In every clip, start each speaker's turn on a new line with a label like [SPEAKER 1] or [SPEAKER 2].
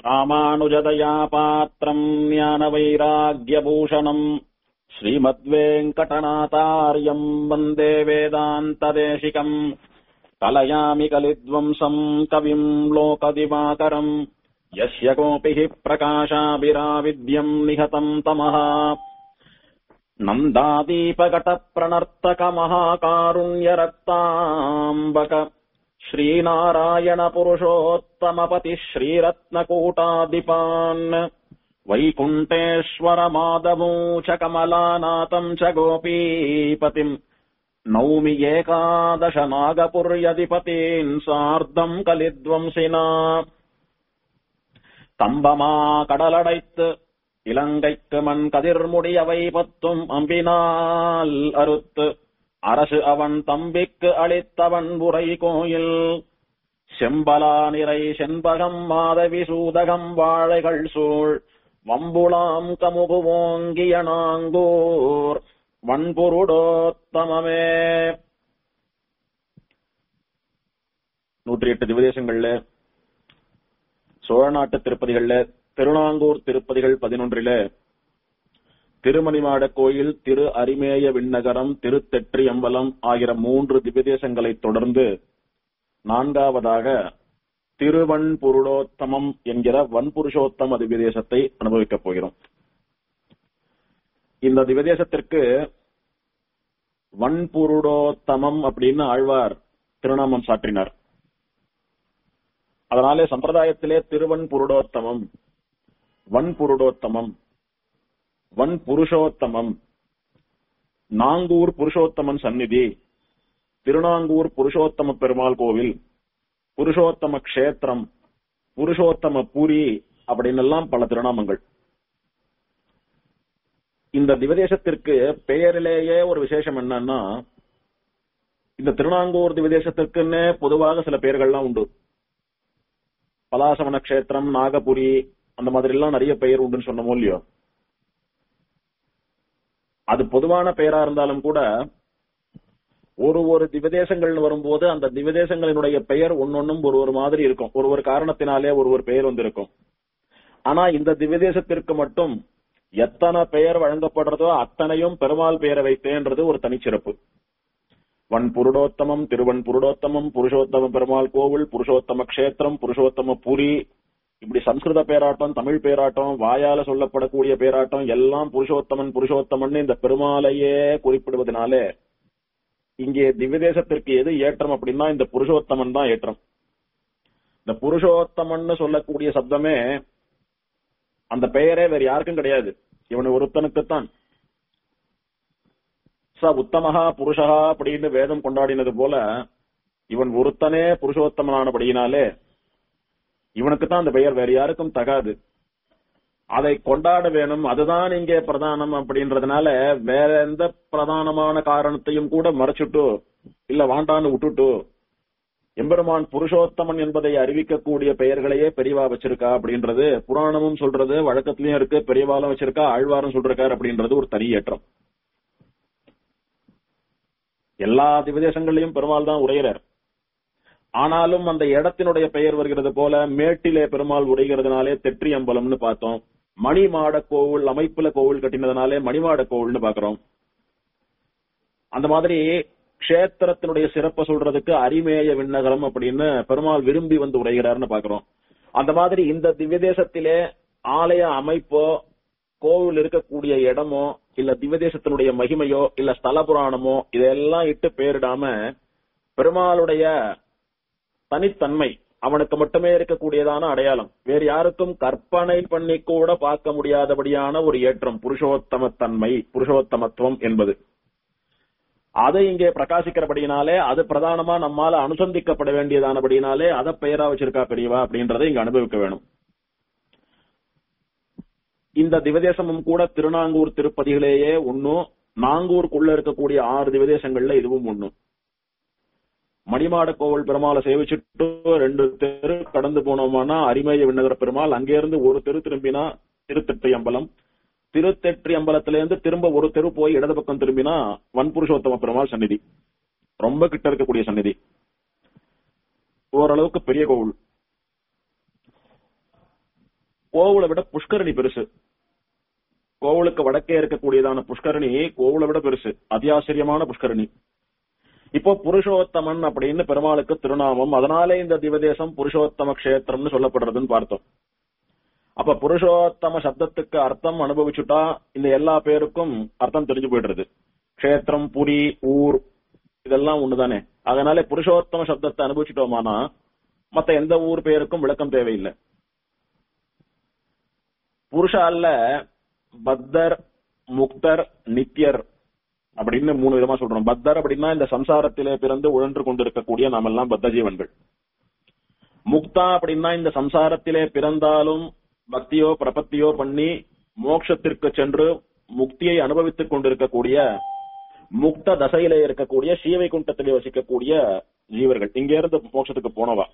[SPEAKER 1] ராமானுஜதயா பாத்திரம் ஞான வைராகியபூஷணம் ஸ்ரீமத்வேங்கடநாதாரியம் வந்தே வேதாந்ததேசிகம் கலயாமி கலித்வம்சம் கவிம் லோகதிவாகரம் यस्य कोऽपि हि प्रकाशाभिराविद्यम् निहतम् तमः नन्दादीपगटप्रणर्तकमहाकारुण्यरक्ताम्बक श्रीनारायणपुरुषोत्तमपतिः श्रीरत्नकूटादिपान् वैकुण्ठेश्वरमादमूच कमलानाथम् च गोपीपतिम् नौमि एकादश नागपुर्यधिपतीन् सार्धम् कलिद्वंसिना தம்பமா கடலடைத்து இலங்கைக்கு மண் கதிர்முடியவை பத்தும் அம்பினால் அறுத்து அரசு அவன் தம்பிக்கு அளித்தவன் உரை கோயில் செம்பலா நிறை செண்பகம் மாதவி சூதகம் வாழைகள் சூழ் வம்புளாம் கமுகு ஓங்கிய நாங்கூர் வன்பொருடோத்தமமே நூற்றி எட்டு திவதேசங்கள்ல சோழ நாட்டு திருப்பதிகள்ல திருநாங்கூர் திருப்பதிகள் பதினொன்றில திருமணிமாட கோயில் திரு அரிமேய விண்ணகரம் திருத்தெற்றி அம்பலம் ஆகிய மூன்று திவ்யதேசங்களை தொடர்ந்து நான்காவதாக திருவன் புருடோத்தமம் என்கிற வன்புருஷோத்தம திவ்யதேசத்தை அனுபவிக்கப் போகிறோம் இந்த திவ்யதேசத்திற்கு வன்புருடோத்தமம் அப்படின்னு ஆழ்வார் திருநாமம் சாற்றினார் அதனாலே சம்பிரதாயத்திலே திருவன் புருடோத்தமம் வன் புருடோத்தமம் வன் புருஷோத்தமம் நாங்கூர் புருஷோத்தமன் சந்நிதி திருநாங்கூர் புருஷோத்தம பெருமாள் கோவில் புருஷோத்தம கஷேத்திரம் புருஷோத்தம புரி அப்படின்னு எல்லாம் பல திருநாமங்கள் இந்த திவதேசத்திற்கு பெயரிலேயே ஒரு விசேஷம் என்னன்னா இந்த திருநாங்கூர் திவதேசத்திற்குன்னே பொதுவாக சில பெயர்கள்லாம் உண்டு பலாசவன கஷேத்திரம் நாகபுரி அந்த மாதிரி எல்லாம் நிறைய பெயர் உண்டுன்னு சொன்னமோ இல்லையோ அது பொதுவான பெயரா இருந்தாலும் கூட ஒரு ஒரு திவதேசங்கள்னு வரும்போது அந்த திவதேசங்களினுடைய பெயர் ஒன்னொன்னும் ஒரு ஒரு மாதிரி இருக்கும் ஒரு ஒரு காரணத்தினாலே ஒரு ஒரு பெயர் வந்திருக்கும் ஆனா இந்த திவதேசத்திற்கு மட்டும் எத்தனை பெயர் வழங்கப்படுறதோ அத்தனையும் பெருமாள் பெயரை வைத்தேன்றது ஒரு தனிச்சிறப்பு வன் புருடோத்தமம் திருவன் புருடோத்தமம் புருஷோத்தம பெருமாள் கோவில் புருஷோத்தம கஷேத்திரம் புருஷோத்தம புரி இப்படி சம்ஸ்கிருத பேராட்டம் தமிழ் பேராட்டம் வாயால சொல்லப்படக்கூடிய பேராட்டம் எல்லாம் புருஷோத்தமன் புருஷோத்தமன் இந்த பெருமாளையே குறிப்பிடுவதனாலே இங்கே திவ்யதேசத்திற்கு எது ஏற்றம் அப்படின்னா இந்த புருஷோத்தமன் தான் ஏற்றம் இந்த புருஷோத்தமன் சொல்லக்கூடிய சப்தமே அந்த பெயரே வேற யாருக்கும் கிடையாது இவன் ஒருத்தனுக்குத்தான் ச உத்தமஹா புருஷா அப்படின்னு வேதம் கொண்டாடினது போல இவன் ஒருத்தனே புருஷோத்தமனானபடியினாலே இவனுக்கு தான் அந்த பெயர் வேற யாருக்கும் தகாது அதை கொண்டாட வேணும் அதுதான் இங்கே பிரதானம் அப்படின்றதுனால வேற எந்த பிரதானமான காரணத்தையும் கூட மறைச்சிட்டு இல்ல வாண்டான்னு விட்டுட்டு எம்பெருமான் புருஷோத்தமன் என்பதை அறிவிக்கக்கூடிய பெயர்களையே பெரியவா வச்சிருக்கா அப்படின்றது புராணமும் சொல்றது வழக்கத்திலயும் இருக்கு பெரியவாலும் வச்சிருக்கா ஆழ்வாரும் சொல்றாரு அப்படின்றது ஒரு தனி ஏற்றம் எல்லா திவதேசங்களையும் பெருமாள் தான் உரைகிறார் ஆனாலும் அந்த இடத்தினுடைய பெயர் வருகிறது போல மேட்டிலே பெருமாள் உரைகிறதுனாலே தெற்றி அம்பலம்னு பார்த்தோம் மணிமாட கோவில் அமைப்புல கோவில் கட்டினதுனாலே மணிமாட கோவில்னு பாக்குறோம் அந்த மாதிரி கஷேத்திரத்தினுடைய சிறப்பை சொல்றதுக்கு அரிமேய விண்ணகரம் அப்படின்னு பெருமாள் விரும்பி வந்து உரைகிறார்னு பாக்குறோம் அந்த மாதிரி இந்த திவ்யதேசத்திலே ஆலய அமைப்போ கோவில் இருக்கக்கூடிய இடமோ இல்ல திவ்யதேசத்தினுடைய மகிமையோ இல்ல ஸ்தல புராணமோ இதெல்லாம் இட்டு பேரிடாம பெருமாளுடைய தனித்தன்மை அவனுக்கு மட்டுமே இருக்கக்கூடியதான அடையாளம் வேறு யாருக்கும் கற்பனை பண்ணி கூட பார்க்க முடியாதபடியான ஒரு ஏற்றம் புருஷோத்தம தன்மை புருஷோத்தமத்துவம் என்பது அதை இங்கே பிரகாசிக்கிறபடியினாலே அது பிரதானமா நம்மால அனுசந்திக்கப்பட வேண்டியதானபடியினாலே அதை பெயரா வச்சிருக்கா பெரியவா அப்படின்றதை இங்க அனுபவிக்க வேணும் இந்த திவதேசமும் கூட திருநாங்கூர் திருப்பதிகளேயே ஒன்னும் நாங்கூருக்குள்ள இருக்கக்கூடிய ஆறு திவதேசங்கள்ல இதுவும் ஒண்ணு மணிமாட கோவில் பெருமாளை சேவிச்சுட்டு ரெண்டு தெரு கடந்து போனோம்னா அரிமேய விண்ணகர பெருமாள் அங்கே இருந்து ஒரு தெரு திரும்பினா திருத்தெற்றி அம்பலம் திருத்தெற்றி அம்பலத்துல இருந்து திரும்ப ஒரு தெரு போய் இடது பக்கம் திரும்பினா வன்புருஷோத்தம பெருமாள் சந்நிதி ரொம்ப கிட்ட இருக்கக்கூடிய சந்நிதி ஓரளவுக்கு பெரிய கோவில் கோவிலை விட புஷ்கரணி பெருசு கோவிலுக்கு வடக்கே இருக்கக்கூடியதான புஷ்கரணி கோவிலை விட பெருசு அத்தியாச்சரியமான புஷ்கரணி இப்போ புருஷோத்தமன் அப்படின்னு பெருமாளுக்கு திருநாமம் அதனாலே இந்த திவதேசம் புருஷோத்தம கஷேத்திரம்னு சொல்லப்படுறதுன்னு பார்த்தோம் அப்ப புருஷோத்தம சப்தத்துக்கு அர்த்தம் அனுபவிச்சுட்டா இந்த எல்லா பேருக்கும் அர்த்தம் தெரிஞ்சு போயிடுறது கஷேத்திரம் புரி ஊர் இதெல்லாம் ஒண்ணுதானே அதனால புருஷோத்தம சப்தத்தை அனுபவிச்சுட்டோமானா மத்த எந்த ஊர் பேருக்கும் விளக்கம் தேவையில்லை புருஷ அல்ல பத்தர் முக்தர் நித்யர் அப்படின்னு மூணு விதமா சொல்றோம் பத்தர் அப்படின்னா இந்த சம்சாரத்திலே பிறந்து உழன்று கொண்டிருக்கக்கூடிய நாம எல்லாம் பத்த ஜீவன்கள் முக்தா அப்படின்னா இந்த சம்சாரத்திலே பிறந்தாலும் பக்தியோ பிரபத்தியோ பண்ணி மோட்சத்திற்கு சென்று முக்தியை அனுபவித்துக் கொண்டிருக்கக்கூடிய முக்த தசையிலே இருக்கக்கூடிய சீவை குண்டத்திலே வசிக்கக்கூடிய ஜீவர்கள் இங்க இருந்து மோட்சத்துக்கு போனவா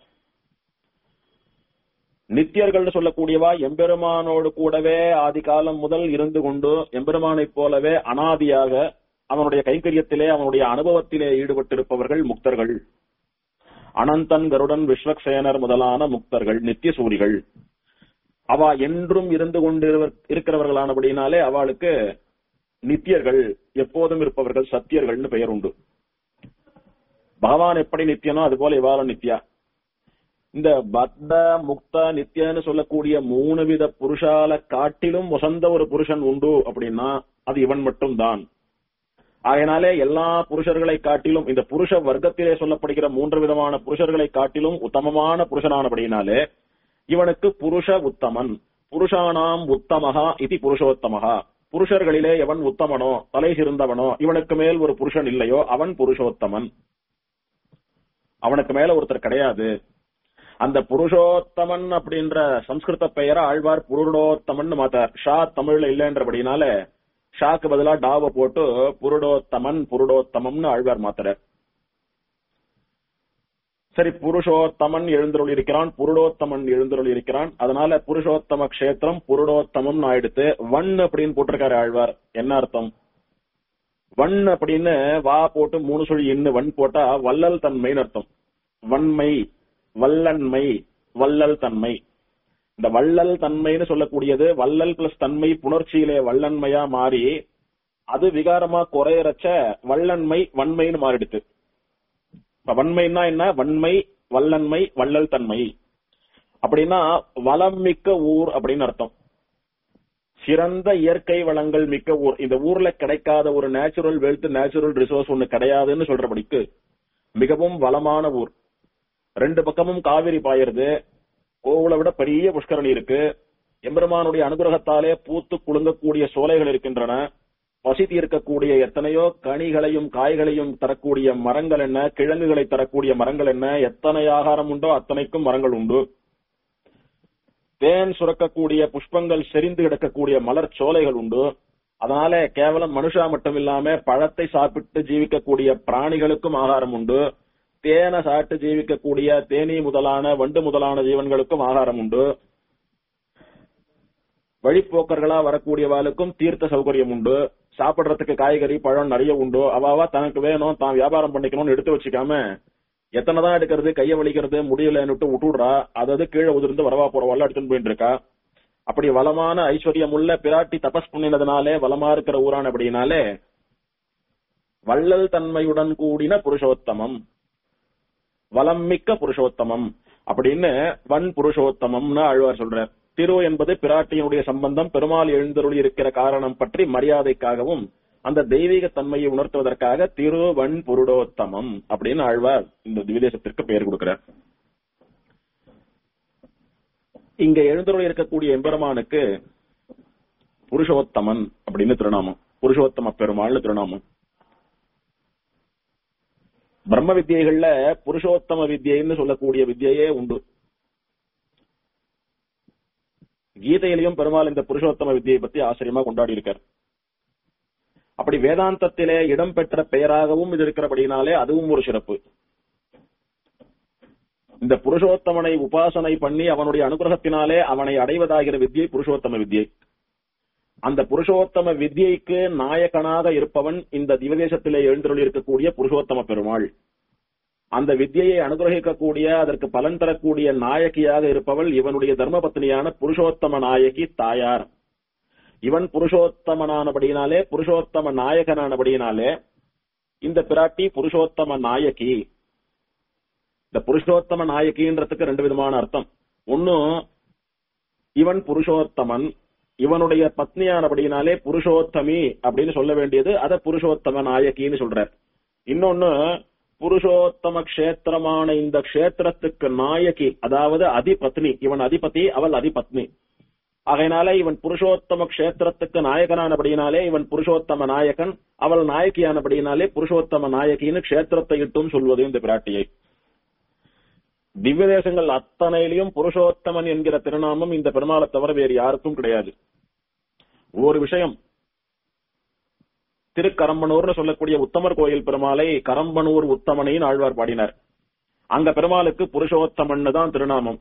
[SPEAKER 1] நித்தியர்கள் சொல்லக்கூடியவா எம்பெருமானோடு கூடவே ஆதி காலம் முதல் இருந்து கொண்டு எம்பெருமானைப் போலவே அனாதியாக அவனுடைய கைங்கரியத்திலே அவனுடைய அனுபவத்திலே ஈடுபட்டிருப்பவர்கள் முக்தர்கள் அனந்தன் கருடன் விஸ்வக்சேனர் முதலான முக்தர்கள் நித்திய சூரிகள் அவ என்றும் இருந்து கொண்டு இருக்கிறவர்களானபடினாலே அவளுக்கு நித்தியர்கள் எப்போதும் இருப்பவர்கள் சத்தியர்கள்னு பெயர் உண்டு பகவான் எப்படி நித்தியனோ அது போல இவாளும் நித்யா இந்த பத்த முக்த நித்தியன்னு சொல்லக்கூடிய மூணு வித புருஷால காட்டிலும் வசந்த ஒரு புருஷன் உண்டு அப்படின்னா அது இவன் மட்டும் தான் அதனாலே எல்லா புருஷர்களை காட்டிலும் இந்த புருஷ வர்க்கத்திலே சொல்லப்படுகிற மூன்று விதமான புருஷர்களை காட்டிலும் உத்தமமான புருஷனானபடினாலே இவனுக்கு புருஷ உத்தமன் புருஷானாம் உத்தமகா இது புருஷோத்தமகா புருஷர்களிலே எவன் உத்தமனோ தலை சிறந்தவனோ இவனுக்கு மேல் ஒரு புருஷன் இல்லையோ அவன் புருஷோத்தமன் அவனுக்கு மேல ஒருத்தர் கிடையாது அந்த புருஷோத்தமன் அப்படின்ற சம்ஸ்கிருத பெயரை ஆழ்வார் புருடோத்தமன் மாத்தார் ஷா தமிழ்ல இல்லைன்றபடினால ஷாக்கு பதிலா டாவ போட்டு புருடோத்தமன் புருடோத்தமம்னு ஆழ்வார் மாத்துறார் சரி புருஷோத்தமன் எழுந்தருள் இருக்கிறான் புருடோத்தமன் எழுந்தருள் இருக்கிறான் அதனால புருஷோத்தம கஷேத்திரம் புருடோத்தமம் ஆயிடுத்து வன் அப்படின்னு போட்டிருக்காரு ஆழ்வார் என்ன அர்த்தம் வன் அப்படின்னு வா போட்டு மூணு சொல்லி இன்னு வன் போட்டா வள்ளல் தன்மைன்னு அர்த்தம் வன்மை வல்லன்மை வள்ளல் தன்மை இந்த வள்ளல் தன்மைன்னு சொல்லக்கூடியது வள்ளல் பிளஸ் தன்மை புணர்ச்சியிலே வல்லன்மையா மாறி அது விகாரமா குறையறச்ச வல்லன்மை வன்மைன்னு மாறிடுது இப்ப வன்மைன்னா என்ன வன்மை வல்லன்மை வள்ளல் தன்மை அப்படின்னா வளம் மிக்க ஊர் அப்படின்னு அர்த்தம் சிறந்த இயற்கை வளங்கள் மிக்க ஊர் இந்த ஊர்ல கிடைக்காத ஒரு நேச்சுரல் வெல்த் நேச்சுரல் ரிசோர்ஸ் ஒண்ணு கிடையாதுன்னு சொல்றபடிக்கு மிகவும் வளமான ஊர் ரெண்டு பக்கமும் காவிரி பாயிருது கோவிலை விட பெரிய புஷ்கரணி இருக்கு எம்பெருமானுடைய அனுகிரகத்தாலே பூத்து குலுங்கக்கூடிய சோலைகள் இருக்கின்றன பசி தீர்க்கக்கூடிய எத்தனையோ கனிகளையும் காய்களையும் தரக்கூடிய மரங்கள் என்ன கிழங்குகளை தரக்கூடிய மரங்கள் என்ன எத்தனை ஆகாரம் உண்டோ அத்தனைக்கும் மரங்கள் உண்டு தேன் சுரக்கக்கூடிய புஷ்பங்கள் செறிந்து கிடக்கக்கூடிய மலர் சோலைகள் உண்டு அதனால கேவலம் மனுஷா மட்டும் இல்லாம பழத்தை சாப்பிட்டு ஜீவிக்கக்கூடிய பிராணிகளுக்கும் ஆகாரம் உண்டு தேனை சாப்பிட்டு ஜீவிக்கக்கூடிய தேனி முதலான வண்டு முதலான ஜீவன்களுக்கும் ஆகாரம் உண்டு வழிப்போக்கர்களா வரக்கூடியவாளுக்கும் தீர்த்த சௌகரியம் உண்டு சாப்பிடுறதுக்கு காய்கறி பழம் நிறைய உண்டு அவாவா தனக்கு வேணும் தான் வியாபாரம் பண்ணிக்கணும்னு எடுத்து வச்சுக்காம எத்தனை தான் எடுக்கிறது கைய வலிக்கிறது முடியலன்னு விட்டுடுறா அதாவது கீழே உதிர்ந்து வரவா போறவாள் எடுத்துன்னு போயிட்டு இருக்கா அப்படி வளமான ஐஸ்வர்யம் உள்ள பிராட்டி தபஸ் பண்ணினதுனாலே வளமா இருக்கிற ஊரான் அப்படின்னாலே வள்ளல் தன்மையுடன் கூடின புருஷோத்தமம் வளம் மிக்க புருஷோத்தமம் அப்படின்னு வன் புருஷோத்தமம்னு ஆழ்வார் சொல்றார் திரு என்பது பிராட்டியினுடைய சம்பந்தம் பெருமாள் எழுந்தருளி இருக்கிற காரணம் பற்றி மரியாதைக்காகவும் அந்த தெய்வீக தன்மையை உணர்த்துவதற்காக திருவன் புருடோத்தமம் அப்படின்னு ஆழ்வார் இந்த திவிதேசத்திற்கு பெயர் கொடுக்கிறார் இங்க எழுந்தருளி இருக்கக்கூடிய எம்பெருமானுக்கு புருஷோத்தமன் அப்படின்னு திருநாமம் புருஷோத்தம பெருமாள்னு திருநாமம் பிரம்ம வித்தியைகள்ல புருஷோத்தம வித்தியைன்னு சொல்லக்கூடிய வித்தியையே உண்டு கீதையிலையும் பெருமாள் இந்த புருஷோத்தம வித்தியை பத்தி ஆச்சரியமா கொண்டாடி இருக்கார் அப்படி வேதாந்தத்திலே இடம்பெற்ற பெயராகவும் இது இருக்கிறபடினாலே அதுவும் ஒரு சிறப்பு இந்த புருஷோத்தமனை உபாசனை பண்ணி அவனுடைய அனுகிரகத்தினாலே அவனை அடைவதாகிற வித்தியை புருஷோத்தம வித்தியை அந்த புருஷோத்தம வித்யைக்கு நாயகனாக இருப்பவன் இந்த திவதேசத்திலே எழுந்தருளி இருக்கக்கூடிய புருஷோத்தம பெருமாள் அந்த வித்தியை அனுகிரகிக்கக்கூடிய அதற்கு பலன் தரக்கூடிய நாயகியாக இருப்பவள் இவனுடைய தர்மபத்னியான புருஷோத்தம நாயகி தாயார் இவன் புருஷோத்தமனானபடியினாலே புருஷோத்தம நாயகனானபடியினாலே இந்த பிராட்டி புருஷோத்தம நாயகி இந்த புருஷோத்தம நாயகின்றதுக்கு ரெண்டு விதமான அர்த்தம் ஒன்னும் இவன் புருஷோத்தமன் இவனுடைய பத்னியானபடியினாலே புருஷோத்தமி அப்படின்னு சொல்ல வேண்டியது அத புருஷோத்தம நாயகின்னு சொல்றார் இன்னொன்னு புருஷோத்தம கஷேத்திரமான இந்த கஷேத்திரத்துக்கு நாயகி அதாவது அதிபத்னி இவன் அதிபதி அவள் அதிபத்னி ஆகையினாலே இவன் புருஷோத்தம கஷேத்திரத்துக்கு நாயகனானபடியினாலே இவன் புருஷோத்தம நாயகன் அவள் நாயகியானபடியினாலே புருஷோத்தம நாயகின்னு கஷேத்திரத்தை இட்டும் சொல்வது இந்த பிராட்டியை திவ்ய தேசங்கள் அத்தனையிலையும் புருஷோத்தமன் என்கிற திருநாமம் இந்த பெருமாளை தவிர வேறு யாருக்கும் கிடையாது ஒரு விஷயம் திருக்கரம்பனூர்னு சொல்லக்கூடிய உத்தமர் கோயில் பெருமாளை கரம்பனூர் உத்தமனையின் ஆழ்வார் பாடினார் அங்க பெருமாளுக்கு புருஷோத்தமன்னு தான் திருநாமம்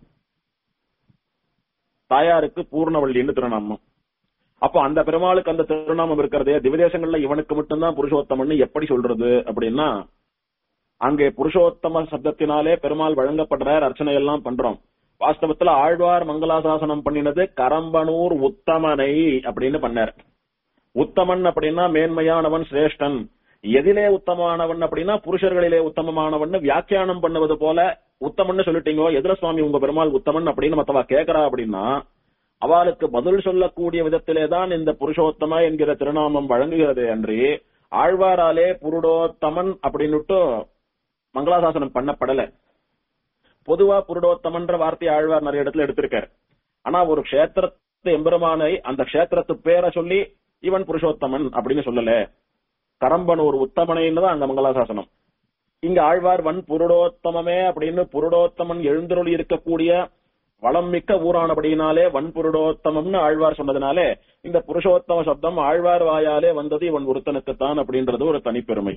[SPEAKER 1] தாயாருக்கு பூர்ணவள்ளின்னு திருநாமம் அப்போ அந்த பெருமாளுக்கு அந்த திருநாமம் இருக்கிறதே திவதேசங்கள்ல இவனுக்கு மட்டும்தான் புருஷோத்தமன்னு எப்படி சொல்றது அப்படின்னா அங்கே புருஷோத்தம சப்தத்தினாலே பெருமாள் வழங்கப்படுறார் அர்ச்சனை எல்லாம் பண்றோம் வாஸ்தவத்துல ஆழ்வார் மங்களாசாசனம் பண்ணினது கரம்பனூர் உத்தமனை அப்படின்னு பண்ணார் உத்தமன் அப்படின்னா மேன்மையானவன் சிரேஷ்டன் எதிலே உத்தமமானவன் அப்படின்னா புருஷர்களிலே உத்தமமானவன் வியாக்கியானம் பண்ணுவது போல உத்தமன்னு சொல்லிட்டீங்க எதிர சுவாமி உங்க பெருமாள் உத்தமன் அப்படின்னு மத்தவா கேக்குறா அப்படின்னா அவளுக்கு பதில் சொல்லக்கூடிய விதத்திலே தான் இந்த புருஷோத்தம என்கிற திருநாமம் வழங்குகிறது அன்றி ஆழ்வாராலே புருடோத்தமன் அப்படின்னுட்டு மங்களாசாசனம் பண்ணப்படல பொதுவா புருடோத்தமன்ற வார்த்தையை ஆழ்வார் நிறைய இடத்துல எடுத்திருக்காரு ஆனா ஒரு கஷேத்திரத்து எம்பெருமானை அந்த கஷேத்திரத்து பேரை சொல்லி இவன் புருஷோத்தமன் அப்படின்னு சொல்லல கரம்பனூர் உத்தமனைன்னு தான் அங்க மங்களாசாசனம் இங்க ஆழ்வார் வன் புருடோத்தமமே அப்படின்னு புருடோத்தமன் எழுந்தருளி இருக்கக்கூடிய வளம் மிக்க ஊரானபடியினாலே வன் புருடோத்தமம்னு ஆழ்வார் சொன்னதுனாலே இந்த புருஷோத்தம சப்தம் ஆழ்வார் வாயாலே வந்தது இவன் ஒருத்தனுக்குத்தான் அப்படின்றது ஒரு தனிப்பெருமை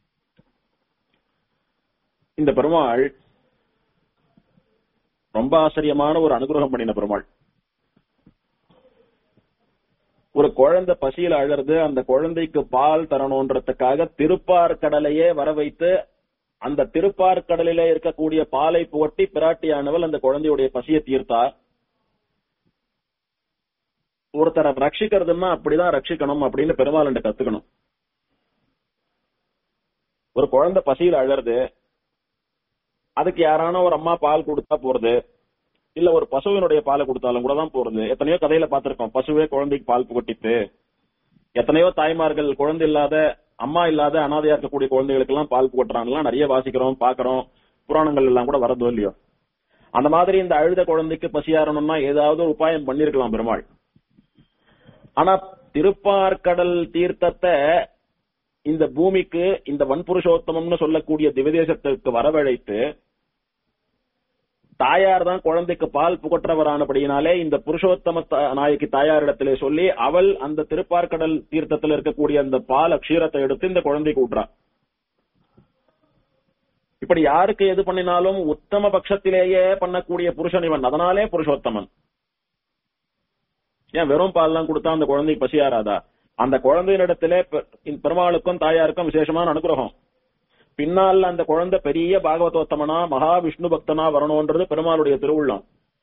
[SPEAKER 1] இந்த பெருமாள் ரொம்ப ஆச்சரியமான ஒரு அனுகிரகம் பண்ணின பெருமாள் ஒரு குழந்தை பசியில் அழறது அந்த குழந்தைக்கு பால் தரணுன்றதுக்காக திருப்பார்கடலையே வர வைத்து அந்த திருப்பார்கடலிலே இருக்கக்கூடிய பாலை புகட்டி பிராட்டியானவள் அந்த குழந்தையுடைய பசியை தீர்த்தார் ஒருத்தரை ரட்சிக்கிறதுன்னா அப்படிதான் ரட்சிக்கணும் அப்படின்னு பெருமாள் கத்துக்கணும் ஒரு குழந்தை பசியில் அழறது அதுக்கு யாரான ஒரு அம்மா பால் கொடுத்தா போறது இல்ல ஒரு பசுவினுடைய பாலை கொடுத்தாலும் கூட தான் போறது எத்தனையோ கதையில பார்த்திருக்கோம் பசுவே குழந்தைக்கு பால் புகட்டித்து எத்தனையோ தாய்மார்கள் குழந்தை இல்லாத அம்மா இல்லாத அனாதையா இருக்கக்கூடிய குழந்தைகளுக்கு எல்லாம் பால் புகட்டுறாங்கலாம் நிறைய வாசிக்கிறோம் பாக்குறோம் புராணங்கள் எல்லாம் கூட வரதோ இல்லையோ அந்த மாதிரி இந்த அழுத குழந்தைக்கு பசியாரணும்னா ஏதாவது ஒரு உபாயம் பண்ணிருக்கலாம் பெருமாள் ஆனா திருப்பார்கடல் தீர்த்தத்தை இந்த பூமிக்கு இந்த வன்புருஷோத்தமம்னு சொல்லக்கூடிய திவதேசத்திற்கு வரவழைத்து தாயார் தான் குழந்தைக்கு பால் புகற்றவரானபடியினாலே இந்த புருஷோத்தம த- நாயகி தாயாரிடத்திலே சொல்லி அவள் அந்த திருப்பார்கடல் தீர்த்தத்தில் இருக்கக்கூடிய அந்த பால் அக்ஷீரத்தை எடுத்து இந்த குழந்தைக்கு ஊட்டுறா இப்படி யாருக்கு எது பண்ணினாலும் உத்தம பட்சத்திலேயே பண்ணக்கூடிய புருஷன் இவன் அதனாலே புருஷோத்தமன் ஏன் வெறும் பால்லாம் கொடுத்தா அந்த குழந்தைக்கு பசியாராதா அந்த குழந்தையினிடத்திலே பெ- இந்த பெருமாளுக்கும் தாயாருக்கும் விசேஷமான அனுகிரகம் பின்னால் அந்த குழந்தை பெரிய பாகவதோத்தமனா மகாவிஷ்ணு பக்தனா வரணும்ன்றது பெருமாளுடைய திருவுள்ளம்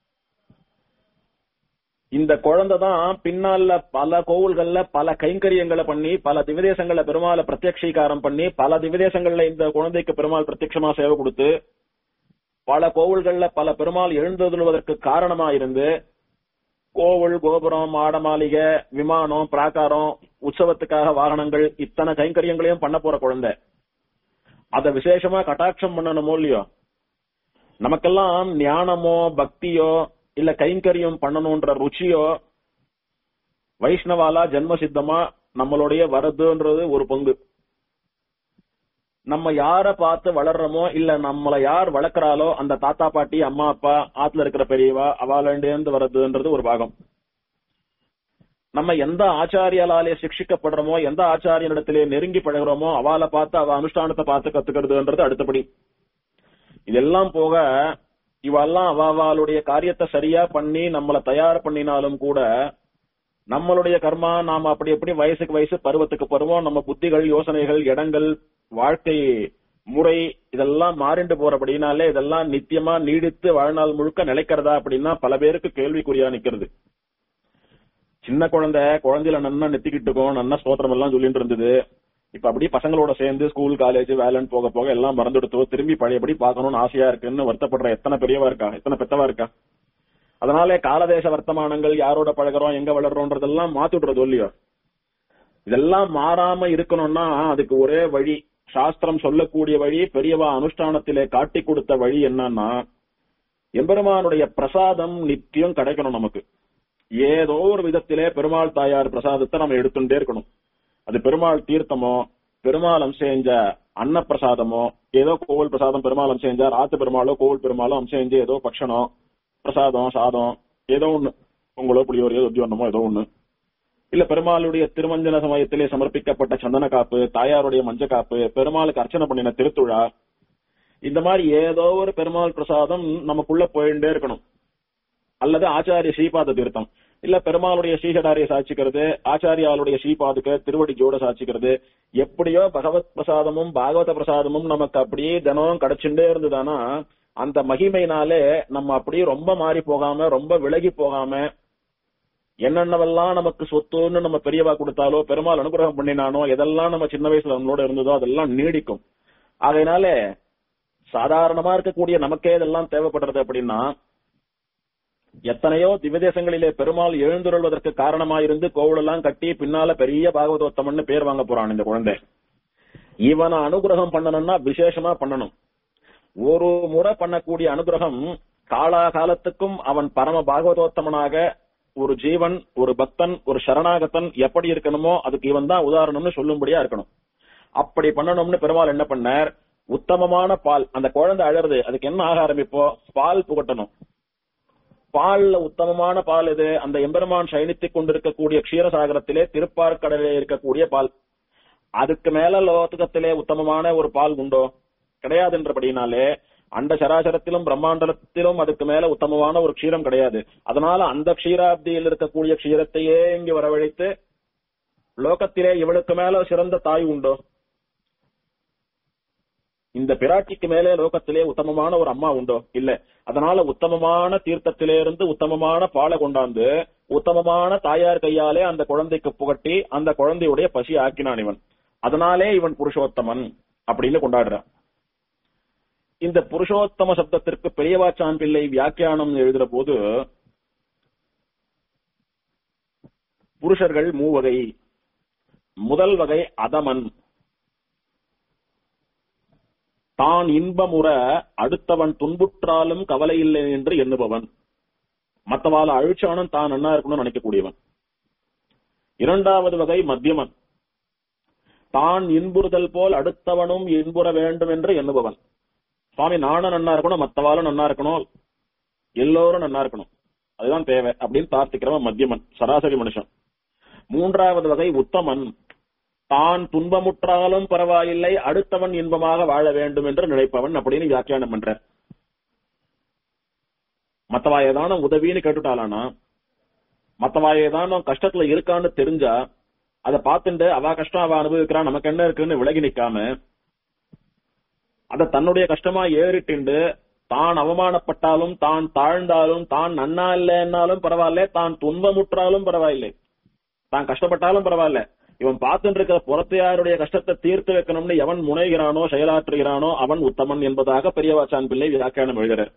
[SPEAKER 1] இந்த குழந்தை தான் பின்னால பல கோவில்கள்ல பல கைங்கரியங்களை பண்ணி பல திவதேசங்கள்ல பெருமாளை பிரத்யக்ஷீகாரம் பண்ணி பல திவதேசங்கள்ல இந்த குழந்தைக்கு பெருமாள் பிரத்யட்சமா சேவை கொடுத்து பல கோவில்கள்ல பல பெருமாள் எழுந்தருள்வதற்கு காரணமா இருந்து கோவில் கோபுரம் மாட மாளிகை விமானம் பிராகாரம் உற்சவத்துக்காக வாகனங்கள் இத்தனை கைங்கரியங்களையும் பண்ண போற குழந்தை அத விசேஷமா கட்டாட்சம் பண்ணணுமோ இல்லையோ நமக்கெல்லாம் ஞானமோ பக்தியோ இல்ல கைங்கரியம் பண்ணணும்ன்ற ருச்சியோ வைஷ்ணவாலா ஜென்ம சித்தமா நம்மளுடைய வரதுன்றது ஒரு பங்கு நம்ம யார பார்த்து வளர்றோமோ இல்ல நம்மள யார் வளர்க்கறாலோ அந்த தாத்தா பாட்டி அம்மா அப்பா ஆத்துல இருக்கிற பெரியவா அவாலேந்து வர்றதுன்றது ஒரு பாகம் நம்ம எந்த ஆச்சாரியாலே சிக்ஷிக்கப்படுறோமோ எந்த ஆச்சாரியனிடத்திலே நெருங்கி பழகுறோமோ அவால பார்த்து அவ அனுஷ்டானத்தை பார்த்து கத்துக்கிறதுன்றது அடுத்தபடி இதெல்லாம் போக இவெல்லாம் அவாவாளுடைய காரியத்தை சரியா பண்ணி நம்மள தயார் பண்ணினாலும் கூட நம்மளுடைய கர்மா நாம அப்படி எப்படி வயசுக்கு வயசு பருவத்துக்கு பருவம் நம்ம புத்திகள் யோசனைகள் இடங்கள் வாழ்க்கை முறை இதெல்லாம் மாறிண்டு போறபடினாலே இதெல்லாம் நித்தியமா நீடித்து வாழ்நாள் முழுக்க நிலைக்கிறதா அப்படின்னா பல பேருக்கு கேள்விக்குறியா நிக்கிறது சின்ன குழந்தை குழந்தையில நன்னா நெத்திக்கிட்டு இருக்கும் நன்னா ஸ்தோத்திரம் எல்லாம் சொல்லிட்டு இருந்தது இப்ப அப்படி பசங்களோட சேர்ந்து ஸ்கூல் காலேஜ் வேலைன்னு போக போக எல்லாம் மறந்துடுத்தோ திரும்பி பழையபடி பார்க்கணும்னு ஆசையா இருக்குன்னு வருத்தப்படுற எத்தனை பெரியவா இருக்கா எத்தனை பெத்தவா இருக்கா அதனால காலதேச வர்த்தமானங்கள் யாரோட பழகுறோம் எங்க வளர்றோன்றதெல்லாம் மாத்திடுறது இல்லையோ இதெல்லாம் மாறாம இருக்கணும்னா அதுக்கு ஒரே வழி சாஸ்திரம் சொல்லக்கூடிய வழி பெரியவா அனுஷ்டானத்திலே காட்டி கொடுத்த வழி என்னன்னா எம்பெருமானுடைய பிரசாதம் நித்தியம் கிடைக்கணும் நமக்கு ஏதோ ஒரு விதத்திலே பெருமாள் தாயார் பிரசாதத்தை நம்ம எடுத்துட்டே இருக்கணும் அது பெருமாள் தீர்த்தமோ பெருமாள் செஞ்ச அன்ன பிரசாதமோ ஏதோ கோவில் பிரசாதம் பெருமாள் அம்சேஞ்சார் ஆத்து பெருமாளோ கோவில் பெருமாளோ அம்சேஞ்சு ஏதோ பக்ஷனோ பிரசாதம் சாதம் ஏதோ ஒண்ணு உங்களோ புளியோரையோ உத்தியோகமோ ஏதோ ஒண்ணு இல்ல பெருமாளுடைய திருமஞ்சன சமயத்திலே சமர்ப்பிக்கப்பட்ட சந்தன காப்பு தாயாருடைய மஞ்ச காப்பு பெருமாளுக்கு அர்ச்சனை பண்ணின திருத்துழா இந்த மாதிரி ஏதோ ஒரு பெருமாள் பிரசாதம் நமக்குள்ள போயிட்டே இருக்கணும் அல்லது ஆச்சாரிய ஸ்ரீபாத தீர்த்தம் இல்ல பெருமாளுடைய ஸ்ரீகடாரியை சாட்சிக்கிறது ஆச்சாரியாளுடைய ஸ்ரீபாதுக்க திருவடி ஜோட சாட்சிக்கிறது எப்படியோ பகவத் பிரசாதமும் பாகவத பிரசாதமும் நமக்கு அப்படியே தினம் கிடைச்சுட்டே இருந்ததுன்னா அந்த மகிமையினாலே நம்ம அப்படியே ரொம்ப மாறி போகாம ரொம்ப விலகி போகாம என்னென்னவெல்லாம் நமக்கு சொத்துன்னு நம்ம பெரியவா கொடுத்தாலோ பெருமாள் அனுகிரகம் பண்ணினானோ எதெல்லாம் நம்ம சின்ன வயசுல நம்மளோட இருந்ததோ அதெல்லாம் நீடிக்கும் அதனால சாதாரணமா இருக்கக்கூடிய நமக்கே இதெல்லாம் தேவைப்படுறது அப்படின்னா எத்தனையோ திவ்யதேசங்களிலே பெருமாள் எழுந்துருள்வதற்கு காரணமாயிருந்து கோவிலெல்லாம் கட்டி பின்னால பெரிய பாகவதோத்தமன்னு பேர் வாங்க போறான் இந்த குழந்தை இவனை அனுகிரகம் பண்ணணும்னா விசேஷமா பண்ணணும் ஒரு முறை பண்ணக்கூடிய அனுகிரகம் காலாகாலத்துக்கும் அவன் பரம பாகவதோத்தமனாக ஒரு ஜீவன் ஒரு பக்தன் ஒரு சரணாகத்தன் எப்படி இருக்கணுமோ அதுக்கு இவன் தான் உதாரணம்னு சொல்லும்படியா இருக்கணும் அப்படி பண்ணணும்னு பெருமாள் என்ன பண்ணார் உத்தமமான பால் அந்த குழந்தை அழறது அதுக்கு என்ன ஆகாரம் இப்போ பால் புகட்டணும் பால்ல உத்தமமான பால் எது அந்த எம்பெருமான் சயனித்துக் கொண்டிருக்கக்கூடிய க்ஷீரசாகரத்திலே திருப்பார்கடலிலே இருக்கக்கூடிய பால் அதுக்கு மேல லோகத்திலே உத்தமமான ஒரு பால் உண்டோ கிடையாதுன்றபடினாலே அண்ட சராசரத்திலும் பிரம்மாண்டத்திலும் அதுக்கு மேல உத்தமமான ஒரு க்ஷீரம் கிடையாது அதனால அந்த க்ஷீராப்தியில் இருக்கக்கூடிய க்ஷீரத்தையே இங்கு வரவழைத்து லோகத்திலே இவளுக்கு மேல சிறந்த தாய் உண்டோ இந்த பிராட்டிக்கு மேலே லோகத்திலே உத்தமமான ஒரு அம்மா உண்டோ இல்ல அதனால உத்தமமான தீர்த்தத்திலே இருந்து உத்தமமான பாலை கொண்டாந்து உத்தமமான தாயார் கையாலே அந்த குழந்தைக்கு புகட்டி அந்த குழந்தையுடைய பசி ஆக்கினான் இவன் அதனாலே இவன் புருஷோத்தமன் அப்படின்னு கொண்டாடுறான் இந்த புருஷோத்தம சப்தத்திற்கு பெரியவாச்சான் பிள்ளை வியாக்கியானம் எழுதுற போது புருஷர்கள் மூவகை முதல் வகை அதமன் தான் இன்பமுற அடுத்தவன் துன்புற்றாலும் கவலை இல்லை என்று எண்ணுபவன் மத்தவால அழிச்சானும் தான் என்ன இருக்கணும்னு நினைக்கக்கூடியவன் இரண்டாவது வகை மத்தியமன் தான் இன்புறுதல் போல் அடுத்தவனும் இன்புற வேண்டும் என்று எண்ணுபவன் சுவாமி நானும் நன்னா இருக்கணும் மத்தவாலும் நன்னா இருக்கணும் எல்லோரும் நன்னா இருக்கணும் அதுதான் தேவை அப்படின்னு பிரார்த்திக்கிறவன் மத்தியமன் சராசரி மனுஷன் மூன்றாவது வகை உத்தமன் தான் துன்பமுற்றாலும் பரவாயில்லை அடுத்தவன் இன்பமாக வாழ வேண்டும் என்று நினைப்பவன் அப்படின்னு வியாக்கியானம் பண்ற மத்தவா ஏதான உதவின்னு கேட்டுட்டாலானா மத்தவா ஏதான கஷ்டத்துல இருக்கான்னு தெரிஞ்சா அதை பார்த்துட்டு அவ கஷ்டம் அவ அனுபவிக்கிறான் நமக்கு என்ன இருக்குன்னு விலகி நிக்காம அத தன்னுடைய கஷ்டமா ஏறிட்டு தான் அவமானப்பட்டாலும் தான் தாழ்ந்தாலும் தான் நன்னா இல்லைன்னாலும் பரவாயில்ல தான் துன்பமுற்றாலும் பரவாயில்லை தான் கஷ்டப்பட்டாலும் பரவாயில்ல இவன் பார்த்துட்டு இருக்கிற புறத்தையாருடைய கஷ்டத்தை தீர்த்து வைக்கணும்னு எவன் முனைகிறானோ செயலாற்றுகிறானோ அவன் உத்தமன் என்பதாக பெரியவாச்சான் பிள்ளை வியாக்கியானம் எழுதுறார்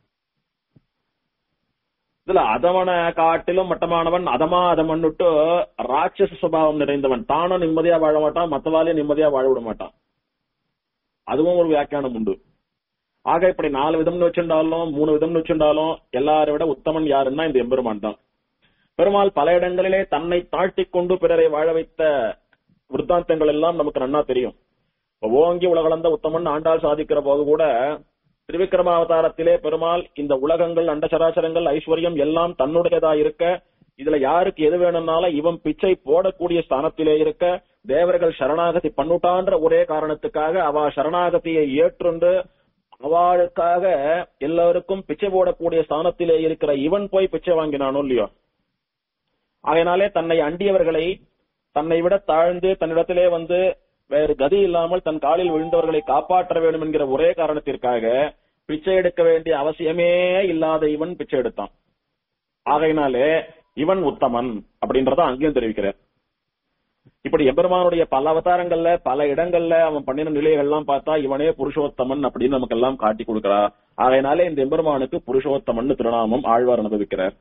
[SPEAKER 1] இதுல அதவனை காட்டிலும் மட்டமானவன் அதமா அதமன்னுட்டு ராட்சச சுபாவம் நிறைந்தவன் தானும் நிம்மதியா வாழ மாட்டான் மத்தவாலே நிம்மதியா வாழ விட மாட்டான் அதுவும் ஒரு வியாக்கியானம் உண்டு ஆக இப்படி நாலு விதம்னு வச்சிருந்தாலும் மூணு விதம்னு வச்சிருந்தாலும் எல்லாரை விட உத்தமன் யாருன்னா இந்த எம்பெருமான் தான் பெருமாள் பல இடங்களிலே தன்னை தாழ்த்திக் கொண்டு பிறரை வாழ வைத்த விருத்தாந்தங்கள் எல்லாம் நமக்கு நன்னா தெரியும் இப்ப ஓங்கி உலகளந்த உத்தமன் ஆண்டாள் சாதிக்கிற போது கூட திருவிக்கிரம அவதாரத்திலே பெருமாள் இந்த உலகங்கள் அண்டசராசரங்கள் ஐஸ்வர்யம் எல்லாம் தன்னுடையதா இருக்க இதுல யாருக்கு எது வேணும்னாலும் இவன் பிச்சை போடக்கூடிய ஸ்தானத்திலே இருக்க தேவர்கள் சரணாகதி பண்ணுட்டான்ற ஒரே காரணத்துக்காக அவ சரணாகதியை ஏற்றுண்டு அவளுக்காக எல்லாருக்கும் பிச்சை போடக்கூடிய ஸ்தானத்திலே இருக்கிற இவன் போய் பிச்சை வாங்கினானோ இல்லையோ அதனாலே தன்னை அண்டியவர்களை தன்னை விட தாழ்ந்து தன்னிடத்திலே வந்து வேறு கதி இல்லாமல் தன் காலில் விழுந்தவர்களை காப்பாற்ற வேண்டும் என்கிற ஒரே காரணத்திற்காக பிச்சை எடுக்க வேண்டிய அவசியமே இல்லாத இவன் பிச்சை எடுத்தான் ஆகையினாலே இவன் உத்தமன் அப்படின்றத அங்கேயும் தெரிவிக்கிறார் இப்படி எம்பெருமானுடைய பல அவதாரங்கள்ல பல இடங்கள்ல அவன் பண்ணின நிலைகள்லாம் பார்த்தா இவனே புருஷோத்தமன் அப்படின்னு நமக்கு எல்லாம் காட்டி கொடுக்கிறா ஆகையினாலே இந்த எம்பெருமானுக்கு புருஷோத்தமன் திருநாமம் ஆழ்வார் அனுபவிக்கிறார்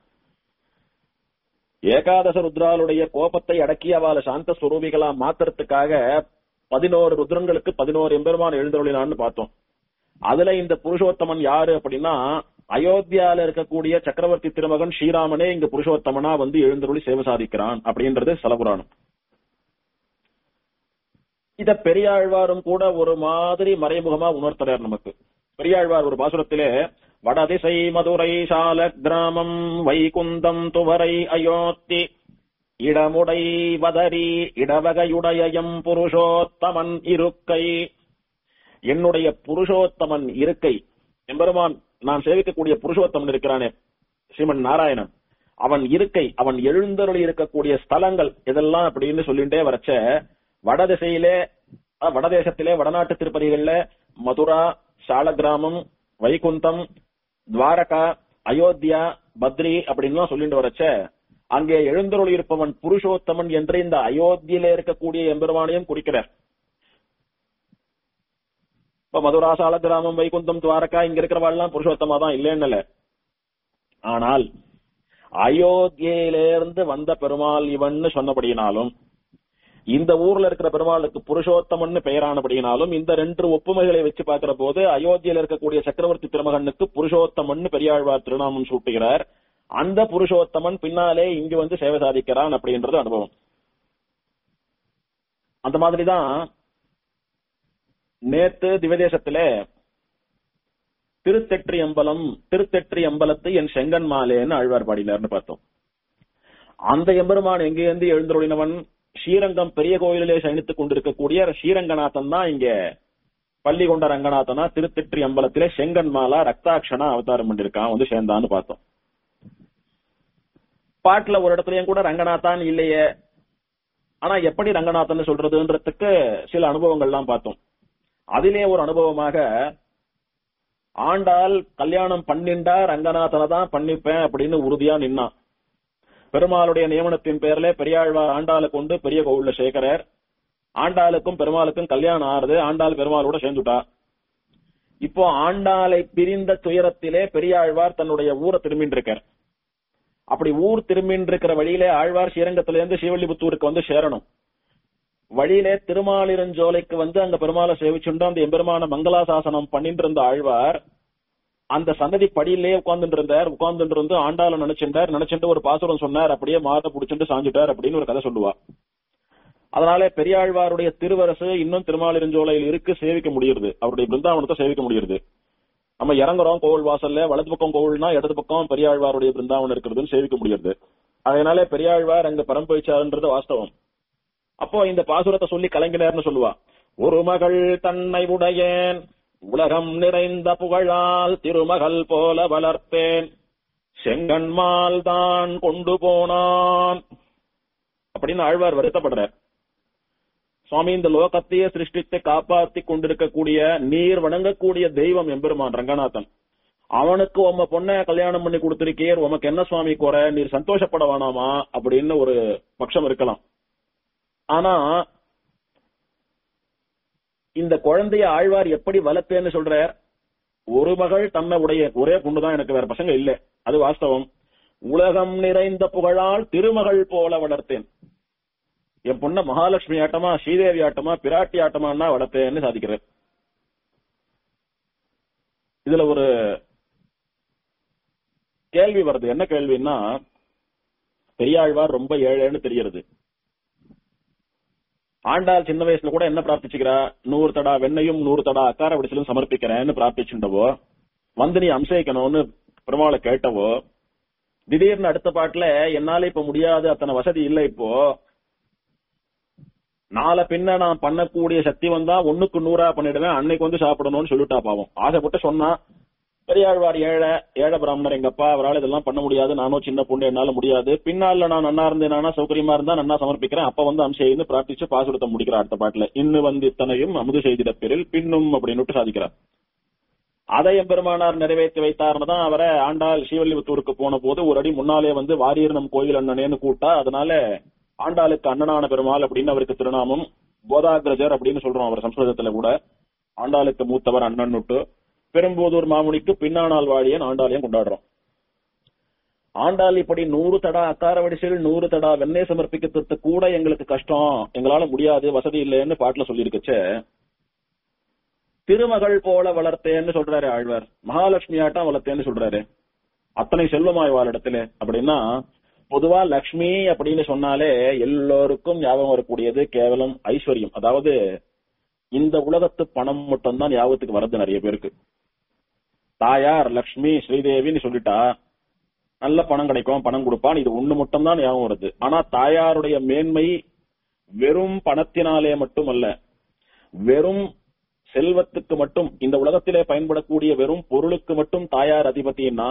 [SPEAKER 1] ஏகாதச ருத்ராலுடைய கோபத்தை அடக்கி அவளை சாந்த சுரூபிகளா மாத்துறதுக்காக பதினோரு ருத்ரங்களுக்கு பதினோரு எம்பெருமான் எழுந்தருளினான்னு பார்த்தோம் அதுல இந்த புருஷோத்தமன் யாரு அப்படின்னா அயோத்தியால இருக்கக்கூடிய சக்கரவர்த்தி திருமகன் ஸ்ரீராமனே இங்க புருஷோத்தமனா வந்து எழுந்தருளி சேவை சாதிக்கிறான் அப்படின்றது சலபுராணம் இத பெரியாழ்வாரும் கூட ஒரு மாதிரி மறைமுகமா உணர்த்துறார் நமக்கு பெரியாழ்வார் ஒரு பாசுரத்திலே வடதிசை மதுரை சால கிராமம் வைகுந்தம் துவரை அயோத்தி இடமுடை வதரி இடவகையுடையம் புருஷோத்தமன் இருக்கை என்னுடைய புருஷோத்தமன் இருக்கை எம்பெருமான் நான் சேவிக்கக்கூடிய புருஷோத்தமன் இருக்கிறானே ஸ்ரீமன் நாராயணன் அவன் இருக்கை அவன் எழுந்தருளி இருக்கக்கூடிய ஸ்தலங்கள் இதெல்லாம் அப்படின்னு சொல்லிட்டே வரச்ச வடதிசையிலே அஹ், வடதேசத்திலே வடநாட்டு திருப்பதிகள்ல மதுரா சாலகிராமம் வைகுந்தம் துவாரகா அயோத்தியா பத்ரி அப்படின்லாம் சொல்லிட்டு வரச்ச அங்கே எழுந்தருளி இருப்பவன் புருஷோத்தமன் என்று இந்த அயோத்தியில இருக்கக்கூடிய எம்பெருமானையும் குறிக்கிறார் இப்ப மதுரா சாலகிராமம் வைகுந்தம் துவாரகா இங்க இருக்கிறவாள்லாம் புருஷோத்தமா தான் இல்லைன்னு இல்ல. ஆனால் அயோத்தியிலிருந்து வந்த பெருமாள் இவன்னு சொன்னபடியினாலும் இந்த ஊர்ல இருக்கிற பெருமாளுக்கு புருஷோத்தமன்னு பெயரானபடியினாலும் இந்த ரெண்டு ஒப்புமைகளை வச்சு பார்க்கிற போது அயோத்தியில இருக்கக்கூடிய சக்கரவர்த்தி திருமகனுக்கு புருஷோத்தமன்னு பெரியாழ்வார் திருநாமம் சூட்டுகிறார் அந்த புருஷோத்தமன் பின்னாலே இங்கு வந்து சேவை சாதிக்கிறான் அப்படின்றது அனுபவம் அந்த மாதிரிதான் நேத்து திவதேசத்துல திருத்தெற்றி அம்பலம் திருத்தெற்றி அம்பலத்து என் செங்கன் மாலேன்னு ஆழ்வார் பாடினார்னு பார்த்தோம் அந்த எம்பெருமான் எங்கேருந்து எழுந்தருளினவன் ஸ்ரீரங்கம் பெரிய கோயிலிலே சயனித்துக் கொண்டிருக்கக்கூடிய ஸ்ரீரங்கநாதன் தான் இங்க பள்ளி கொண்ட ரங்கநாதனா திருத்தெற்றி அம்பலத்திலே செங்கன் மாலா ரக்தாட்சணா அவதாரம் பண்ணிருக்கான் வந்து சேர்ந்தான்னு பார்த்தோம் பாட்டுல ஒரு இடத்துலயும் கூட ரங்கநாதான் இல்லையே ஆனா எப்படி ரங்கநாதன் சொல்றதுன்றதுக்கு சில அனுபவங்கள்லாம் பார்த்தோம் அதிலே ஒரு அனுபவமாக ஆண்டாள் கல்யாணம் பண்ணிண்டா ரங்கநாதனை தான் பண்ணிப்பேன் அப்படின்னு உறுதியா நின்னான் பெருமாளுடைய நியமனத்தின் பேர்ல பெரியாழ்வார் ஆண்டாளை கொண்டு பெரிய கோவில்ல சேர்க்கிறார் ஆண்டாளுக்கும் பெருமாளுக்கும் கல்யாணம் ஆறுது ஆண்டாள் பெருமாளோட சேர்ந்துட்டா இப்போ ஆண்டாளை பிரிந்த துயரத்திலே பெரியாழ்வார் தன்னுடைய ஊரை திரும்பின்னு இருக்கார் அப்படி ஊர் திரும்பின்னு இருக்கிற வழியிலே ஆழ்வார் ஸ்ரீரங்கத்திலிருந்து ஸ்ரீவல்லிபுத்தூருக்கு வந்து சேரணும் வழியிலே திருமாலிருஞ்சோலைக்கு வந்து அங்க பெருமாளை சேவிச்சுண்டு அந்த எம்பெருமான மங்களாசாசனம் பண்ணிட்டு இருந்த ஆழ்வார் அந்த சன்னதி படியிலே உட்கார்ந்துட்டு இருந்தார் உட்கார்ந்துட்டு இருந்து ஆண்டாள நினைச்சுட்டார் நினைச்சுட்டு ஒரு பாசுரம் சொன்னார் அப்படியே மாற புடிச்சுட்டு சாஞ்சுட்டார் அப்படின்னு ஒரு கதை சொல்லுவா அதனால பெரியாழ்வாருடைய திருவரசு இன்னும் திருமாலிருஞ்சோலையில் இருக்கு சேவிக்க முடியுது அவருடைய பிருந்தாவனத்தை சேவிக்க முடியுது நம்ம இறங்குறோம் கோவில் வாசல்ல வலது பக்கம் கோவில்னா இடது பக்கம் பெரியாழ்வாருடைய பிருந்தாவனம் இருக்கிறதுன்னு சேவிக்க முடியுது அதனால பெரியாழ்வார் அங்க பரம்பொய்ச்சாருன்றது வாஸ்தவம் அப்போ இந்த பாசுரத்தை சொல்லி கலைஞர்னு சொல்லுவா ஒரு மகள் தன்னை உடையேன் உலகம் நிறைந்த புகழால் திருமகள் போல வளர்ப்பேன் செங்கன்மால் தான் கொண்டு போனான் அப்படின்னு ஆழ்வார் வருத்தப்படுறார் சுவாமி இந்த லோகத்தையே சிருஷ்டித்து காப்பாத்தி கொண்டிருக்கக்கூடிய நீர் வணங்கக்கூடிய தெய்வம் எம்பெருமான் ரங்கநாதன் அவனுக்கு உம்ம பொண்ண கல்யாணம் பண்ணி கொடுத்திருக்கீர் உமக்கு என்ன சுவாமி குறை நீர் சந்தோஷப்பட வேணாமா அப்படின்னு ஒரு பட்சம் இருக்கலாம் ஆனா இந்த குழந்தைய ஆழ்வார் எப்படி வளர்த்தேன்னு சொல்றார் ஒரு மகள் தன்னை உடைய ஒரே பொண்ணுதான் எனக்கு வேற பசங்க இல்ல அது வாஸ்தவம் உலகம் நிறைந்த புகழால் திருமகள் போல வளர்த்தேன் என் பொண்ண மகாலட்சுமி ஆட்டமா ஸ்ரீதேவி ஆட்டமா பிராட்டி ஆட்டமான்னா வளர்த்தேன்னு சாதிக்கிறார் இதுல ஒரு கேள்வி வருது என்ன கேள்வின்னா பெரியாழ்வார் ரொம்ப ஏழைன்னு தெரியறது ஆண்டாள் சின்ன வயசுல கூட என்ன பிரார்த்திச்சுக்கிறா நூறு தடா வெண்ணையும் நூறு தடா அக்கார விடிச்சலும் சமர்ப்பிக்கிறேன்னு பிரார்த்திச்சுட்டவோ வந்து நீ அம்சயிக்கணும்னு பெருமாளை கேட்டவோ திடீர்னு அடுத்த பாட்டுல என்னால இப்ப முடியாது அத்தனை வசதி இல்ல இப்போ நாளை பின்ன நான் பண்ணக்கூடிய சக்தி வந்தா ஒண்ணுக்கு நூறா பண்ணிடுவேன் அன்னைக்கு வந்து சாப்பிடணும்னு சொல்லிட்டா பாவம் ஆசைப்பட்டு சொன்னா பெரியாழ்வார் ஏழை ஏழை பிராமணர் எங்க அப்பா அவரால் இதெல்லாம் பண்ண முடியாது நானும் சின்ன பொண்ணு என்னால முடியாது பின்னால நான் நன்னா இருந்தேன் நானா சௌகரியமா இருந்தா நன்னா சமர்ப்பிக்கிறேன் அப்ப வந்து அம்சைன்னு பிரார்த்திச்சு பாசுரத்தை முடிக்கிறார் அடுத்த பாட்டுல இன்னு வந்து இத்தனையும் அமுது செய்திட பேரில் பின்னும் அப்படின்னு சாதிக்கிறார் அதை எம்பெருமானார் நிறைவேற்றி வைத்தார்னு தான் அவரை ஆண்டாள் ஸ்ரீவல்லிபுத்தூருக்கு போன போது ஒரு அடி முன்னாலே வந்து வாரியர் நம் கோயில் அண்ணனேன்னு கூட்டா அதனால ஆண்டாளுக்கு அண்ணனான பெருமாள் அப்படின்னு அவருக்கு திருநாமம் போதாகிரஜர் அப்படின்னு சொல்றோம் அவர் சம்ஸ்கிருதத்துல கூட ஆண்டாளுக்கு மூத்தவர் அண்ணன் விட்டு பெரும்போதூர் மாமுனிக்கு பின்னானால் வாழியன் ஆண்டாளையும் கொண்டாடுறோம் ஆண்டாள் இப்படி நூறு தடா அக்கார வடிசையில் நூறு தடா வெண்ணெய் சமர்ப்பிக்கிறது கூட எங்களுக்கு கஷ்டம் எங்களால முடியாது வசதி இல்லைன்னு பாட்டுல சொல்லியிருக்கச்சே திருமகள் போல வளர்த்தேன்னு சொல்றாரு ஆழ்வார் மகாலட்சுமி ஆட்டம் வளர்த்தேன்னு சொல்றாரு அத்தனை செல்வமாய் இடத்துல அப்படின்னா பொதுவா லக்ஷ்மி அப்படின்னு சொன்னாலே எல்லோருக்கும் ஞாபகம் வரக்கூடியது கேவலம் ஐஸ்வர்யம் அதாவது இந்த உலகத்து பணம் மட்டும் தான் ஞாபகத்துக்கு வர்றது நிறைய பேருக்கு தாயார் லக்ஷ்மி ஸ்ரீதேவின்னு சொல்லிட்டா நல்ல பணம் கிடைக்கும் பணம் கொடுப்பான் இது ஒண்ணு மட்டும் தான் ஞாபகம் வருது ஆனா தாயாருடைய மேன்மை வெறும் பணத்தினாலே மட்டுமல்ல வெறும் செல்வத்துக்கு மட்டும் இந்த உலகத்திலே பயன்படக்கூடிய வெறும் பொருளுக்கு மட்டும் தாயார் அதிபதினா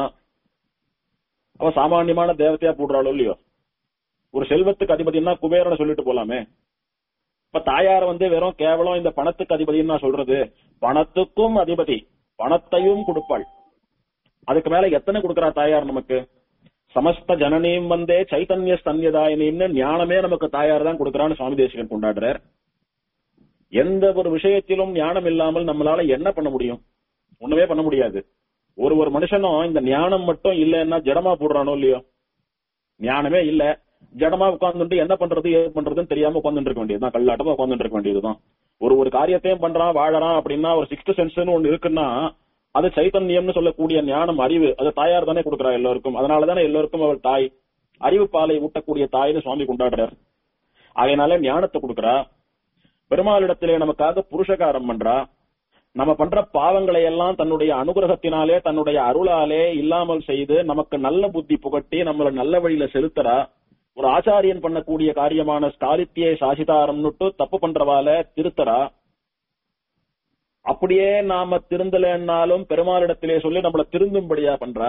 [SPEAKER 1] அவ சாமானியமான தேவதையா போடுறாளோ இல்லையோ ஒரு செல்வத்துக்கு அதிபதினா குபேரனை சொல்லிட்டு போலாமே இப்ப தாயார் வந்து வெறும் கேவலம் இந்த பணத்துக்கு அதிபதின்னு நான் சொல்றது பணத்துக்கும் அதிபதி பணத்தையும் கொடுப்பாள் அதுக்கு மேல எத்தனை கொடுக்கறா தாயார் நமக்கு சமஸ்த ஜனனியும் வந்தே சைத்தன்ய ஸ்தன்யதாயினின்னு ஞானமே நமக்கு தாயார் தான் கொடுக்கறான்னு சுவாமி தேசிகன் கொண்டாடுறார் எந்த ஒரு விஷயத்திலும் ஞானம் இல்லாமல் நம்மளால என்ன பண்ண முடியும் ஒண்ணுமே பண்ண முடியாது ஒரு ஒரு மனுஷனும் இந்த ஞானம் மட்டும் இல்லைன்னா ஜடமா போடுறானோ இல்லையோ ஞானமே இல்ல ஜடமா உட்கார்ந்துட்டு என்ன பண்றது ஏது பண்றதுன்னு தெரியாம உட்கார்ந்துட்டு இருக்க வேண்டியதுதான் கல்லாட்டமா உட்கார்ந்துட்டு இருக்க வேண்டியதுதான் ஒரு ஒரு காரியத்தையும் பண்றான் வாழறான் அப்படின்னா ஒரு சிக்ஸ்த் சென்ஸ்னு ஒண்ணு இருக்குன்னா அது சைத்தன்யம்னு சொல்லக்கூடிய ஞானம் அறிவு அது தாயார் தானே கொடுக்குறா எல்லோருக்கும் அதனாலதானே எல்லோருக்கும் அவள் தாய் அறிவு பாலை ஊட்டக்கூடிய தாய்னு சுவாமி கொண்டாடுறார் அதனால ஞானத்தை கொடுக்குறா பெருமாளிடத்திலே நமக்காக புருஷகாரம் பண்றா நம்ம பண்ற பாவங்களை எல்லாம் தன்னுடைய அனுகிரகத்தினாலே தன்னுடைய அருளாலே இல்லாமல் செய்து நமக்கு நல்ல புத்தி புகட்டி நம்மள நல்ல வழியில செலுத்துறா ஒரு ஆச்சாரியன் பண்ணக்கூடிய காரியமான ஸ்காலித்தியை சாசிதாரம்னுட்டு தப்பு பண்றவால திருத்தரா அப்படியே நாம திருந்தலைன்னாலும் பெருமாளிடத்திலே சொல்லி நம்மள திருந்தும்படியா பண்றா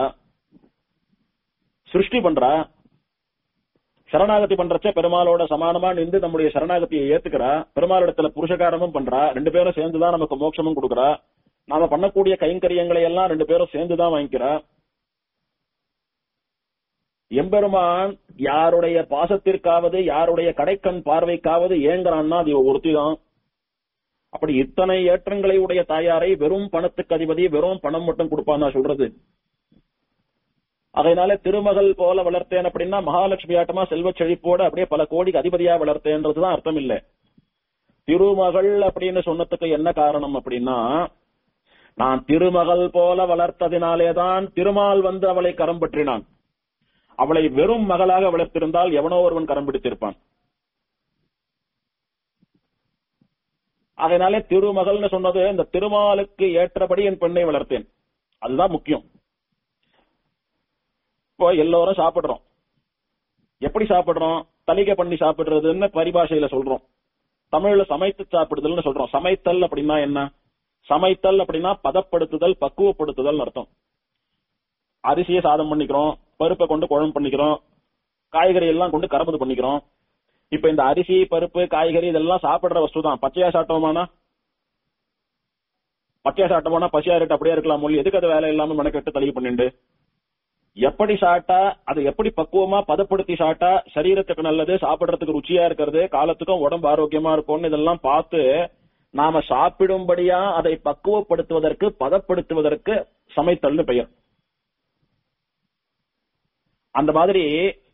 [SPEAKER 1] சிருஷ்டி பண்றா சரணாகதி பண்றச்ச பெருமாளோட சமானமா நின்று நம்முடைய சரணாகதியை ஏத்துக்கிறா பெருமாளிடத்துல புருஷகாரமும் பண்றா ரெண்டு பேரும் சேர்ந்துதான் நமக்கு மோட்சமும் கொடுக்கறா நாம பண்ணக்கூடிய கைங்கரியங்களை எல்லாம் ரெண்டு பேரும் சேர்ந்துதான் வாங்கிக்கிறா எம்பெருமான் யாருடைய பாசத்திற்காவது யாருடைய கடைக்கண் பார்வைக்காவது ஏங்குறான்னா அது ஒருத்திதான் அப்படி இத்தனை ஏற்றங்களை உடைய தாயாரை வெறும் பணத்துக்கு அதிபதி வெறும் பணம் மட்டும் கொடுப்பான் சொல்றது அதனால திருமகள் போல வளர்த்தேன் அப்படின்னா மகாலட்சுமி ஆட்டமா செல்வ செழிப்போட அப்படியே பல கோடிக்கு அதிபதியா வளர்த்தேன்றதுதான் அர்த்தம் இல்ல திருமகள் அப்படின்னு சொன்னதுக்கு என்ன காரணம் அப்படின்னா நான் திருமகள் போல வளர்த்ததினாலேதான் திருமால் வந்து அவளை கரம் பற்றினான் அவளை வெறும் மகளாக வளர்த்திருந்தால் எவனோ ஒருவன் கரம் பிடித்திருப்பான் அதனாலே திருமகள்னு சொன்னது இந்த திருமாலுக்கு ஏற்றபடி என் பெண்ணை வளர்த்தேன் அதுதான் முக்கியம் இப்போ எல்லோரும் சாப்பிடுறோம் எப்படி சாப்பிடுறோம் தலிகை பண்ணி சாப்பிடுறதுன்னு பரிபாஷையில சொல்றோம் தமிழ்ல சமைத்து சாப்பிடுதல்னு சொல்றோம் சமைத்தல் அப்படின்னா என்ன சமைத்தல் அப்படின்னா பதப்படுத்துதல் பக்குவப்படுத்துதல் அர்த்தம் அரிசியை சாதம் பண்ணிக்கிறோம் பருப்பை கொண்டு குழம்பு பண்ணிக்கிறோம் காய்கறி எல்லாம் கொண்டு கரம்பது பண்ணிக்கிறோம் இப்ப இந்த அரிசி பருப்பு காய்கறி இதெல்லாம் சாப்பிடுற வஸ்து தான் பச்சையா சாப்பிட்டோமானா பச்சையா சாப்பிட்டோம்னா பசியா இருக்கு அப்படியே இருக்கலாம் மொழி எதுக்கு அது வேலை இல்லாம மெனக்கெட்டு தள்ளி பண்ணிண்டு எப்படி சாப்பிட்டா அது எப்படி பக்குவமா பதப்படுத்தி சாப்பிட்டா சரீரத்துக்கு நல்லது சாப்பிடுறதுக்கு ருச்சியா இருக்கிறது காலத்துக்கும் உடம்பு ஆரோக்கியமா இருக்கும்னு இதெல்லாம் பார்த்து நாம சாப்பிடும்படியா அதை பக்குவப்படுத்துவதற்கு பதப்படுத்துவதற்கு சமைத்தல்னு பெயர் அந்த மாதிரி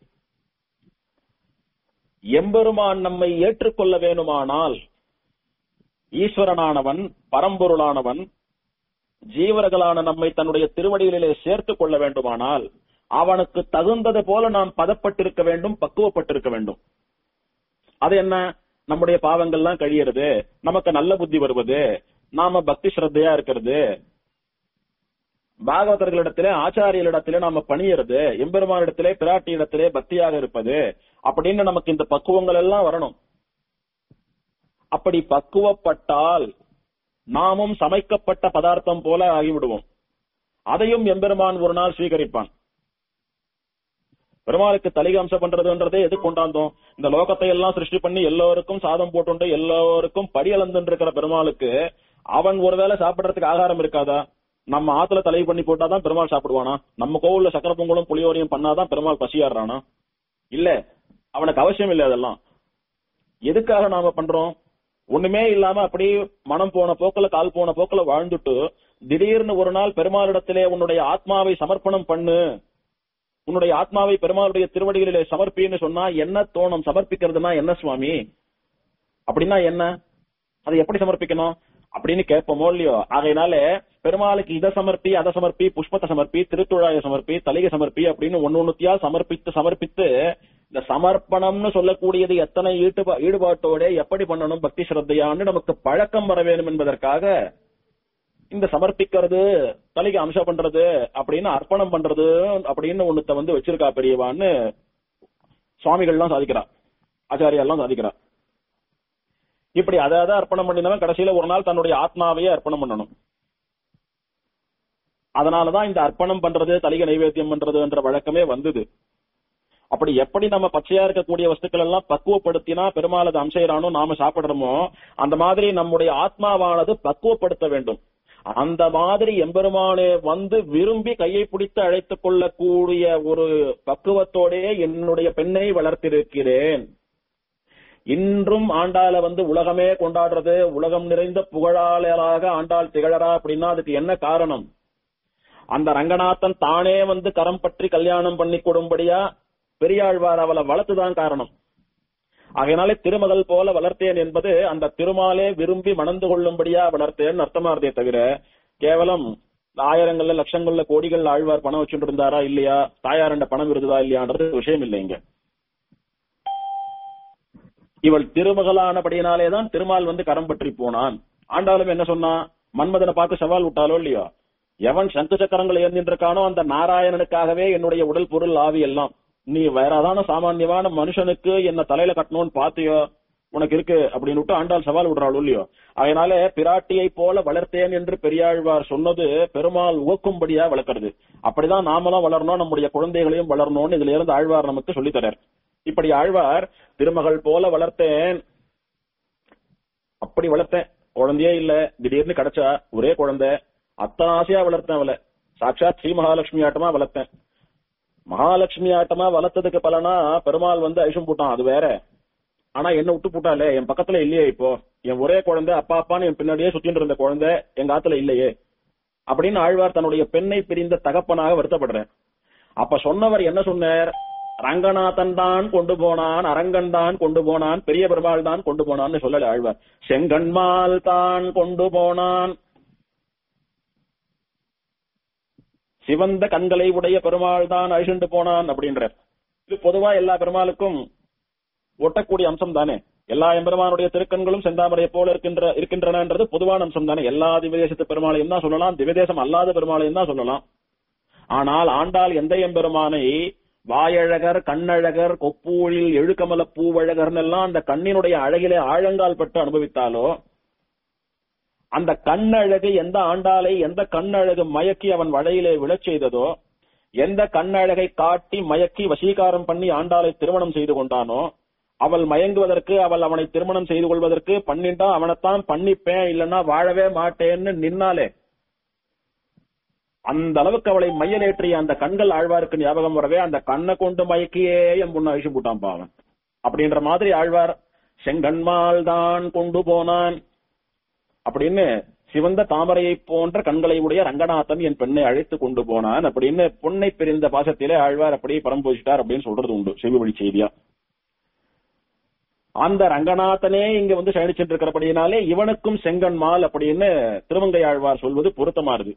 [SPEAKER 1] எம்பெருமான் நம்மை ஏற்றுக்கொள்ள வேணுமானால் ஈஸ்வரனானவன் பரம்பொருளானவன் ஜீவர்களான நம்மை தன்னுடைய திருவடிகளிலே சேர்த்துக் கொள்ள வேண்டுமானால் அவனுக்கு தகுந்தது போல நாம் பதப்பட்டிருக்க வேண்டும் பக்குவப்பட்டிருக்க வேண்டும் அது என்ன நம்முடைய பாவங்கள்லாம் கழியறது நமக்கு நல்ல புத்தி வருவது நாம பக்தி ஸ்ரத்தையா இருக்கிறது பாகவதர்களிடத்திலே ஆச்சாரியர்களிடத்திலே நாம பணியறது எம்பெருமானிடத்திலே பிராட்டி இடத்திலே பக்தியாக இருப்பது அப்படின்னு நமக்கு இந்த பக்குவங்கள் எல்லாம் வரணும் அப்படி பக்குவப்பட்டால் நாமும் சமைக்கப்பட்ட பதார்த்தம் போல ஆகிவிடுவோம் அதையும் எம்பெருமான் ஒரு நாள் ஸ்வீகரிப்பான் பெருமாளுக்கு தலிக அம்சம் பண்றதுன்றதே எது கொண்டாந்தோம் இந்த லோகத்தை எல்லாம் சிருஷ்டி பண்ணி எல்லோருக்கும் சாதம் போட்டுண்டு எல்லோருக்கும் படியளந்து இருக்கிற பெருமாளுக்கு அவன் ஒருவேளை சாப்பிடுறதுக்கு ஆகாரம் இருக்காதா நம்ம ஆத்துல தலை பண்ணி போட்டாதான் பெருமாள் சாப்பிடுவானா நம்ம கோவில்ல சக்கர பொங்கலும் புளியோரையும் பண்ணாதான் பெருமாள் பசியாடுறானா இல்ல அவனுக்கு அவசியம் இல்லை அதெல்லாம் எதுக்காக நாம பண்றோம் ஒண்ணுமே இல்லாம அப்படியே மனம் போன போக்குல கால் போன போக்குல வாழ்ந்துட்டு திடீர்னு ஒரு நாள் பெருமாளிடத்திலே உன்னுடைய ஆத்மாவை சமர்ப்பணம் பண்ணு உன்னுடைய ஆத்மாவை பெருமாளுடைய திருவடிகளிலே சமர்ப்பின்னு சொன்னா என்ன தோணும் சமர்ப்பிக்கிறதுனா என்ன சுவாமி அப்படின்னா என்ன அதை எப்படி சமர்ப்பிக்கணும் அப்படின்னு கேட்போமோ இல்லையோ ஆகையினால பெருமாளுக்கு இதை சமர்ப்பி அதை சமர்ப்பி புஷ்பத்தை சமர்ப்பி திருத்துழாய சமர்ப்பி தலிகை சமர்ப்பி அப்படின்னு ஒன்னு ஒண்ணுத்தியா சமர்ப்பித்து சமர்ப்பித்து இந்த சமர்ப்பணம்னு சொல்லக்கூடியது எத்தனை ஈடுபா ஈடுபாட்டோட எப்படி பண்ணணும் பக்தி ஸ்ரத்தையான்னு நமக்கு பழக்கம் வர வேணும் என்பதற்காக இந்த சமர்ப்பிக்கிறது தலைக்கு அம்சம் பண்றது அப்படின்னு அர்ப்பணம் பண்றது அப்படின்னு ஒண்ணுத்த வந்து வச்சிருக்கா பெரியவான்னு சுவாமிகள்லாம் சாதிக்கிறா ஆச்சாரியாலாம் சாதிக்கிறா இப்படி அதை அதை அர்ப்பணம் பண்ணினவன் கடைசியில ஒரு நாள் தன்னுடைய ஆத்மாவையே அர்ப்பணம் பண்ணணும் அதனாலதான் இந்த அர்ப்பணம் பண்றது தலிக நைவேத்தியம் பண்றதுன்ற வழக்கமே வந்தது அப்படி எப்படி நம்ம பச்சையா இருக்கக்கூடிய வஸ்துக்கள் எல்லாம் பக்குவப்படுத்தினா பெருமாள் அது அம்சைறானோ நாம சாப்பிடுறோமோ அந்த மாதிரி நம்முடைய ஆத்மாவானது பக்குவப்படுத்த வேண்டும் அந்த மாதிரி எம்பெருமானே வந்து விரும்பி கையை பிடித்து அழைத்துக் கொள்ளக்கூடிய ஒரு பக்குவத்தோடே என்னுடைய பெண்ணை வளர்த்திருக்கிறேன் இன்றும் ஆண்டாள வந்து உலகமே கொண்டாடுறது உலகம் நிறைந்த புகழாளராக ஆண்டாள் திகழறா அப்படின்னா அதுக்கு என்ன காரணம் அந்த ரங்கநாதன் தானே வந்து கரம் பற்றி கல்யாணம் பண்ணி கொடும்படியா பெரியாழ்வார் அவளை வளர்த்துதான் காரணம் ஆகையினாலே திருமகள் போல வளர்த்தேன் என்பது அந்த திருமாலே விரும்பி மணந்து கொள்ளும்படியா வளர்த்தேன் அர்த்தமாறதே தவிர கேவலம் ஆயிரங்கள்ல லட்சங்கள்ல கோடிகள் ஆழ்வார் பணம் வச்சுட்டு இருந்தாரா இல்லையா தாயாரண்ட பணம் இருந்ததா இல்லையான்றது விஷயம் இல்லை இங்க இவள் திருமகளானபடியினாலேதான் திருமால் வந்து கரம் பற்றி போனான் ஆண்டாலும் என்ன சொன்னா மன்மதனை பார்த்து சவால் விட்டாலோ இல்லையோ எவன் சங்கு சக்கரங்கள் ஏந்தின்றிருக்கானோ அந்த நாராயணனுக்காகவே என்னுடைய உடல் பொருள் ஆவி எல்லாம் நீ வேறாதான சாமானியமான மனுஷனுக்கு என்ன தலையில கட்டணும்னு பாத்தியோ உனக்கு இருக்கு அப்படின்னு விட்டு ஆண்டாள் சவால் விடுறாள் இல்லையோ அதனால பிராட்டியை போல வளர்த்தேன் என்று பெரியாழ்வார் சொன்னது பெருமாள் உவக்கும்படியா வளர்க்கறது அப்படிதான் நாமளும் வளரணும் நம்முடைய குழந்தைகளையும் வளரணும்னு இதுல இருந்து ஆழ்வார் நமக்கு சொல்லித்தரார் இப்படி ஆழ்வார் திருமகள் போல வளர்த்தேன் அப்படி வளர்த்தேன் குழந்தையே இல்ல திடீர்னு கிடைச்சா ஒரே குழந்தை அத்தனை ஆசையா வளர்த்தேன் அவளை சாட்சாத் ஸ்ரீ மகாலட்சுமி ஆட்டமா வளர்த்தேன் மகாலட்சுமி ஆட்டமா வளர்த்ததுக்கு பலனா பெருமாள் வந்து ஐஷம் போட்டான் அது வேற ஆனா என்ன விட்டு போட்டாலே என் பக்கத்துல இல்லையே இப்போ என் ஒரே குழந்தை அப்பா அப்பான்னு என் பின்னாடியே சுத்திட்டு இருந்த குழந்தை எங்க ஆத்துல இல்லையே அப்படின்னு ஆழ்வார் தன்னுடைய பெண்ணை பிரிந்த தகப்பனாக வருத்தப்படுறேன் அப்ப சொன்னவர் என்ன சொன்னார் ரங்கநாதன் தான் கொண்டு போனான் அரங்கன் தான் கொண்டு போனான் பெரிய பெருமாள் தான் கொண்டு போனான்னு சொல்லல ஆழ்வார் செங்கன்மால் தான் கொண்டு போனான் சிவந்த கண்களை உடைய பெருமாள் தான் அழிச்சுண்டு போனான் அப்படின்றார் இது பொதுவா எல்லா பெருமாளுக்கும் ஒட்டக்கூடிய அம்சம் தானே எல்லா எம்பெருமானுடைய திருக்கண்களும் செந்தாமரையை போல இருக்கின்ற இருக்கின்றனன்றது பொதுவான அம்சம் தானே எல்லா திவ்யதேசத்து பெருமாளையும் தான் சொல்லலாம் திவ்யதேசம் அல்லாத பெருமாளையும் தான் சொல்லலாம் ஆனால் ஆண்டாள் எந்த எம்பெருமானை வாயழகர் கண்ணழகர் கொப்பூழில் எழுக்கமல பூவழகர்னு எல்லாம் அந்த கண்ணினுடைய அழகிலே ஆழங்கால் பட்டு அனுபவித்தாலோ அந்த கண்ணழகு எந்த ஆண்டாளை எந்த கண்ணழகு மயக்கி அவன் வழையிலே விழச் செய்ததோ எந்த கண்ணழகை காட்டி மயக்கி வசீகாரம் பண்ணி ஆண்டாளை திருமணம் செய்து கொண்டானோ அவள் மயங்குவதற்கு அவள் அவனை திருமணம் செய்து கொள்வதற்கு பண்ணிட்டா அவனைத்தான் பண்ணிப்பேன் இல்லைன்னா வாழவே மாட்டேன்னு நின்னாலே அந்த அளவுக்கு அவளை மையலேற்றிய அந்த கண்கள் ஆழ்வாருக்கு ஞாபகம் வரவே அந்த கண்ணை கொண்டு மயக்கியே என் பொண்ணு அழிச்சு போட்டான் பாவன் அப்படின்ற மாதிரி ஆழ்வார் செங்கண்மால் தான் கொண்டு போனான் அப்படின்னு சிவந்த தாமரையை போன்ற கண்களை உடைய ரங்கநாதன் என் பெண்ணை அழைத்து கொண்டு போனான் அப்படின்னு பொன்னை பிரிந்த பாசத்திலே ஆழ்வார் அப்படியே பரம்போசிட்டார் அப்படின்னு சொல்றது உண்டு செவிவழி செய்தியா அந்த ரங்கநாதனே இங்க வந்து சயனிச்சுட்டு இருக்கிறபடியினாலே இவனுக்கும் செங்கன்மால் அப்படின்னு திருமங்கை ஆழ்வார் சொல்வது பொருத்தமாறுது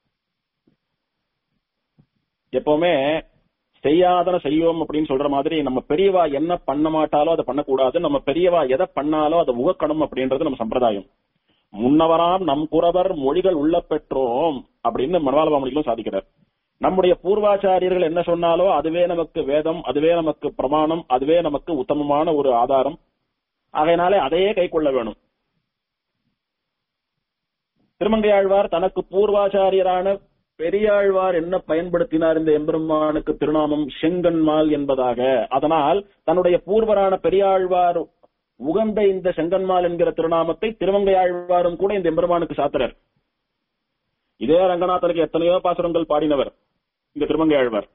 [SPEAKER 1] எப்பவுமே செய்யாதன செய்யோம் அப்படின்னு சொல்ற மாதிரி நம்ம பெரியவா என்ன பண்ண மாட்டாலோ அதை பண்ணக்கூடாது நம்ம பெரியவா எதை பண்ணாலோ அதை உகக்கணும் அப்படின்றது நம்ம சம்பிரதாயம் முன்னவராம் நம் குறவர் மொழிகள் உள்ள பெற்றோம் அப்படின்னு மனவாளபாமணிகளும் சாதிக்கிறார் நம்முடைய பூர்வாச்சாரியர்கள் என்ன சொன்னாலோ அதுவே நமக்கு வேதம் அதுவே நமக்கு பிரமாணம் அதுவே நமக்கு உத்தமமான ஒரு ஆதாரம் ஆகையினாலே அதையே கை கொள்ள வேணும் திருமங்கையாழ்வார் தனக்கு பூர்வாச்சாரியரான பெரியாழ்வார் என்ன பயன்படுத்தினார் இந்த எம்பெருமானுக்கு திருநாமம் செங்கன்மால் என்பதாக அதனால் தன்னுடைய பூர்வரான பெரியாழ்வார் உகந்த இந்த செங்கன்மால் என்கிற திருநாமத்தை திருவங்கையாழ்வாரும் கூட இந்த எம்பெருமானுக்கு சாத்துறார் இதே ரங்கநாதனுக்கு எத்தனையோ பாசுரங்கள் பாடினவர் இந்த திருமங்கையாழ்வார்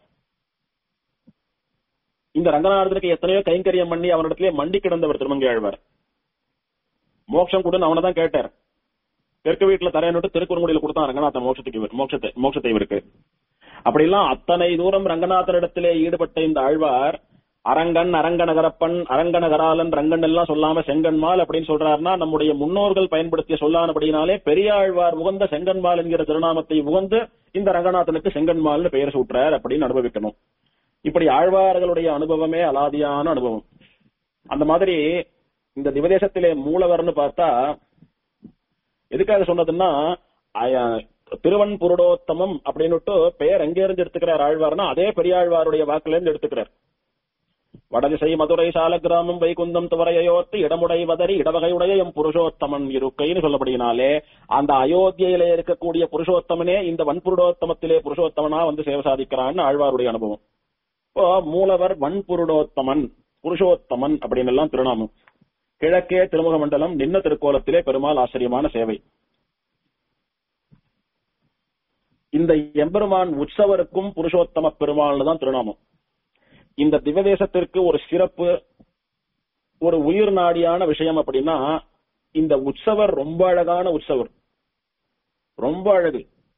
[SPEAKER 1] இந்த ரங்கநாதனுக்கு எத்தனையோ கைங்கரியம் பண்ணி அவனிடத்திலே மண்டி கிடந்தவர் திருமங்கையாழ்வார் மோட்சம் கூட அவனை தான் கேட்டார் தெற்கு வீட்டுல தரையனுட்டு திருக்குறங்குடியில கொடுத்தான் ரங்கநாதன் மோட்சத்துக்கு இவர் மோட்சத்தை மோட்சத்தை இவருக்கு அப்படிலாம் அத்தனை தூரம் ரங்கநாதனிடத்திலே ஈடுபட்ட இந்த ஆழ்வார் அரங்கன் அரங்கநகரப்பன் அரங்கநகராலன் ரங்கன் எல்லாம் சொல்லாம செங்கன்மால் அப்படின்னு சொல்றாருன்னா நம்முடைய முன்னோர்கள் பயன்படுத்திய சொல்லானபடினாலே பெரியாழ்வார் உகந்த செங்கன்மால் என்கிற திருநாமத்தை உகந்து இந்த ரங்கநாதனுக்கு செங்கன்மால்னு பெயர் சூட்டுறார் அப்படின்னு அனுபவிக்கணும் இப்படி ஆழ்வார்களுடைய அனுபவமே அலாதியான அனுபவம் அந்த மாதிரி இந்த திவதேசத்திலே மூலவர்னு பார்த்தா எதுக்காக சொன்னதுன்னா அய- திருவன் புருடோத்தமம் அப்படின்னுட்டு பெயர் எங்க இருந்து எடுத்துக்கிறார் ஆழ்வார்னா அதே பெரியாழ்வாருடைய வாக்குல இருந்து எடுத்துக்கிறார் வடதிசை மதுரை சால கிராமம் வைகுந்தம் துவரையோத்து இடமுடை வதறி இடவகையுடைய எம் புருஷோத்தமன் இருக்கைன்னு சொல்லப்படுகினாலே அந்த அயோத்தியிலே இருக்கக்கூடிய புருஷோத்தமனே இந்த வன்புருடோத்தமத்திலே புருஷோத்தமனா வந்து சேவை சாதிக்கிறான்னு ஆழ்வாருடைய அனுபவம் இப்போ மூலவர் வன்புருடோத்தமன் புருஷோத்தமன் அப்படின்னு எல்லாம் திருநாமம் கிழக்கே திருமுக மண்டலம் நின்ன திருக்கோலத்திலே பெருமாள் ஆச்சரியமான சேவை இந்த எம்பெருமான் உற்சவருக்கும் புருஷோத்தம பெருமாள்னு தான் திருநாமம் இந்த திவதேசத்திற்கு ஒரு சிறப்பு ஒரு உயிர் நாடியான விஷயம் அப்படின்னா இந்த உற்சவர் ரொம்ப அழகான உற்சவர் ரொம்ப அழகு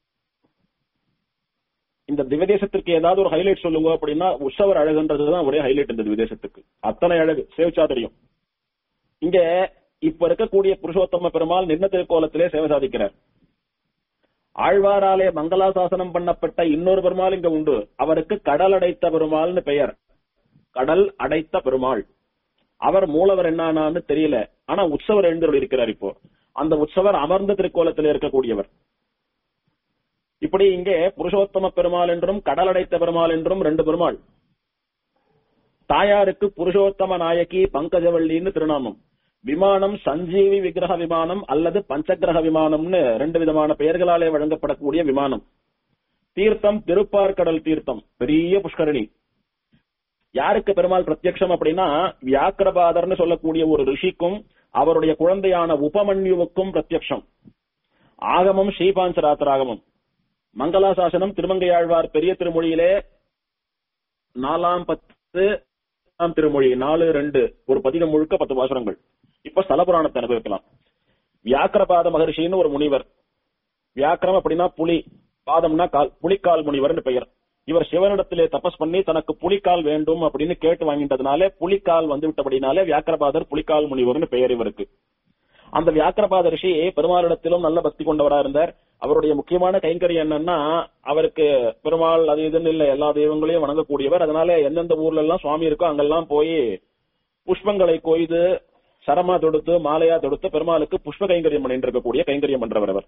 [SPEAKER 1] இந்த திவதேசத்திற்கு ஏதாவது ஒரு ஹைலைட் சொல்லுங்க அப்படின்னா உற்சவர் அழகுன்றதுதான் ஒரே ஹைலைட் இந்த திவதேசத்துக்கு அத்தனை அழகு சேவிச்சா தெரியும் இங்க இப்ப இருக்கக்கூடிய புருஷோத்தம பெருமாள் நின்ன திருக்கோலத்திலே சேவை சாதிக்கிறார் ஆழ்வாராலே மங்களாசாசனம் பண்ணப்பட்ட இன்னொரு பெருமாள் இங்க உண்டு அவருக்கு கடல் அடைத்த பெருமாள்னு பெயர் கடல் அடைத்த பெருமாள் அவர் மூலவர் என்னான்னு தெரியல ஆனா உற்சவர் எழுந்தருள் இருக்கிறார் இப்போ அந்த உற்சவர் அமர்ந்த திருக்கோலத்தில் இருக்கக்கூடியவர் இப்படி இங்கே புருஷோத்தம பெருமாள் என்றும் கடல் அடைத்த பெருமாள் என்றும் ரெண்டு பெருமாள் தாயாருக்கு புருஷோத்தம நாயகி பங்கஜவள்ளின்னு திருநாமம் விமானம் சஞ்சீவி விக்கிரக விமானம் அல்லது பஞ்சகிரக விமானம்னு ரெண்டு விதமான பெயர்களாலே வழங்கப்படக்கூடிய விமானம் தீர்த்தம் திருப்பார்கடல் தீர்த்தம் பெரிய புஷ்கரணி யாருக்கு பெருமாள் பிரத்யக்ஷம் அப்படின்னா வியாக்கிரபாதர்னு சொல்லக்கூடிய ஒரு ரிஷிக்கும் அவருடைய குழந்தையான உபமன்யுவுக்கும் பிரத்யக்ஷம் ஆகமம் ஸ்ரீபாஞ்சராத்திராகமம் மங்களாசாசனம் திருமங்கையாழ்வார் பெரிய திருமொழியிலே நாலாம் பத்து நாலாம் திருமொழி நாலு ரெண்டு ஒரு பதிகம் முழுக்க பத்து பாசுரங்கள் இப்ப ஸ்தலபுராணத்தை அனுபவிக்கலாம் வியாக்கிரபாத மகர்ஷின்னு ஒரு முனிவர் வியாக்கிரம் அப்படின்னா புலி பாதம்னா கால் புலிக்கால் முனிவர்னு பெயர் இவர் சிவனிடத்திலே தபஸ் பண்ணி தனக்கு புலிக்கால் வேண்டும் அப்படின்னு கேட்டு வாங்கிட்டதுனாலே புலிக்கால் வந்து விட்டபடினாலே வியாக்கிரபாதர் புலிக்கால் முனிவர்னு பெயர் இவருக்கு அந்த வியாக்கிரபாத ரிஷி பெருமாளிடத்திலும் நல்ல பக்தி கொண்டவரா இருந்தார் அவருடைய முக்கியமான கைங்கரியம் என்னன்னா அவருக்கு பெருமாள் அது இதுன்னு இல்ல எல்லா தெய்வங்களையும் வணங்கக்கூடியவர் அதனால எந்தெந்த ஊர்ல எல்லாம் சுவாமி இருக்கோ அங்கெல்லாம் போய் புஷ்பங்களை கொய்து சரமா தொடுத்து மாலையா தொடுத்து பெருமாளுக்கு புஷ்ப கைங்கரியம் பண்ணிட்டு இருக்கக்கூடிய கைங்கரியம் பண்றவர் அவர்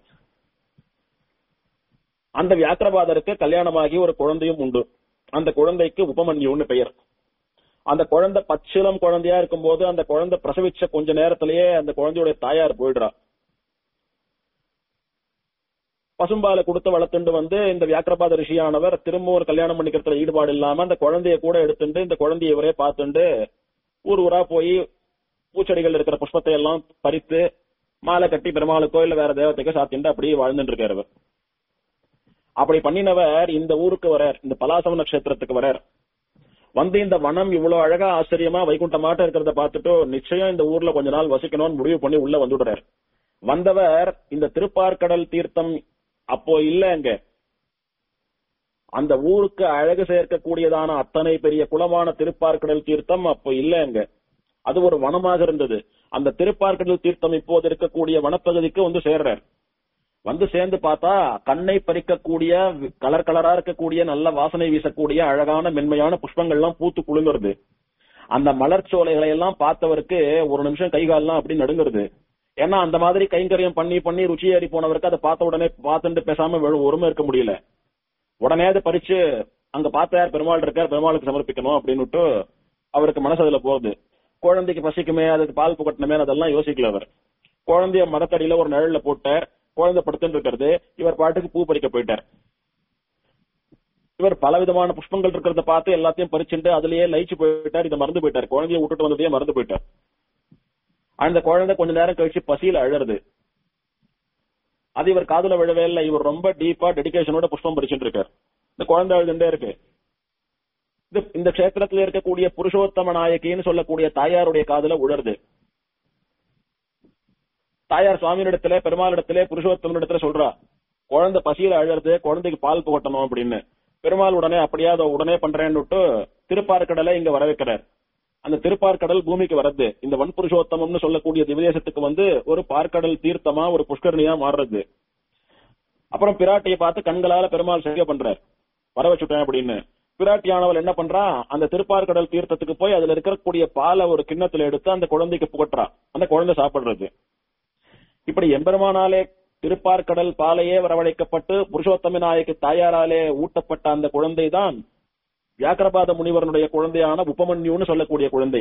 [SPEAKER 1] அந்த வியாக்கிரபாதருக்கு கல்யாணமாகி ஒரு குழந்தையும் உண்டு அந்த குழந்தைக்கு உபமன்யுன்னு பெயர் அந்த குழந்தை பச்சிலம் குழந்தையா இருக்கும்போது அந்த குழந்தை பிரசவிச்ச கொஞ்ச நேரத்திலேயே அந்த குழந்தையுடைய தாயார் போயிடுறா பசும்பாலை கொடுத்து வளர்த்துண்டு வந்து இந்த வியாக்கிரபாத ரிஷியானவர் திரும்ப ஒரு கல்யாணம் பண்ணிக்கிறதுல ஈடுபாடு இல்லாம அந்த குழந்தைய கூட எடுத்துட்டு இந்த குழந்தைய இவரே பார்த்துண்டு ஊர் ஊரா போய் பூச்செடிகள் இருக்கிற புஷ்பத்தை எல்லாம் பறித்து மாலை கட்டி பெருமாளுக்கோ இல்ல வேற தேவத்தைக்கோ சாத்திண்டு அப்படியே வாழ்ந்துட்டு இருக்காரு அவர் அப்படி பண்ணினவர் இந்த ஊருக்கு வரார் இந்த பலாசவ நட்சத்திரத்துக்கு வரார் வந்து இந்த வனம் இவ்வளவு அழகா ஆச்சரியமா வைகுண்டமாட்ட இருக்கிறத பார்த்துட்டு நிச்சயம் இந்த ஊர்ல கொஞ்ச நாள் வசிக்கணும்னு முடிவு பண்ணி உள்ள வந்துடுறார் வந்தவர் இந்த திருப்பார்கடல் தீர்த்தம் அப்போ இல்ல அங்க அந்த ஊருக்கு அழகு சேர்க்கக்கூடியதான அத்தனை பெரிய குளமான திருப்பார்கடல் தீர்த்தம் அப்போ இல்ல அங்க அது ஒரு வனமாக இருந்தது அந்த திருப்பார்கடல் தீர்த்தம் இப்போது இருக்கக்கூடிய வனப்பகுதிக்கு வந்து சேர்றார் வந்து சேர்ந்து பார்த்தா கண்ணை பறிக்கக்கூடிய கலர் கலரா இருக்கக்கூடிய நல்ல வாசனை வீசக்கூடிய அழகான மென்மையான புஷ்பங்கள்லாம் பூத்து குலுங்குறது அந்த மலர் சோலைகளை எல்லாம் பார்த்தவருக்கு ஒரு நிமிஷம் கை கால்லாம் அப்படி நடுங்குறது ஏன்னா அந்த மாதிரி கைங்கரியம் பண்ணி பண்ணி ருச்சி ஏறி போனவருக்கு அதை பார்த்த உடனே பார்த்துட்டு பேசாம வெறும் ஒருமை இருக்க முடியல உடனே அதை பறிச்சு அங்க பார்த்தார் பெருமாள் இருக்கார் பெருமாளுக்கு சமர்ப்பிக்கணும் அப்படின்னுட்டு அவருக்கு மனசு அதுல போகுது குழந்தைக்கு பசிக்குமே அதுக்கு பால் புகட்டணுமே அதெல்லாம் யோசிக்கல அவர் குழந்தைய மரத்தடியில ஒரு நிழல்ல போட்டார் குழந்தை படுத்துட்டு இருக்கிறது இவர் பாட்டுக்கு பூ பறிக்க போயிட்டார் இவர் பலவிதமான புஷ்பங்கள் இருக்கிறத பார்த்து எல்லாத்தையும் பறிச்சுட்டு அதுலயே லயிச்சு போயிட்டார் இதை மறந்து போயிட்டார் குழந்தைய விட்டுட்டு வந்ததையே மறந்து போயிட்டார் அந்த குழந்தை கொஞ்ச நேரம் கழிச்சு பசியில அழறது அது இவர் காதுல விழவே இல்லை இவர் ரொம்ப டீப்பா டெடிகேஷனோட புஷ்பம் பறிச்சுட்டு இருக்கார் இந்த குழந்தை அழுதுண்டே இருக்கு இது இந்த கஷேத்திரத்துல இருக்கக்கூடிய புருஷோத்தம நாயகின்னு சொல்லக்கூடிய தாயாருடைய காதுல உழருது தாயார் சுவாமியிடத்துல பெருமாளிடத்துல புருஷோத்தமனிடத்துல சொல்றா குழந்தை பசியில அழறது குழந்தைக்கு பால் புகட்டணும் அப்படின்னு பெருமாள் உடனே அப்படியே அதை உடனே பண்றேன்னு திருப்பார்கடலை இங்க வர வைக்கிறார் அந்த திருப்பார்கடல் பூமிக்கு வரது இந்த வன்புருஷோத்தமம்னு சொல்லக்கூடிய திவதேசத்துக்கு வந்து ஒரு பார்க்கடல் தீர்த்தமா ஒரு புஷ்கரணியா மாறுறது அப்புறம் பிராட்டியை பார்த்து கண்களால பெருமாள் செய்ய பண்றார் வர வச்சுட்டேன் அப்படின்னு பிராட்டியானவள் என்ன பண்றா அந்த திருப்பார்கடல் தீர்த்தத்துக்கு போய் அதுல இருக்கக்கூடிய பாலை ஒரு கிண்ணத்துல எடுத்து அந்த குழந்தைக்கு புகட்டுறா அந்த குழந்தை சாப்பிடுறது இப்படி எம்பெருமானாலே திருப்பார்கடல் பாலையே வரவழைக்கப்பட்டு புருஷோத்தம நாயக்கு தாயாராலே ஊட்டப்பட்ட அந்த குழந்தை தான் வியாக்கிரபாத முனிவரனுடைய குழந்தையான உபமன்யுன்னு சொல்லக்கூடிய குழந்தை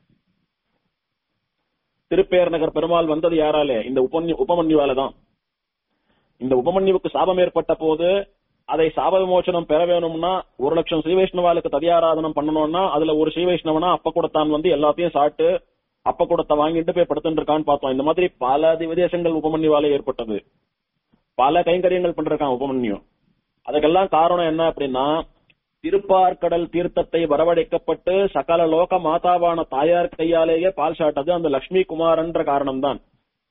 [SPEAKER 1] திருப்பேர் நகர் பெருமாள் வந்தது யாராலே இந்த உபமன்யு உபமன்யுவால தான் இந்த உபமன்யுவுக்கு சாபம் ஏற்பட்ட போது அதை சாப விமோசனம் பெற வேணும்னா ஒரு லட்சம் ஸ்ரீவைஷ்ணவாளுக்கு ததியாராதனம் பண்ணணும்னா அதுல ஒரு ஸ்ரீவைஷ்ணவனா அப்ப கூட தான் வந்து எல்லாத்தையும் சாப்பிட்டு அப்ப கூடத்தை வாங்கிட்டு போய் படுத்துட்டு இருக்கான்னு பார்த்தோம் இந்த மாதிரி பல விதேசங்கள் உபமன்யுவால ஏற்பட்டது பல கைங்கரியங்கள் பண்றான் உபமன்யு அதுக்கெல்லாம் காரணம் என்ன அப்படின்னா திருப்பார்கடல் தீர்த்தத்தை வரவழைக்கப்பட்டு சகல லோக மாதாவான தாயார் கையாலேயே பால் சாட்டது அந்த லட்சுமி குமாரன்ற காரணம்தான்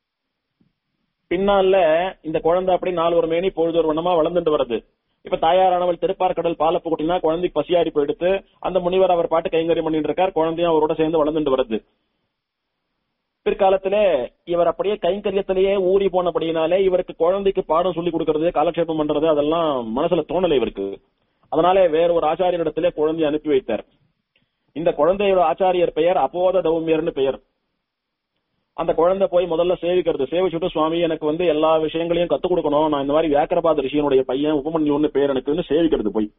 [SPEAKER 1] பின்னால இந்த குழந்தை அப்படி நாலு ஒரு மேனி பொழுது ஒரு வண்ணமா வளர்ந்துட்டு வருது இப்ப தாயாரானவள் திருப்பார்கடல் பாலப்பு கூட்டினா குழந்தைக்கு பசியாடி போயிடுத்து அந்த முனிவர் அவர் பாட்டு கைங்கரியம் பண்ணிட்டு இருக்கார் குழந்தையும் அவரோட சேர்ந்து வளர்ந்துட்டு வருது பிற்காலத்திலே இவர் அப்படியே கைங்கரியத்திலேயே ஊறி போனபடியினாலே இவருக்கு குழந்தைக்கு பாடம் சொல்லி கொடுக்கறது காலக்ஷேபம் பண்றது அதெல்லாம் மனசுல தோணலை இவருக்கு அதனாலே வேற ஒரு ஆச்சாரியனிடத்திலே குழந்தையை அனுப்பி வைத்தார் இந்த குழந்தையோட ஆச்சாரியர் பெயர் அப்போத தௌமியர்னு பெயர் அந்த குழந்தை போய் முதல்ல சேவிக்கிறது சேவிச்சுட்டு சுவாமி எனக்கு வந்து எல்லா விஷயங்களையும் கத்துக் கொடுக்கணும் நான் இந்த மாதிரி வியாக்கரபாத ரிஷியனுடைய பையன் உபமன்யுன்னு பேர் எனக்குன்னு சேவிக்கிறது போய்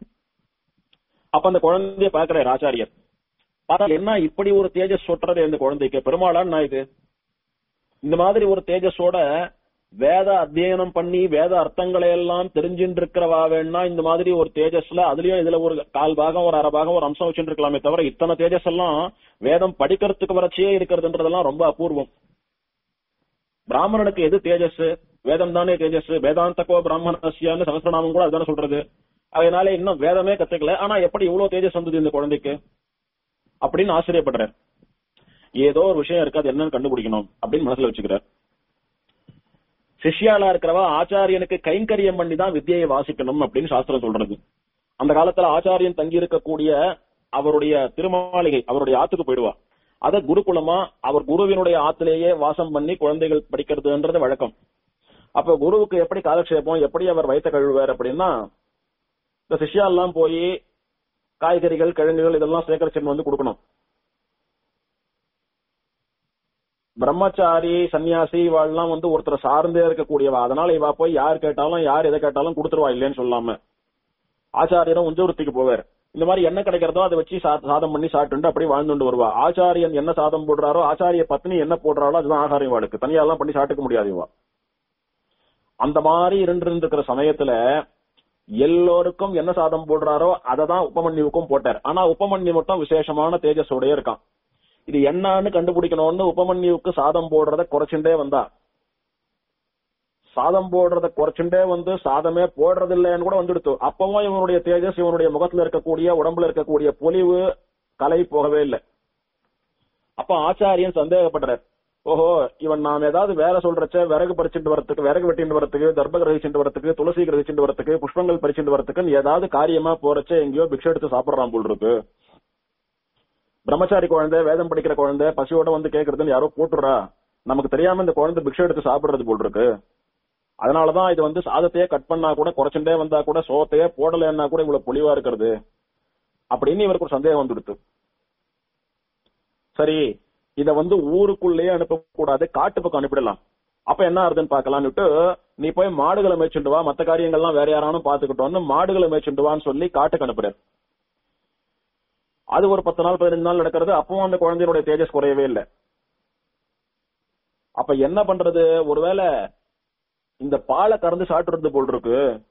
[SPEAKER 1] அப்ப அந்த குழந்தைய பாக்குறாரு ஆச்சாரியர் பார்த்தா என்ன இப்படி ஒரு தேஜஸ் சொட்டுறது இந்த குழந்தைக்கு பெருமாளான் நான் இது இந்த மாதிரி ஒரு தேஜஸோட வேத அத்தியனம் பண்ணி வேத அர்த்தங்களை எல்லாம் தெரிஞ்சுட்டு இருக்கிறவா வேணா இந்த மாதிரி ஒரு தேஜஸ்ல அதுலயும் இதுல ஒரு கால் பாகம் ஒரு அரை பாகம் ஒரு அம்சம் வச்சுட்டு இருக்கலாமே தவிர இத்தனை தேஜஸ் எல்லாம் வேதம் படிக்கிறதுக்கு வரைச்சே இருக்கிறதுன்றதெல்லாம் ரொம்ப அபூர்வம் பிராமணனுக்கு எது தேஜஸ் வேதம் தானே தேஜஸ் வேதாந்தக்கோ பிராமணசியான்னு சகசிரநாமம் கூட அதுதானே சொல்றது அதனால இன்னும் வேதமே கத்துக்கல ஆனா எப்படி இவ்வளவு தேஜஸ் வந்தது இந்த குழந்தைக்கு அப்படின்னு ஆச்சரியப்படுறார் ஏதோ ஒரு விஷயம் இருக்கு அது என்னன்னு கண்டுபிடிக்கணும் அப்படின்னு மனசுல வச்சுக்கிறார் சிஷ்யாலா இருக்கிறவா ஆச்சாரியனுக்கு கைங்கரியம் பண்ணி தான் வித்தியை வாசிக்கணும் அப்படின்னு சாஸ்திரம் சொல்றது அந்த காலத்துல ஆச்சாரியன் தங்கி இருக்கக்கூடிய அவருடைய திருமாளிகை அவருடைய ஆத்துக்கு போயிடுவா அத குருகுலமா அவர் குருவினுடைய ஆத்திலேயே வாசம் பண்ணி குழந்தைகள் படிக்கிறதுன்றது வழக்கம் அப்ப குருவுக்கு எப்படி காலக்ஷேபம் எப்படி அவர் வயிற்ற கழுவார் அப்படின்னா இந்த சிஷ்யா எல்லாம் போய் காய்கறிகள் கிழங்குகள் இதெல்லாம் சேகரிச்சு வந்து கொடுக்கணும் பிரம்மச்சாரி சன்னியாசி இவாள்லாம் வந்து ஒருத்தர் சார்ந்தே இருக்கக்கூடியவா அதனால இவா போய் யார் கேட்டாலும் யார் எதை கேட்டாலும் கொடுத்துருவா இல்லைன்னு சொல்லாம ஆச்சாரியரும் உஞ்சவருத்திக்கு போவார் இந்த மாதிரி என்ன கிடைக்கிறதோ அதை வச்சு சா- சாதம் பண்ணி சாப்பிட்டு அப்படி வாழ்ந்துட்டு வருவா ஆச்சாரியன் என்ன சாதம் போடுறாரோ ஆச்சாரிய பத்னி என்ன போடுறாரோ அதுதான் ஆகாரம் இவாளுக்கு தனியா எல்லாம் பண்ணி சாப்பிட்டுக்க முடியாது இவா அந்த மாதிரி இருந்து இருக்கிற சமயத்துல எல்லோருக்கும் என்ன சாதம் போடுறாரோ அதை தான் உபமன்யுவுக்கும் போட்டார் ஆனா உபமன்யு மட்டும் விசேஷமான தேஜஸோடய இருக்கான் இது என்னன்னு கண்டுபிடிக்கணும்னு உபமன்யுவுக்கு சாதம் போடுறத குறைச்சுட்டே வந்தா சாதம் போடுறத குறைச்சுட்டே வந்து சாதமே போடுறது இல்லைன்னு கூட வந்துடுத்து அப்பவும் இவனுடைய தேஜஸ் இவனுடைய முகத்துல இருக்கக்கூடிய உடம்புல இருக்கக்கூடிய பொலிவு கலை போகவே இல்லை அப்ப ஆச்சாரியன் சந்தேகப்படுறார் ஓஹோ இவன் நாம் ஏதாவது வேலை சொல்றச்ச விறகு பறிச்சுட்டு வரத்துக்கு விறகு வெட்டிட்டு வரத்துக்கு தர்ப கிரகிச்சுட்டு வரத்துக்கு துளசி கிரகிச்சுட்டு வரத்துக்கு புஷ்பங்கள் பறிச்சுட்டு வரத்துக்கு ஏதாவது காரியமா போறச்ச எங்கேயோ பிக்ஷை எடுத்து சாப்பிடுறான் போல் இருக்கு பிரம்மச்சாரி குழந்தை வேதம் படிக்கிற குழந்தை பசியோட வந்து கேக்குறதுன்னு யாரோ போட்டுறா நமக்கு தெரியாம இந்த குழந்தை பிக்ஷை எடுத்து சாப்பிடுறது போல் இருக்கு அதனாலதான் இது வந்து சாதத்தையே கட் பண்ணா கூட குறைச்சுட்டே வந்தா கூட சோத்தையே போடலைன்னா கூட இவ்வளவு பொலிவா இருக்கிறது அப்படின்னு இவருக்கு ஒரு சந்தேகம் வந்துடுத்து சரி இத வந்து ஊருக்குள்ளேயே அனுப்பக்கூடாது காட்டு பக்கம் அனுப்பிடலாம் அப்ப என்ன ஆகுதுன்னு பாக்கலாம்னுட்டு நீ போய் மாடுகளை மேய்ச்சுட்டு வா மத்த காரியங்கள்லாம் வேற யாரானும் பாத்துக்கிட்டோம்னு மாடுகளை மேய்ச்சுட்டு வான்னு சொல்லி காட்டுக்கு அனுப்புறாரு அது ஒரு பத்து நாள் பதினஞ்சு நாள் நடக்கிறது அப்பவும் அந்த குழந்தையினுடைய தேஜஸ் குறையவே இல்லை அப்ப என்ன பண்றது ஒருவேளை இந்த பாலை கறந்து சாப்பிடுறது போல் இருக்கு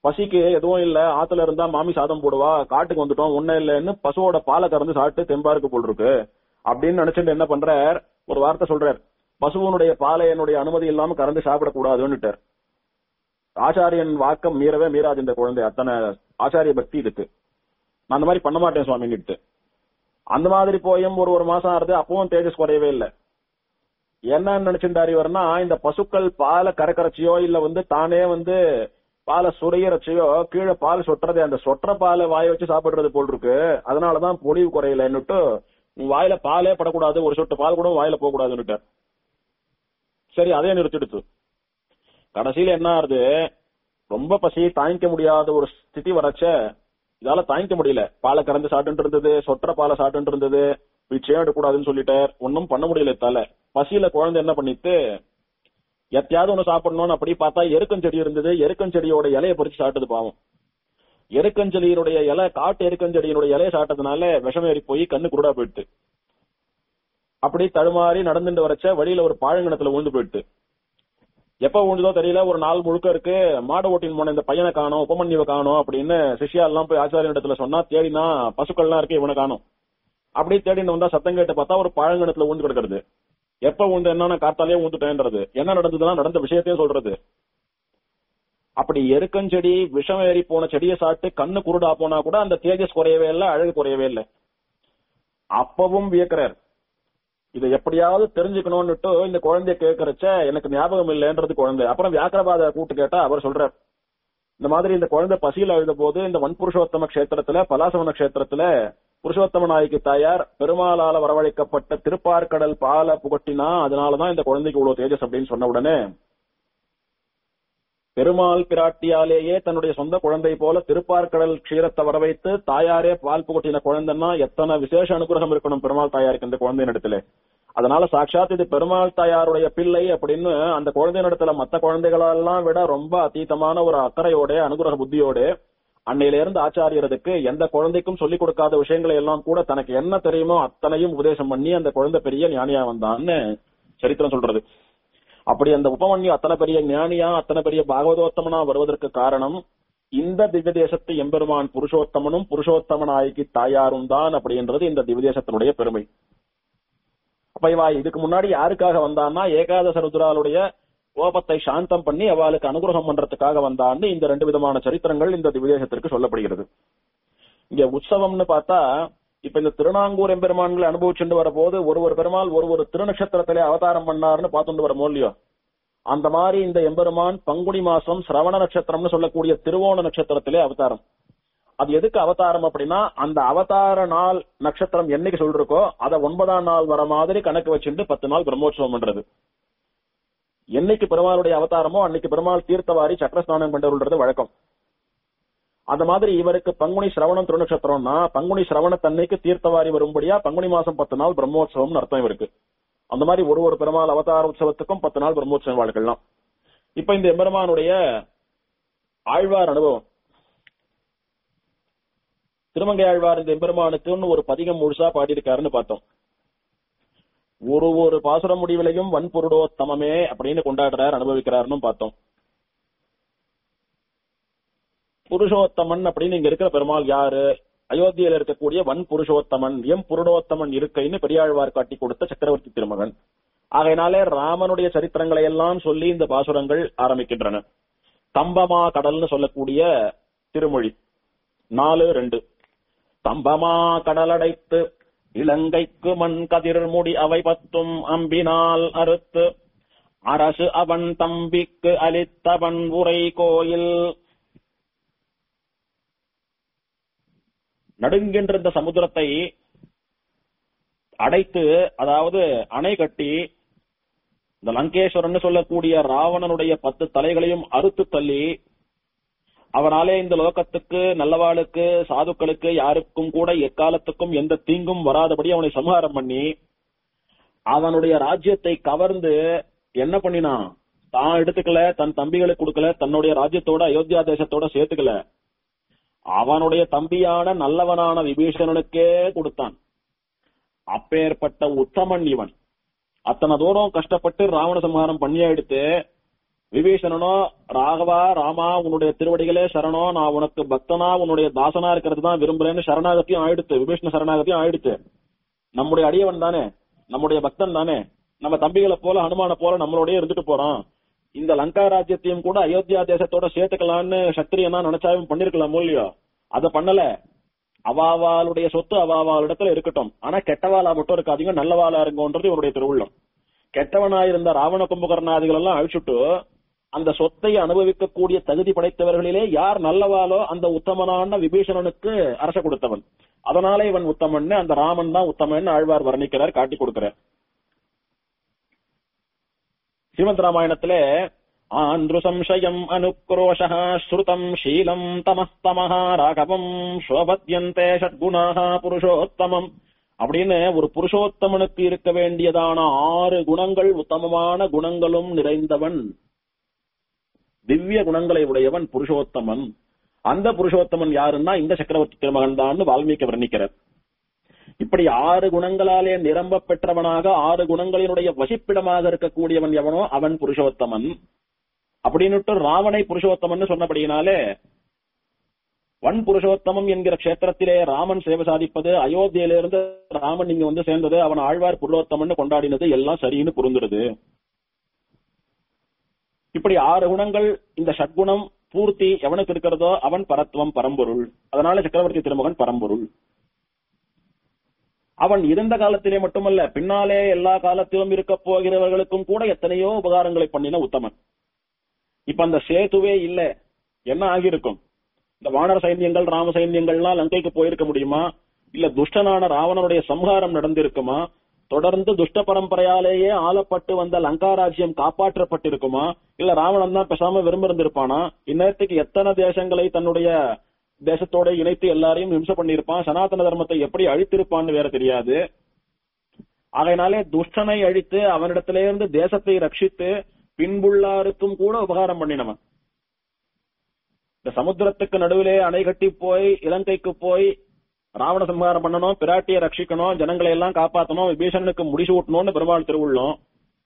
[SPEAKER 1] பசிக்கு எதுவும் இல்ல ஆத்துல இருந்தா மாமி சாதம் போடுவா காட்டுக்கு வந்துட்டோம் ஒன்னும் இல்லைன்னு பசுவோட பாலை கறந்து சாப்பிட்டு தெம்பாருக்கு போல் இருக்கு அப்படின்னு நினைச்சிட்டு என்ன பண்றார் ஒரு வார்த்தை சொல்றார் பசுவனுடைய பாலை என்னுடைய அனுமதி இல்லாம கறந்து சாப்பிடக்கூடாதுன்னுட்டார் ஆச்சாரியன் வாக்கம் மீறவே மீறாது இந்த குழந்தை அத்தனை ஆச்சாரிய பக்தி இருக்கு நான் அந்த மாதிரி பண்ண மாட்டேன் சுவாமின்னுட்டு அந்த மாதிரி போயும் ஒரு ஒரு மாசம் ஆறுது அப்பவும் தேஜஸ் குறையவே இல்லை என்ன நினைச்சிருந்தாரு இவர்னா இந்த பசுக்கள் பாலை கறக்கறச்சியோ இல்ல வந்து தானே வந்து பாலை சுரையறச்சியோ கீழே பால் சொட்டுறது அந்த சொட்டுற பாலை வாய வச்சு சாப்பிடுறது போல் இருக்கு அதனாலதான் பொலிவு குறையலன்னுட்டு உன் வாயில பாலே படக்கூடாது ஒரு சொட்டு பால் கூட வாயில போக கூடாதுன்னுட்டார் சரி அதே நிறுத்திடுத்து கடைசியில என்ன ஆறுது ரொம்ப பசி தாங்கிக்க முடியாத ஒரு ஸ்திதி வரச்ச இதால தாங்கிக்க முடியல பாலை கறந்து சாப்பிட்டு இருந்தது சொற்ற பாலை சாப்பிட்டு இருந்தது பிச்சையும் எடுக்கூடாதுன்னு சொல்லிட்டார் ஒன்னும் பண்ண முடியல தல பசியில குழந்தை என்ன பண்ணிட்டு எத்தையாவது ஒண்ணு சாப்பிடணும்னு அப்படி பார்த்தா எருக்கஞ்செடி இருந்தது எருக்கஞ்செடியோட இலையை பறிச்சு சாப்பிட்டது பாவம் எருக்கஞ்செடியினுடைய இலை காட்டு எருக்கஞ்செடியினுடைய இலையை சாப்பிட்டதுனால விஷம் ஏறி போய் கண்ணு குருடா போயிட்டு அப்படி தடுமாறி நடந்துட்டு வரச்ச வழியில ஒரு பாழங்கணத்துல விழுந்து போயிட்டு எப்ப விழுந்ததோ தெரியல ஒரு நாள் முழுக்க இருக்கு மாடு ஓட்டின் போன இந்த பையனை காணும் உபமன்யுவை காணும் அப்படின்னு சிஷ்யா எல்லாம் போய் ஆச்சாரியன் இடத்துல சொன்னா தேடினா பசுக்கள்லாம் இருக்கு இவனை காணும் அப்படி தேடின்னு வந்தா சத்தம் கேட்டு பார்த்தா ஒரு பழங்கணத்துல ஊந்து கிடக்குறது எப்ப ஊந்து என்னன்னா காத்தாலே ஊந்துட்டேன்றது என்ன நடந்ததுன்னா நடந்த விஷயத்தையும் சொல்றது அப்படி எருக்கஞ்செடி விஷம் ஏறி போன செடியை சாப்பிட்டு கண்ணு குருடா போனா கூட அந்த தேஜஸ் குறையவே இல்லை அழகு குறையவே இல்லை அப்பவும் வியக்கிறார் இதை எப்படியாவது தெரிஞ்சுக்கணும்னுட்டு இந்த குழந்தைய கேட்கறச்ச எனக்கு ஞாபகம் இல்லைன்றது குழந்தை அப்புறம் வியாக்கிரபாத கூட்டு கேட்டா அவர் சொல்றார் இந்த மாதிரி இந்த குழந்தை பசியில் அழுத போது இந்த வன்புருஷோத்தம கஷேத்திரத்துல பலாசவன கஷேத்திரத்துல புருஷோத்தம நாய்க்கு தாயார் பெருமாளால வரவழைக்கப்பட்ட திருப்பார்கடல் பால புகட்டினா அதனாலதான் இந்த குழந்தைக்கு இவ்வளவு தேஜஸ் அப்படின்னு சொன்ன உடனே பெருமாள் பிராட்டியாலேயே தன்னுடைய சொந்த குழந்தை போல திருப்பார்கடல் க்ஷீரத்தை வரவைத்து தாயாரே பால் புகட்டின குழந்தைன்னா எத்தனை விசேஷ அனுகிரகம் இருக்கணும் பெருமாள் தாயாருக்கு இந்த குழந்தையின் இடத்துல அதனால சாட்சாத் இது பெருமாள் தாயாருடைய பிள்ளை அப்படின்னு அந்த குழந்தையின் இடத்துல மத்த குழந்தைகளெல்லாம் விட ரொம்ப அதீதமான ஒரு அக்கறையோட அனுகிரக புத்தியோட அன்னையில இருந்து ஆச்சாரியறதுக்கு எந்த குழந்தைக்கும் சொல்லிக் கொடுக்காத விஷயங்களை எல்லாம் கூட தனக்கு என்ன தெரியுமோ அத்தனையும் உபதேசம் பண்ணி அந்த குழந்தை பெரிய ஞானியா வந்தான்னு சரித்திரம் சொல்றது அப்படி அந்த உபமன்யு அத்தனை பெரிய ஞானியா அத்தனை பெரிய பாகவதோத்தமனா வருவதற்கு காரணம் இந்த திவ்ய தேசத்து எம்பெருமான் புருஷோத்தமனும் புருஷோத்தமனாய்க்கு தாயாரும் தான் அப்படின்றது இந்த திவ்ய தேசத்தினுடைய பெருமை அப்ப இவா இதுக்கு முன்னாடி யாருக்காக வந்தான்னா ஏகாதச ருத்ராளுடைய கோபத்தை சாந்தம் பண்ணி அவளுக்கு அனுகிரகம் பண்றதுக்காக வந்தான்னு இந்த ரெண்டு விதமான சரித்திரங்கள் இந்த திவ்யதேசத்திற்கு சொல்லப்படுகிறது இங்க உற்சவம்னு பார்த்தா இப்ப இந்த திருநாங்கூர் எம்பெருமான்களை அனுபவிச்சுட்டு வரபோது ஒரு ஒரு பெருமாள் ஒரு ஒரு திருநட்சத்திரத்திலே அவதாரம் பண்ணாருன்னு பார்த்துட்டு வரமோ இல்லையோ அந்த மாதிரி இந்த எம்பெருமான் பங்குனி மாசம் சிரவண நட்சத்திரம்னு சொல்லக்கூடிய திருவோண நட்சத்திரத்திலே அவதாரம் அது எதுக்கு அவதாரம் அப்படின்னா அந்த அவதார நாள் நட்சத்திரம் என்னைக்கு சொல்றக்கோ அதை ஒன்பதாம் நாள் வர மாதிரி கணக்கு வச்சுட்டு பத்து நாள் பிரம்மோற்சவம் பண்றது என்னைக்கு பெருமாளுடைய அவதாரமோ அன்னைக்கு பெருமாள் தீர்த்தவாரி சக்கரஸ்நானம் கொண்டவர்ன்றது வழக்கம் அந்த மாதிரி இவருக்கு பங்குனி சிரவணம் திருநட்சத்திரம்னா பங்குனி சிரவணத்தன்னைக்கு தீர்த்தவாரி வரும்படியா பங்குனி மாசம் பத்து நாள் பிரம்மோற்சவம்னு அர்த்தம் இவருக்கு அந்த மாதிரி ஒரு ஒரு பெருமாள் அவதார உற்சவத்துக்கும் பத்து நாள் பிரம்மோற்சவம் வாழ்க்கலாம் இப்ப இந்த எம்பெருமானுடைய ஆழ்வார் அனுபவம் திருமங்கை ஆழ்வார் இந்த எம்பெருமானுக்குன்னு ஒரு பதிகம் முழுசா பாடியிருக்காருன்னு பார்த்தோம் ஒரு ஒரு பாசுர முடிவிலையும் வன்பொருடோத்தமமே அப்படின்னு கொண்டாடுறார் அனுபவிக்கிறாருன்னு பார்த்தோம் புருஷோத்தமன் அப்படின்னு இங்க இருக்கிற பெருமாள் யாரு அயோத்தியில இருக்கக்கூடிய வன் புருஷோத்தமன் எம் புருடோத்தமன் இருக்கைன்னு பெரியாழ்வார் காட்டி கொடுத்த சக்கரவர்த்தி திருமகன் ஆகையினாலே ராமனுடைய சரித்திரங்களை எல்லாம் சொல்லி இந்த பாசுரங்கள் ஆரம்பிக்கின்றன தம்பமா கடல்னு சொல்லக்கூடிய திருமொழி நாலு ரெண்டு தம்பமா கடலடைத்து இலங்கைக்கு மண் கதிர்முடி அவை பத்தும் அம்பினால் அறுத்து அரசு அவன் தம்பிக்கு அளித்தவன் உரை கோயில் நடுங்கின்ற இந்த சமுத்திரத்தை அடைத்து அதாவது அணை கட்டி இந்த லங்கேஸ்வரன் சொல்லக்கூடிய ராவணனுடைய பத்து தலைகளையும் அறுத்து தள்ளி அவனாலே இந்த லோகத்துக்கு நல்லவாளுக்கு சாதுக்களுக்கு யாருக்கும் கூட எக்காலத்துக்கும் எந்த தீங்கும் வராதபடி அவனை சம்ஹாரம் பண்ணி அவனுடைய ராஜ்யத்தை கவர்ந்து என்ன பண்ணினான் தான் எடுத்துக்கல தன் தம்பிகளுக்கு கொடுக்கல தன்னுடைய ராஜ்யத்தோட அயோத்தியா தேசத்தோட சேர்த்துக்கல அவனுடைய தம்பியான நல்லவனான விபீஷணனுக்கே கொடுத்தான் அப்பேற்பட்ட உத்தமன் இவன் அத்தனை தூரம் கஷ்டப்பட்டு ராவண சம்ஹாரம் பண்ணியா எடுத்து விபீஷணனோ ராகவா ராமா உன்னுடைய திருவடிகளே சரணோ நான் உனக்கு பக்தனா உன்னுடைய தாசனா இருக்கிறது தான் விரும்புறேன்னு சரணாகத்தியும் ஆயிடுத்து விபீஷண சரணாகத்தியும் ஆயிடுத்து நம்முடைய அடியவன் தானே நம்முடைய பக்தன் தானே நம்ம தம்பிகளை போல ஹனுமான போல நம்மளோடய இருந்துட்டு போறான் இந்த லங்கா ராஜ்யத்தையும் கூட அயோத்தியா தேசத்தோட சேர்த்துக்கலாம்னு சத்திரியனா நினைச்சாவும் பண்ணிருக்கலாம் இல்லையோ அதை பண்ணல அவாவாளுடைய சொத்து அவாவாள் இடத்துல இருக்கட்டும் ஆனா கெட்டவாளா மட்டும் இருக்காதீங்க நல்லவாளா இருங்கன்றது இவருடைய திருவுள்ளம் கெட்டவனாயிருந்த ராவண கும்பகர்ணாதிகள் எல்லாம் அழிச்சுட்டு அந்த சொத்தை அனுபவிக்கக்கூடிய தகுதி படைத்தவர்களிலே யார் நல்லவாளோ அந்த உத்தமனான விபீஷணனுக்கு அரச கொடுத்தவன் அதனால இவன் உத்தமன் அந்த ராமன் தான் உத்தமன் ஆழ்வார் வர்ணிக்கிறார் காட்டி கொடுக்கிறார் ஸ்ரீமத் ராமாயணத்திலே ஆந்திரு சம்சயம் அனுக்ரோஷ ஸ்ருதம் ஷீலம் தமஸ்தமஹ ராகவம் சோபத்யந்தே ஷட்குணாக புருஷோத்தமம் அப்படின்னு ஒரு புருஷோத்தமனுக்கு இருக்க வேண்டியதான ஆறு குணங்கள் உத்தமமான குணங்களும் நிறைந்தவன் திவ்ய குணங்களை உடையவன் புருஷோத்தமன் அந்த புருஷோத்தமன் யாருன்னா இந்த சக்கரவர்த்தி திருமகன் தான் வால்மீகி வர்ணிக்கிறார் இப்படி ஆறு குணங்களாலே நிரம்ப பெற்றவனாக ஆறு குணங்களினுடைய வசிப்பிடமாக இருக்கக்கூடியவன் எவனோ அவன் புருஷோத்தமன் அப்படின்னுட்டு ராவனை புருஷோத்தமன் சொன்னபடியினாலே வன் புருஷோத்தமம் என்கிற கஷேத்திரத்திலே ராமன் சேவை சாதிப்பது அயோத்தியிலிருந்து ராமன் இங்க வந்து சேர்ந்தது அவன் ஆழ்வார் புருஷோத்தமன் கொண்டாடினது எல்லாம் சரின்னு புரிந்துருது இப்படி ஆறு குணங்கள் இந்த ஷட்குணம் பூர்த்தி எவனுக்கு இருக்கிறதோ அவன் பரத்துவம் பரம்பொருள் அதனால சக்கரவர்த்தி திருமகன் பரம்பொருள் அவன் இருந்த காலத்திலே மட்டுமல்ல பின்னாலே எல்லா காலத்திலும் இருக்க போகிறவர்களுக்கும் கூட எத்தனையோ உபகாரங்களை பண்ணின உத்தமன் இப்ப அந்த சேதுவே இல்ல என்ன ஆகியிருக்கும் இந்த வானர சைன்யங்கள் ராம சைன்யங்கள்லாம் லங்கைக்கு போயிருக்க முடியுமா இல்ல துஷ்டனான ராவணனுடைய சம்ஹாரம் நடந்திருக்குமா தொடர்ந்து துஷ்ட பரம்பரையாலேயே ஆளப்பட்டு வந்த லங்கா ராஜ்யம் காப்பாற்றப்பட்டிருக்குமா இல்ல ராவணன் தான் பேசாம விரும்பிருந்திருப்பானா இந்நேரத்துக்கு எத்தனை தேசங்களை தன்னுடைய தேசத்தோட இணைத்து எல்லாரையும் ஹிம்சை பண்ணியிருப்பான் சனாதன தர்மத்தை எப்படி அழித்திருப்பான்னு வேற தெரியாது அதனாலே துஷ்டனை அழித்து அவனிடத்திலிருந்து தேசத்தை ரட்சித்து பின்புள்ளாருக்கும் கூட உபகாரம் பண்ணினவன் இந்த சமுத்திரத்துக்கு நடுவிலே அணை கட்டி போய் இலங்கைக்கு போய் ராவண சம்ஹாரம் பண்ணணும் பிராட்டியை ரட்சிக்கணும் ஜனங்களை எல்லாம் காப்பாற்றணும் விபீஷணனுக்கு முடிசூட்டணும்னு பெருமாள் திருவுள்ளோம்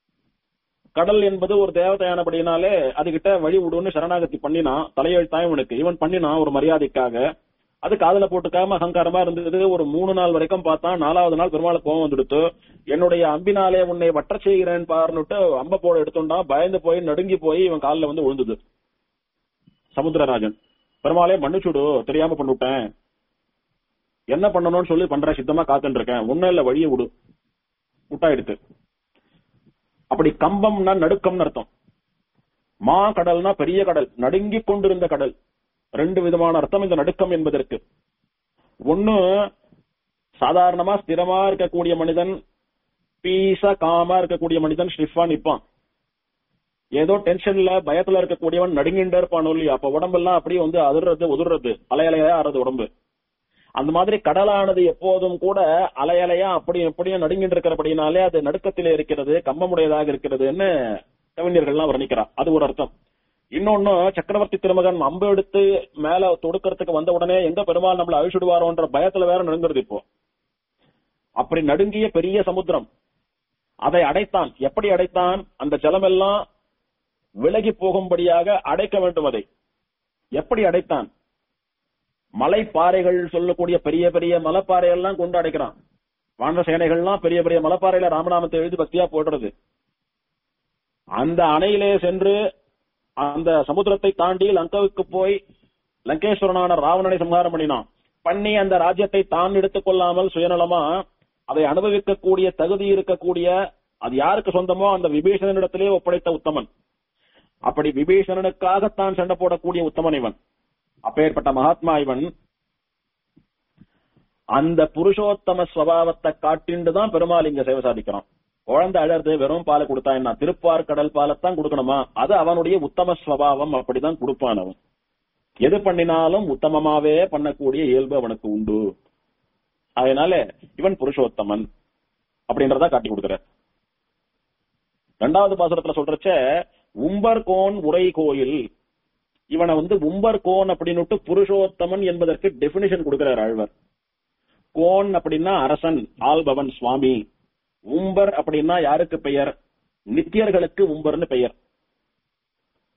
[SPEAKER 1] கடல் என்பது ஒரு தேவதையானபடினாலே அதுகிட்ட வழி விடுன்னு சரணாகதி பண்ணினான் தலையெழுத்தாய் இவனுக்கு இவன் பண்ணினான் ஒரு மரியாதைக்காக அது காதல போட்டுக்காம அகங்காரமா இருந்தது ஒரு மூணு நாள் வரைக்கும் பார்த்தான் நாலாவது நாள் பெருமாள் கோவம் வந்துடுத்து என்னுடைய அம்பினாலே உன்னை வற்ற செய்கிறேன் பாருன்னுட்டு அம்ப போட எடுத்துட்டான் பயந்து போய் நடுங்கி போய் இவன் காலில் வந்து விழுந்தது சமுத்திரராஜன் பெருமாளே மன்னிச்சுடு தெரியாம பண்ணிவிட்டேன் என்ன பண்ணணும்னு சொல்லி பண்ற சித்தமா காத்துட்டு இருக்கேன் ஒன்னும் இல்ல வழியை விடு விட்டா எடுத்து அப்படி கம்பம்னா நடுக்கம்னு அர்த்தம் மா கடல்னா பெரிய கடல் நடுங்கிக் கொண்டிருந்த கடல் ரெண்டு விதமான அர்த்தம் இந்த நடுக்கம் என்பதற்கு ஒண்ணு சாதாரணமா ஸ்திரமா இருக்கக்கூடிய மனிதன் பீச காமா இருக்கக்கூடிய மனிதன் ஸ்டிஃபா நிப்பான் ஏதோ டென்ஷன்ல பயத்துல இருக்கக்கூடியவன் நடுங்கிண்டே இருப்பானோ இல்லையா அப்ப உடம்பெல்லாம் அப்படியே வந்து அதிர்றது உதிர்றது அலையலையா ஆறது உடம்பு அந்த மாதிரி கடலானது எப்போதும் கூட அலையலையா அப்படி எப்படியும் நடுங்கிட்டு இருக்கிறபடினாலே அது நடுக்கத்திலே இருக்கிறது கம்பமுடையதாக இருக்கிறதுன்னு கவிஞர்கள்லாம் வர்ணிக்கிறா அது ஒரு அர்த்தம் இன்னொன்னு சக்கரவர்த்தி திருமகன் அம்பு எடுத்து மேல தொடுக்கிறதுக்கு வந்த உடனே எங்க பெருமாள் நம்மள அழிச்சுடுவாரோன்ற பயத்துல வேற நடுங்குறது இப்போ அப்படி நடுங்கிய பெரிய சமுத்திரம் அதை அடைத்தான் எப்படி அடைத்தான் அந்த ஜலமெல்லாம் விலகி போகும்படியாக அடைக்க வேண்டும் அதை எப்படி அடைத்தான் மலை பாறைகள் சொல்லக்கூடிய பெரிய பெரிய மலைப்பாறைகள்லாம் கொண்டு அடைக்கிறான் வான சேனைகள்லாம் பெரிய பெரிய மலைப்பாறையில ராமநாமத்தை எழுதி பக்தியா போடுறது அந்த அணையிலே சென்று அந்த சமுத்திரத்தை தாண்டி லங்காவுக்கு போய் லங்கேஸ்வரனான ராவணனை சம்ஹாரம் பண்ணினான் பண்ணி அந்த ராஜ்யத்தை தான் எடுத்துக் கொள்ளாமல் சுயநலமா அதை அனுபவிக்கக்கூடிய தகுதி இருக்கக்கூடிய அது யாருக்கு சொந்தமோ அந்த விபீஷணனிடத்திலே ஒப்படைத்த உத்தமன் அப்படி விபீஷணனுக்காகத்தான் சண்டை போடக்கூடிய உத்தமன் இவன் அப்பேற்பட்ட மகாத்மா இவன் அந்த புருஷோத்தம ஸ்வபாவத்தை காட்டிண்டு தான் பெருமாள் இங்க சேவை சாதிக்கிறான் குழந்தை அழறது வெறும் பாலை கொடுத்தா என்ன திருப்பார் கடல் பாலைத்தான் கொடுக்கணுமா அது அவனுடைய உத்தம ஸ்வபாவம் அப்படிதான் கொடுப்பான் அவன் எது பண்ணினாலும் உத்தமமாவே பண்ணக்கூடிய இயல்பு அவனுக்கு உண்டு அதனால இவன் புருஷோத்தமன் அப்படின்றத காட்டி கொடுக்கிற ரெண்டாவது பாசுரத்துல சொல்றச்ச உம்பர் கோன் உரை கோயில் இவனை வந்து உம்பர் கோன் அப்படின்னுட்டு புருஷோத்தமன் என்பதற்கு டெபினிஷன் கொடுக்கிறார் ஆழ்வர் கோன் அப்படின்னா அரசன் ஆள்பவன் சுவாமி உம்பர் அப்படின்னா யாருக்கு பெயர் நித்தியர்களுக்கு உம்பர்னு பெயர்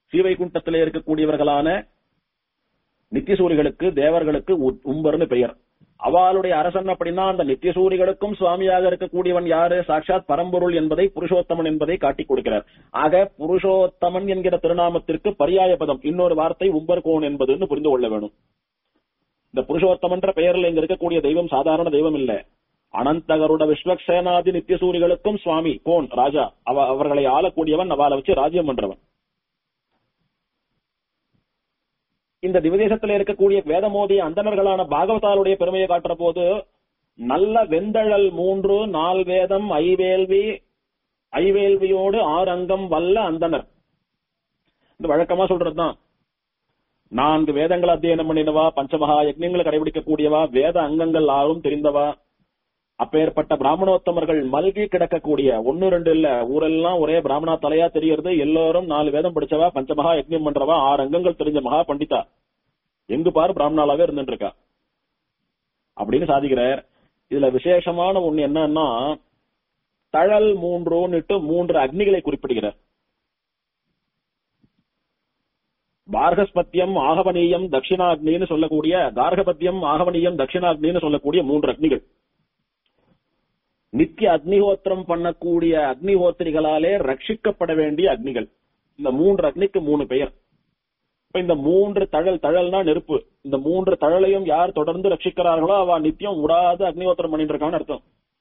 [SPEAKER 1] ஸ்ரீவைகுண்டத்திலே இருக்கக்கூடியவர்களான நித்தியசூரிகளுக்கு தேவர்களுக்கு உ- உம்பர்னு பெயர் அவளுடைய அரசன் அப்படின்னா அந்த நித்தியசூரிகளுக்கும் சுவாமியாக இருக்கக்கூடியவன் யாரு சாட்சாத் பரம்பொருள் என்பதை புருஷோத்தமன் என்பதை காட்டிக் கொடுக்கிறார் ஆக புருஷோத்தமன் என்கிற திருநாமத்திற்கு பரியாய பதம் இன்னொரு வார்த்தை உம்பர்கோன் என்பதுன்னு புரிந்து கொள்ள வேணும் இந்த புருஷோத்தமன்ற பெயரில் இங்க இருக்கக்கூடிய தெய்வம் சாதாரண தெய்வம் இல்ல அனந்தகருட விஸ்வக்சேனாதி நித்தியசூரிகளுக்கும் சுவாமி கோன் ராஜா அவ அவர்களை ஆளக்கூடியவன் அவளை வச்சு ராஜ்யம் பண்றவன் இந்த திவதேசத்துல இருக்கக்கூடிய வேதமோதி அந்தணர்களான பாகவதாருடைய பெருமையை காட்டுற போது நல்ல வெந்தழல் மூன்று நால் வேதம் ஐவேல்வி ஐவேல்வியோடு ஆறு அங்கம் வல்ல அந்தணர் இந்த வழக்கமா சொல்றதுதான் நான்கு வேதங்கள் அத்தியனம் பண்ணினவா பஞ்சமகா யக்ஞங்களை கடைபிடிக்கக்கூடியவா வேத அங்கங்கள் ஆறும் தெரிந்தவா அப்பேற்பட்ட பிராமணோத்தமர்கள் மல்கி கிடக்கக்கூடிய ஒன்னு ரெண்டு இல்ல ஊரெல்லாம் ஒரே பிராமணா தலையா தெரியறது எல்லாரும் நாலு வேதம் படிச்சவா பஞ்சமகா யக்ஞம் பண்றவா ஆறு அங்கங்கள் தெரிஞ்ச மகா பண்டிதா எங்கு பாரு பிராமணாலாவே இருந்துட்டு இருக்கா அப்படின்னு சாதிக்கிறார் இதுல விசேஷமான ஒண்ணு என்னன்னா தழல் மூன்றுன்னுட்டு மூன்று அக்னிகளை குறிப்பிடுகிறார் பார்கஸ்பத்தியம் ஆகவனீயம் தட்சிணாக்னின்னு சொல்லக்கூடிய கார்கபத்தியம் ஆகவனீயம் தட்சிணாக்னின்னு சொல்லக்கூடிய மூன்று அக்னிகள் நித்திய அக்னிஹோத்திரம் பண்ணக்கூடிய அக்னிஹோத்திரிகளாலே ரட்சிக்கப்பட வேண்டிய அக்னிகள் இந்த மூன்று அக்னிக்கு மூணு பெயர் இப்ப இந்த மூன்று தழல் தழல்னா நெருப்பு இந்த மூன்று தழலையும் யார் தொடர்ந்து ரட்சிக்கிறார்களோ அவ நித்தியம் விடாது அக்னிஹோத்திரம் பண்ணிட்டு இருக்கான்னு அர்த்தம்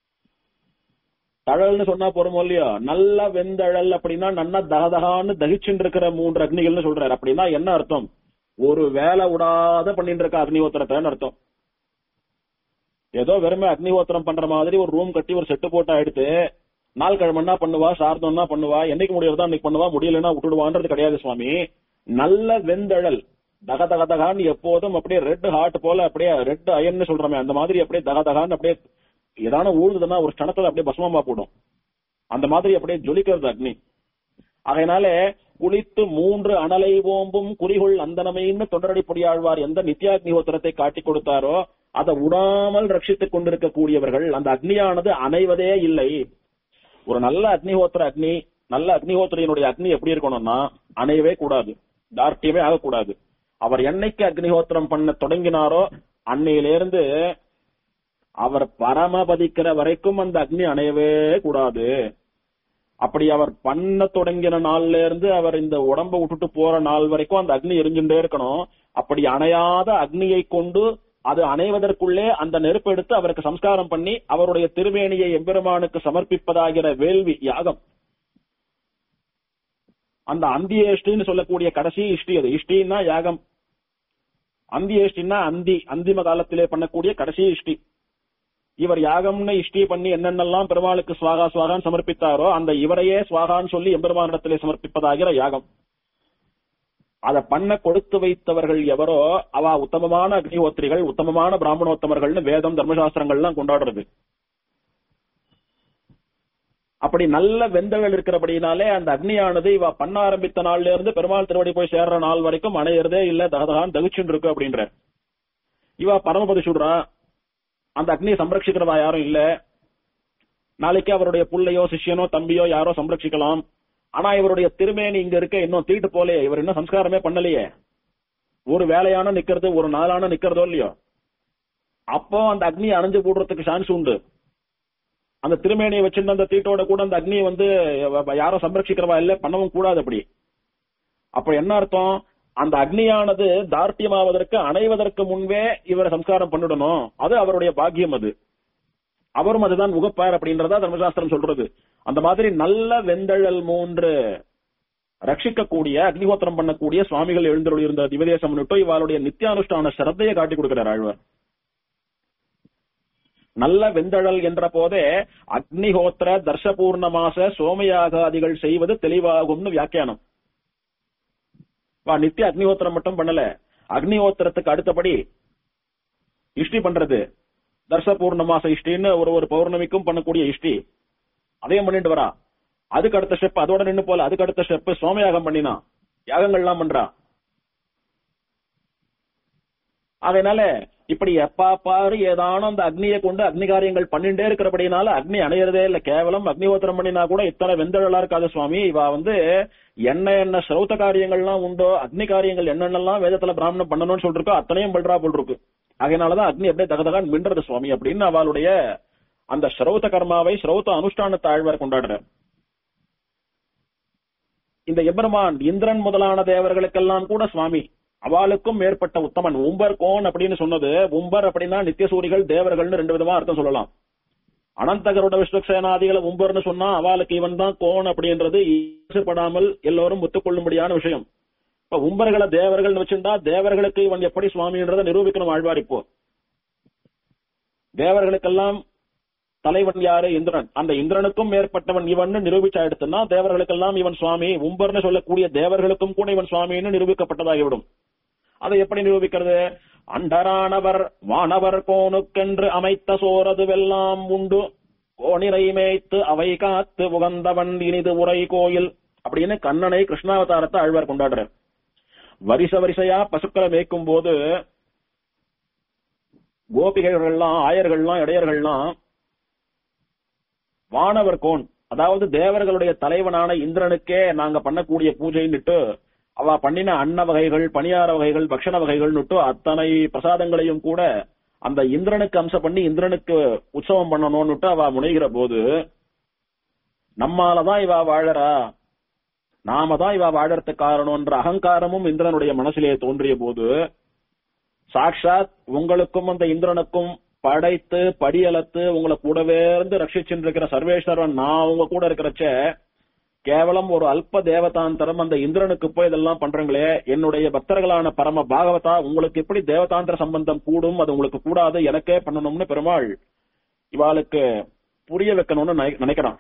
[SPEAKER 1] தழல்னு சொன்னா போறோமோ இல்லையோ நல்ல வெந்தழல் அப்படின்னா நன்னா தகதகான்னு தகிச்சுட்டு இருக்கிற மூன்று அக்னிகள்னு சொல்றாரு அப்படின்னா என்ன அர்த்தம் ஒரு வேலை விடாத பண்ணிட்டு இருக்க அக்னிஹோத்திரத்தைன்னு அர்த்தம் ஏதோ வெறுமே அக்னிஹோத்திரம் பண்ற மாதிரி ஒரு ரூம் கட்டி ஒரு செட்டு போட்டா எடுத்து நாள் கிழமன்னா பண்ணுவா சார்தம்னா பண்ணுவா என்னைக்கு முடியறதோ அன்னைக்கு பண்ணுவா முடியலன்னா விட்டுடுவான்றது கிடையாது சுவாமி நல்ல வெந்தழல் தக தக தகான்னு எப்போதும் அப்படியே ரெட் ஹார்ட் போல அப்படியே ரெட் அயன்னு சொல்றோமே அந்த மாதிரி அப்படியே தக தகான்னு அப்படியே ஏதான ஊழுதுன்னா ஒரு கணத்துல அப்படியே பஸ்மமா போடும் அந்த மாதிரி அப்படியே ஜொலிக்கிறது அக்னி அதனால குளித்து மூன்று அனலை ஓம்பும் குறிகொள் அந்தனமைன்னு தொடரடி பொடியாழ்வார் எந்த நித்யாக்னிஹோத்திரத்தை காட்டிக் கொடுத்தாரோ அதை உடாமல் ரட்சித்துக் கொண்டிருக்கக்கூடியவர்கள் அந்த அக்னியானது அணைவதே இல்லை ஒரு நல்ல அக்னிஹோத்திர அக்னி நல்ல அக்னிஹோத்திரையினுடைய அக்னி எப்படி இருக்கணும்னா அணையவே கூடாது தார்ட்டியமே ஆகக்கூடாது அவர் என்னைக்கு அக்னிஹோத்திரம் பண்ண தொடங்கினாரோ அன்னையிலிருந்து அவர் பரமபதிக்கிற வரைக்கும் அந்த அக்னி அணையவே கூடாது அப்படி அவர் பண்ண தொடங்கின நாள்ல இருந்து அவர் இந்த உடம்ப விட்டுட்டு போற நாள் வரைக்கும் அந்த அக்னி எரிஞ்சுட்டே இருக்கணும் அப்படி அணையாத அக்னியை கொண்டு அது அணைவதற்குள்ளே அந்த நெருப்பு எடுத்து அவருக்கு சம்ஸ்காரம் பண்ணி அவருடைய திருமேனியை எம்பெருமானுக்கு சமர்ப்பிப்பதாகிற வேள்வி யாகம் அந்த அந்திய இஷ்டின்னு சொல்லக்கூடிய கடைசி இஷ்டி அது இஷ்டின்னா யாகம் அந்திய இஷ்டின்னா அந்தி அந்திம காலத்திலே பண்ணக்கூடிய கடைசி இஷ்டி இவர் யாகம்னு இஷ்டி பண்ணி என்னென்னலாம் பெருமாளுக்கு சுவாகா சுவாகான்னு சமர்ப்பித்தாரோ அந்த இவரையே சுவாகான்னு சொல்லி எம்பெருமானிடத்திலே சமர்ப்பிப்பதாகிற யாகம் அத பண்ண கொடுத்து வைத்தவர்கள் எவரோ அவ உத்தமமான அக்னிஹோத்திரிகள் உத்தமமான பிராமணோத்தமர்கள்னு வேதம் தர்மசாஸ்திரங்கள்லாம் கொண்டாடுறது அப்படி நல்ல வெந்தகள் இருக்கிறபடினாலே அந்த அக்னியானது இவ பண்ண ஆரம்பித்த நாள்ல இருந்து பெருமாள் திருவடி போய் சேர்ற நாள் வரைக்கும் அணையறதே இல்ல தகதகான் தகிச்சுட்டு இருக்கு அப்படின்ற இவ பரமபதி சுடுறா அந்த அக்னியை சம்ரட்சிக்கிறவா யாரும் இல்ல நாளைக்கு அவருடைய புள்ளையோ சிஷ்யனோ தம்பியோ யாரோ சம்ரட்சிக்கலாம் ஆனா இவருடைய திருமேனி இங்க இருக்க இன்னும் தீட்டு போலே இவர் இன்னும் சம்ஸ்காரமே பண்ணலையே ஒரு வேலையான நிக்கிறது ஒரு நாளான நிக்கிறதோ இல்லையோ அப்போ அந்த அக்னி அணைஞ்சு போடுறதுக்கு சான்ஸ் உண்டு அந்த திருமேனியை வச்சிருந்த அந்த தீட்டோட கூட அந்த அக்னியை வந்து யாரும் சம்ரட்சிக்கிறவா இல்ல பண்ணவும் கூடாது அப்படி அப்ப என்ன அர்த்தம் அந்த அக்னியானது தார்த்தியமாவதற்கு அணைவதற்கு முன்பே இவரை சம்ஸ்காரம் பண்ணிடணும் அது அவருடைய பாக்கியம் அது அவரும் அதுதான் உகப்பார் அப்படின்றதா தர்மசாஸ்திரம் சொல்றது அந்த மாதிரி நல்ல வெந்தழல் மூன்று ரட்சிக்கக்கூடிய அக்னிஹோத்திரம் பண்ணக்கூடிய சுவாமிகள் எழுந்தருள் இருந்த திவதேசம் முன்னிட்டு இவளுடைய நித்தியானுஷ்டான சிரத்தையை காட்டி கொடுக்கிறார் ஆழ்வார் நல்ல வெந்தழல் என்ற போதே அக்னிஹோத்திர தர்ஷபூர்ணமாச சோமயாகாதிகள் செய்வது தெளிவாகும்னு வியாக்கியானம் வா நித்திய அக்னிஹோத்திரம் மட்டும் பண்ணல அக்னிஹோத்திரத்துக்கு அடுத்தபடி இஷ்டி பண்றது தர்ச பூர்ணமாச இஷ்டின்னு ஒரு ஒரு பௌர்ணமிக்கும் பண்ணக்கூடிய இஷ்டி அதையும் பண்ணிட்டு வரா அதுக்கு அடுத்த ஸ்டெப் அதோட நின்னு போல அதுக்கு அடுத்த ஸ்டெப் சோமயாகம் பண்ணினா யாகங்கள்லாம் பண்றா அதனால இப்படி எப்பா பாரு ஏதானும் அந்த அக்னியை கொண்டு அக்னி காரியங்கள் பண்ணிட்டே இருக்கிறபடினால அக்னி அணையறதே இல்ல கேவலம் அக்னிஹோத்திரம் பண்ணினா கூட இத்தனை வெந்தழலா இருக்காது சுவாமி இவ வந்து என்ன என்ன சிரௌத்த காரியங்கள்லாம் உண்டோ அக்னி காரியங்கள் என்னென்னலாம் வேதத்துல பிராமணம் பண்ணணும்னு சொல்லிருக்கோ அத்தனையும் பண்றா போல் இருக்கு அதனாலதான் அக்னி அப்படியே தகதகான் மின்றது சுவாமி அப்படின்னு அவளுடைய அந்த ஸ்ரௌத கர்மாவை ஸ்ரௌத அனுஷ்டான தாழ்வார் கொண்டாடுறார் இந்த எபெருமான் இந்திரன் முதலான தேவர்களுக்கெல்லாம் கூட சுவாமி அவளுக்கும் மேற்பட்ட உத்தமன் உம்பர் கோன் அப்படின்னு சொன்னது உம்பர் அப்படின்னா நித்தியசூரிகள் தேவர்கள்னு ரெண்டு விதமா அர்த்தம் சொல்லலாம் அனந்தகரோட விஸ்வக்சேனாதிகளை உம்பர்னு சொன்னா அவளுக்கு இவன் தான் கோன் அப்படின்றது ஈடுபடாமல் எல்லோரும் ஒத்துக்கொள்ளும்படியான விஷயம் இப்ப உம்பர்களை தேவர்கள் வச்சிருந்தா தேவர்களுக்கு இவன் எப்படி சுவாமின்றதை நிரூபிக்கணும் ஆழ்வார் இப்போ தேவர்களுக்கெல்லாம் தலைவன் யாரு இந்திரன் அந்த இந்திரனுக்கும் மேற்பட்டவன் இவன் நிரூபிச்சா எடுத்துன்னா தேவர்களுக்கெல்லாம் இவன் சுவாமி உம்பர்னு சொல்லக்கூடிய தேவர்களுக்கும் கூட இவன் சுவாமின்னு நிரூபிக்கப்பட்டதாகிவிடும் அதை எப்படி நிரூபிக்கிறது அண்டரானவர் வானவர் கோனுக்கென்று அமைத்த சோரதுவெல்லாம் உண்டு கோணிரை மேய்த்து அவை காத்து உகந்தவன் இனிது உரை கோயில் அப்படின்னு கண்ணனை கிருஷ்ணாவதாரத்தை ஆழ்வார் கொண்டாடுறார் வரிச வரிசையா பசுக்களை மேய்க்கும் போது கோபிகைகள்லாம் ஆயர்கள்லாம் இடையர்கள்லாம் வானவர் கோன் அதாவது தேவர்களுடைய தலைவனான இந்திரனுக்கே நாங்க பண்ணக்கூடிய பூஜைன்னுட்டு அவ பண்ணின அன்ன வகைகள் பணியார வகைகள் பக்ஷண வகைகள்னுட்டு அத்தனை பிரசாதங்களையும் கூட அந்த இந்திரனுக்கு அம்சம் பண்ணி இந்திரனுக்கு உற்சவம் பண்ணணும்னுட்டு அவ முனைகிற போது நம்மாலதான் இவ வாழறா நாம தான் இவ வாழறதுக்கு காரணம்ன்ற அகங்காரமும் இந்திரனுடைய மனசிலே தோன்றிய போது சாக்ஷாத் உங்களுக்கும் அந்த இந்திரனுக்கும் படைத்து படியலத்து உங்களை கூடவே இருந்து ரட்சிச்சுட்டு இருக்கிற சர்வேஸ்வரன் நான் உங்க கூட இருக்கிறச்ச கேவலம் ஒரு அல்ப தேவதாந்தரம் அந்த இந்திரனுக்கு போய் இதெல்லாம் பண்றீங்களே என்னுடைய பக்தர்களான பரம பாகவதா உங்களுக்கு எப்படி தேவதாந்திர சம்பந்தம் கூடும் அது உங்களுக்கு கூடாது எனக்கே பண்ணணும்னு பெருமாள் இவாளுக்கு புரிய வைக்கணும்னு நினை- நினைக்கிறான்